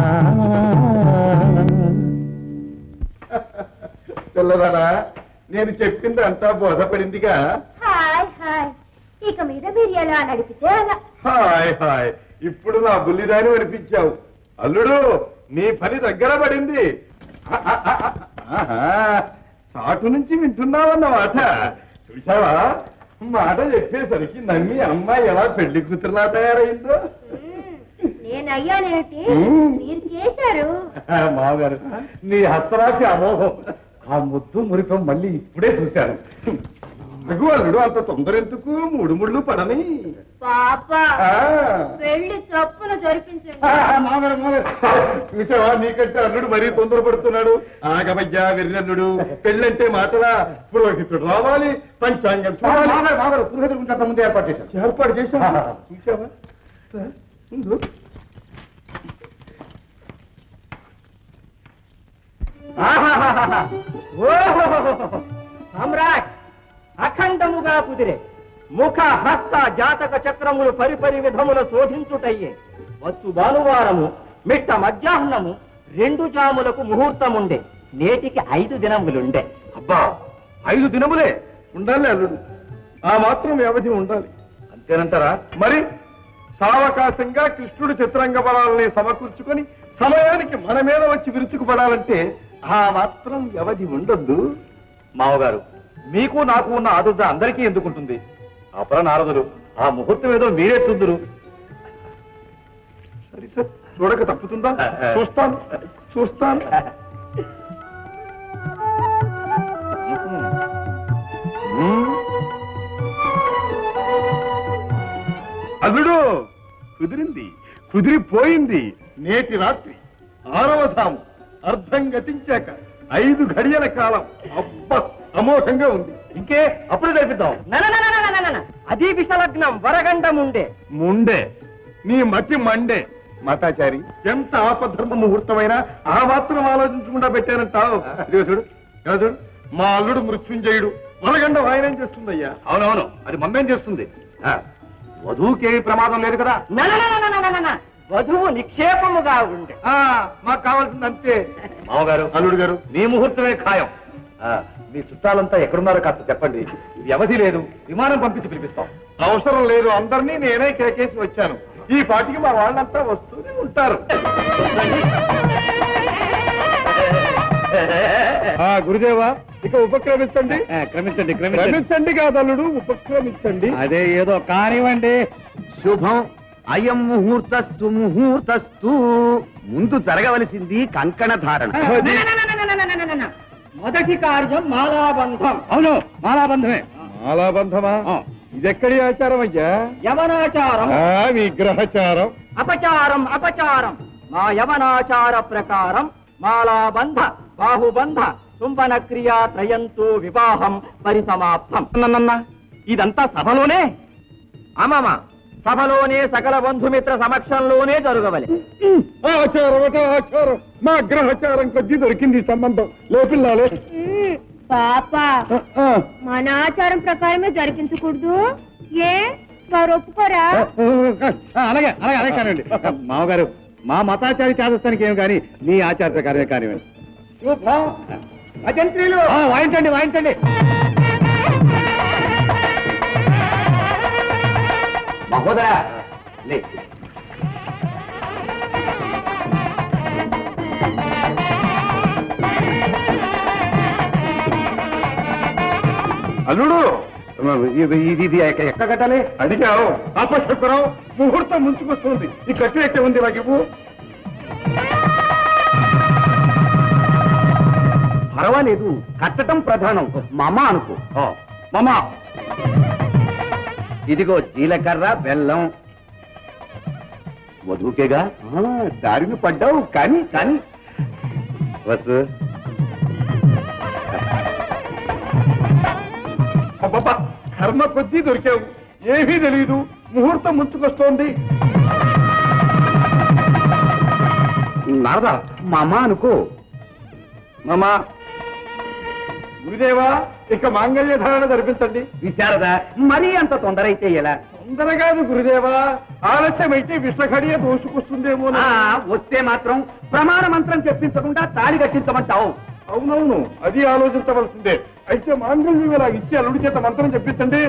పిల్లదారా నేను చెప్పింది అంతా బోధపడిందిగా హాయ్ హాయ్ ఇక మీద మీరు ఎలా నడిపితే అలా హాయ్ హాయ్ ఇప్పుడు నా బుల్లిదాని అనిపించావు అల్లుడు నీ పని దగ్గర పడింది ఆహా, చాటు నుంచి వింటున్నావన్నమాట చూసావా మాట చెప్పేసరికి నమ్మి అమ్మాయి ఎలా పెళ్లి కూతురులా తయారైందో నేను అయ్యానేమిటి మ్మ్. మీరు చేశారు మామగారు నీ హస్తరాశి అమోఘం ఆ ముద్దు మురిపం మళ్ళీ ఇప్పుడే చూశాను ఎందుకు అల్లుడు అంత తొందర ఎందుకు మూడు ముళ్ళు పడని పాప ఆ. పెళ్లి చప్పున జరిపించండి ఆ, మామగారు, మామగారు. చూసావా నీకంటే అల్లుడు మరీ తొందరపడుతున్నాడు ఆగమయ్యా వెర్రల్లుడు పెళ్ళంటే మాటలా పురోహితుడు రావాలి పంచాంగం చూడాలి మామగారు మామగారు పురోహితుడు గురించి అంత ముందే ఏర్పాటు చేశాను ఏర్పాటు చేశావా చూసావా ముందు సమ్రాట్ అఖండముగా కుదిరే ముఖ హస్త జాతక చక్రములు పరిపరి విధముల శోధించుటయ్యే వచ్చు భానువారము మిట్ట మధ్యాహ్నము రెండు జాములకు ముహూర్తముండే నేటికి ఐదు దినములుండే అబ్బా ఐదు దినములే ఉండాలి అల్లుడు ఆ మాత్రం వ్యవధి ఉండాలి అంతేనంటారా మరి సావకాశంగా కృష్ణుడు చిత్రంగ బలాలని సమకూర్చుకొని సమయానికి మన మీద వచ్చి విరుచుకుపడాలంటే ఆ మాత్రం వ్యవధి ఉండొద్దు మామగారు మీకు నాకు ఉన్న ఆదుర్ద అందరికీ ఎందుకుంటుంది అపర నారదులు ఆ ముహూర్తం ఏదో మీరే చూద్దురు సరే సార్ చూడక తప్పుతుందా చూస్తాను చూస్తాను మ్మ్. అల్లుడు కుదిరింది కుదిరిపోయింది నేటి రాత్రి ఆరవ ధాము అర్థం గతించాక ఐదు ఘడియల కాలం అబ్బా అమోఘంగా ఉంది ఇంకే అప్పుడు జరిపిద్దాం అది విషలగ్నం వరగండముండే ముండే నీ మతి మండే మాతాచారి ఎంత ఆపధర్మ ముహూర్తమైనా ఆ మాత్రం ఆలోచించకుండా పెట్టానంటావు ఇదిగో చూడు ఇలా చూడు మా అల్లుడు మృత్యుంజయుడు వరగండ వాయనం చేస్తుందయ్యా అవునవును అది మందం చేస్తుంది ఆ, వధువుకేమి ప్రమాదం లేదు కదా వధువు నిక్షేపముగా ఉండే ఆ, మాకు కావాల్సింది అంతే మామగారు అల్లుడు గారు మీ ముహూర్తమే ఖాయం ఆ, మీ చుట్టాలంతా ఎక్కడున్నారో కాస్త చెప్పండి వ్యవధి లేదు విమానం పంపించి పిలిపిస్తాం అవసరం లేదు అందరినీ నేనే కేకేసి వచ్చాను ఈ పాటికి మా వాళ్ళంతా వస్తూనే ఉంటారు ఆ గురుదేవా ఇక ఉపక్రమించండి క్రమించండి క్రమించండి కాదల్లుడు ఉపక్రమించండి అదే ఏదో కానివ్వండి శుభం అయం ముహూర్త సుముహూర్తస్తు ముందు జరగవలసింది కంకణ ధారణ మొదటి కార్యం మాలాబంధం అవును మాలాబంధమే మాలాబంధమా ఇదెక్కడి ఆచారం అయ్యా యవనాచారం ఆ, మీ గ్రహచారం అపచారం అపచారం మా యవనాచార ప్రకారం మాలాబంధ బాహుబంధ చుంబన క్రియా త్రయంతో వివాహం పరిసమాప్తం ఇదంతా సభలోనే అమ్మమ్మ సభలోనే సకల బంధుమిత్ర సమక్షంలోనే జరగవలే ఆచారం అట ఆచారం మా గ్రహచారం కొద్దీ దొరికింది ఈ సంబంధం లేపిల్లాలే పాప మన ఆచారం ప్రకారమే జరిపించకూడదు ఏ వారు ఒప్పుకోరా అలాగే అలాగే అలాగే కానివ్వండి మామగారు మా మతాచారి చేదస్తానికి ఏం కానీ మీ ఆచార ప్రకారమే కానివ్వండి శుభం భజంత్రీలు వాయించండి వాయించండి మహోదరా లే అల్లుడు ఇది ఇది- ఇది ఎక్క- ఎక్కడ కట్టాలి అడిగావు అపశకురం ముహూర్తం ముంచుకొస్తుంది ఈ కట్టు ఎక్కడ ఉంది నాకు ఇవ్వు పర్వాలేదు కట్టడం ప్రధానం మమ అనుకో మమ ఇదిగో జీలకర్ర బెల్లం వధువుకేగా ఆ, దారిని పడ్డావు కానీ కానీ వసు అబ్బబ్బా కర్మ కొద్దీ దొరికావు ఏమీ తెలియదు ముహూర్తం ముంచుకొస్తోంది నారదా మమ అనుకో మామా గురుదేవా ఇక మాంగళ్య ధారణ జరిపించండి విశారదా మరీ అంత తొందర అయితే ఎలా తొందరగాదు గురుదేవా ఆలస్యమైతే విషఘడియ దోసుకొస్తుందేమో ఆ, వస్తే మాత్రం ప్రమాణ మంత్రం చెప్పించకుండా తాళి కట్టించమంటావు అవునవును అది ఆలోచించవలసిందే అయితే మాంగళ్యం ఇలా ఇచ్చి అల్లుడి చేత మంత్రం చెప్పించండి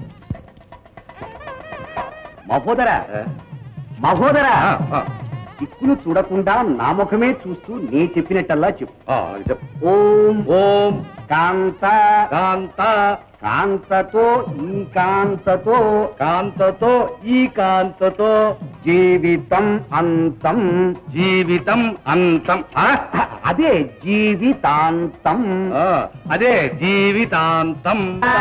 మహోదరా మహోదరా దిక్కులు చూడకుండా నా ముఖమే చూస్తూ నీ చెప్పినట్టల్లా చెప్పు ఓం ఓం కాంత కాంత కాంతతో ఈ కాంతతో కాంతతో ఈ కాంతతో జీవితం అంతం జీవితం అంతం అదే జీవితాంతం అదే జీవితాంతం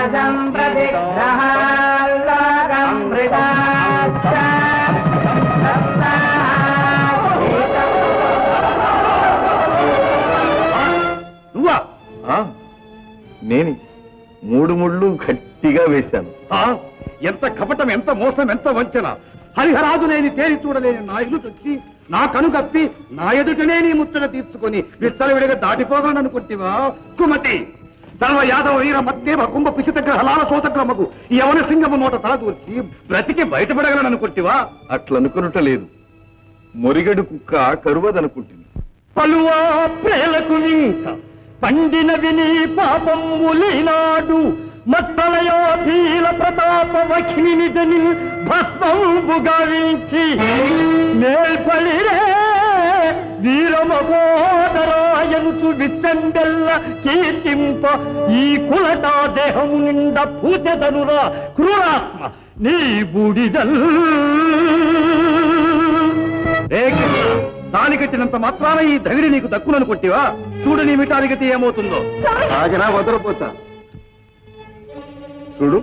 నువ్వా ఆ, నేనే మూడు ముళ్ళు గట్టిగా వేశాను ఆ, ఎంత కపటం ఎంత మోసం ఎంత వంచన హరిహరాదు లేని తేరి చూడలేని నా ఇల్లు తెచ్చి నా కనుగప్పి నా ఎదుటనే నీ ముచ్చట తీర్చుకొని విచ్చలవిడిగా దాటిపోగలను అనుకుంటివా కుమతి సర్వ యాదవ వీర మత్తేవ కుంభ పిసిత గ్రహలాల సోతగ్రమకు యవన సింగము నోట తలదూర్చి బ్రతికి బయటపడగలను అనుకుంటివా అట్లనుకునుట లేదు మొరిగడు కుక్క కరువదనుకుంటుంది పలువా ప్రేలకు ఇంక పండిన విని పాపంబులీనాడు మత్తలయోధీల ప్రతాప వఖినిదని భస్మంబు గావించి మేల్పలిరే వీరమహోదరాయనుచు విచ్చండెల్ల కీర్తింప ఈ కులటా దేహము నిండ పూజదనురా క్రూరాత్మ నీ బూడిదల్ ఏ కృష్ణ, తాళి కట్టినంత మాత్రాన ఈ ధగిరి నీకు దక్కుననుకుంటివా చూడు నీ మిటారిగతి ఏమవుతుందో ఆగినా వదలపోతా చూడు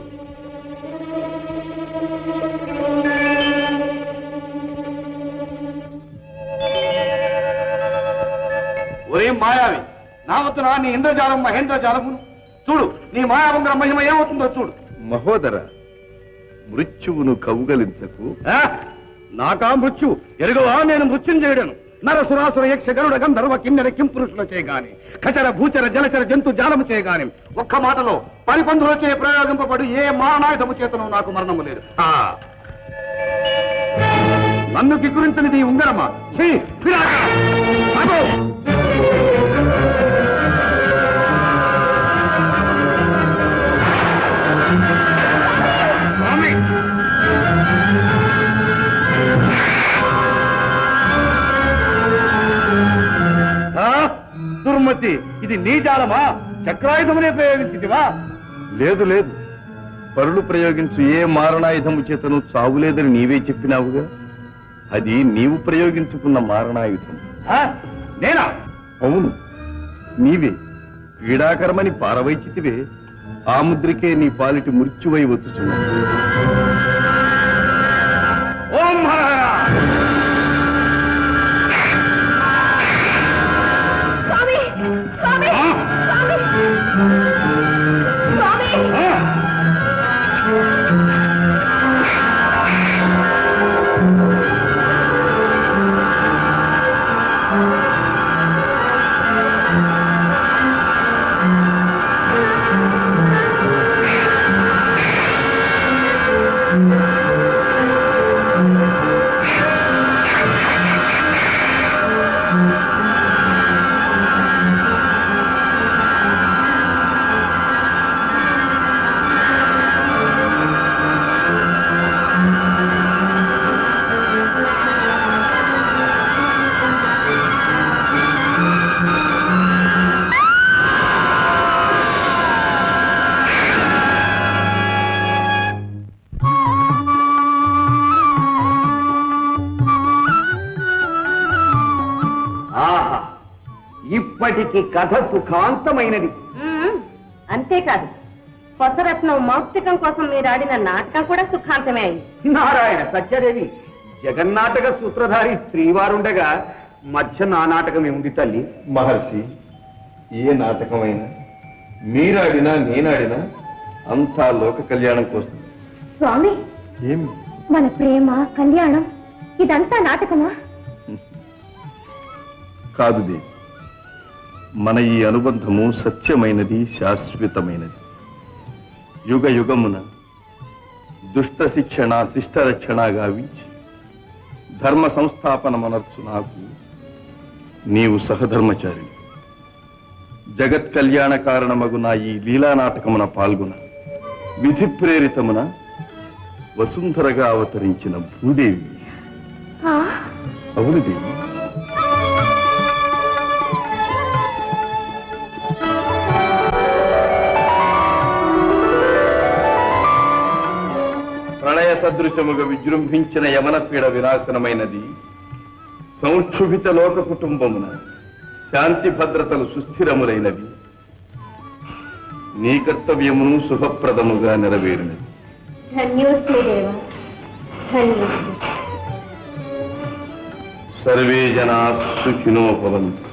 ఒరే మాయావి నా వద్దున నీ ఇంద్రజాలం మహేంద్రజాలమును చూడు నీ మాయావంగర మహిమ ఏమవుతుందో చూడు మహోదర మృత్యువును కౌగలించకు ఆ? నాకా మృత్యు ఎరుగవా నేను మృత్యుం చేయడను నరసురాసుర యక్ష గరుడ గంధర్వ కిన్నెర కింపురుషుల చేయగాని ఖచర భూచర జలచర జంతు జాలము చేయగాని ఒక్క మాటలో పరిపందులో చే ప్రయోగింపబడు ఏ మానాయుధము చేతను నాకు మరణము లేదు ఆ. నన్ను కిక్కురించనిది ఈ ఉంగరమా ఛీ, విరాట! ఆగు! స్వామి ఆ? దుర్మతి ఇది నీ జాలమా చక్రాయుధమునే ప్రయోగించిదివా లేదు లేదు పరులు ప్రయోగించు ఏ మారణాయుధము చేతను చావులేదని నీవే చెప్పినావుగా అది నీవు ప్రయోగించుకున్న మారణాయుధం ఆ? నేనా అవును నీవే క్రీడాకరమని పారవైచితివే ఆ ముద్రికే నీ పాలిటి మృత్యువై వచ్చుచున్నావు ఓం హర! స్వామి స్వామి ఆ? స్వామి ఆ? స్వామి ఇప్పటికి కథ సుఖాంతమైనది మ్మ్. అంతేకాదు కొసరత్నం మౌక్తికం కోసం మీరు ఆడిన నాటకం కూడా సుఖాంతమే అయింది నారాయణ సత్యదేవి జగన్నాటక సూత్రధారి శ్రీవారుండగా మధ్య నా నాటకం ఏముంది తల్లి మహర్షి ఏ నాటకమైనా మీరాడినా నేనాడినా అంతా లోక కళ్యాణం కోసం స్వామి ఏమి మన ప్రేమ కళ్యాణం ఇదంతా నాటకమా కాదు దేవి మన ఈ అనుబంధము సత్యమైనది శాశ్వతమైనది యుగ యుగమున దుష్ట శిక్షణ శిష్ట రక్షణ గావించి ధర్మ సంస్థాపనమనర్చు నాకు నీవు సహధర్మచారిణి జగత్ కళ్యాణ కారణమగు నా ఈ లీలా నాటకమున పాల్గొన విధి ప్రేరితమున వసుంధరగా అవతరించిన భూదేవి ఆ, అవును దేవి ప్రళయ సదృశముగా విజృంభించిన యమన పీడ వినాశనమైనది సంక్షుభిత లోక కుటుంబమున శాంతి భద్రతలు సుస్థిరములైనవి నీ కర్తవ్యమును శుభప్రదముగా నెరవేరినది ధన్యోస్మి దేవ ధన్యోస్మి సర్వే జనా సుఖినో భవంతు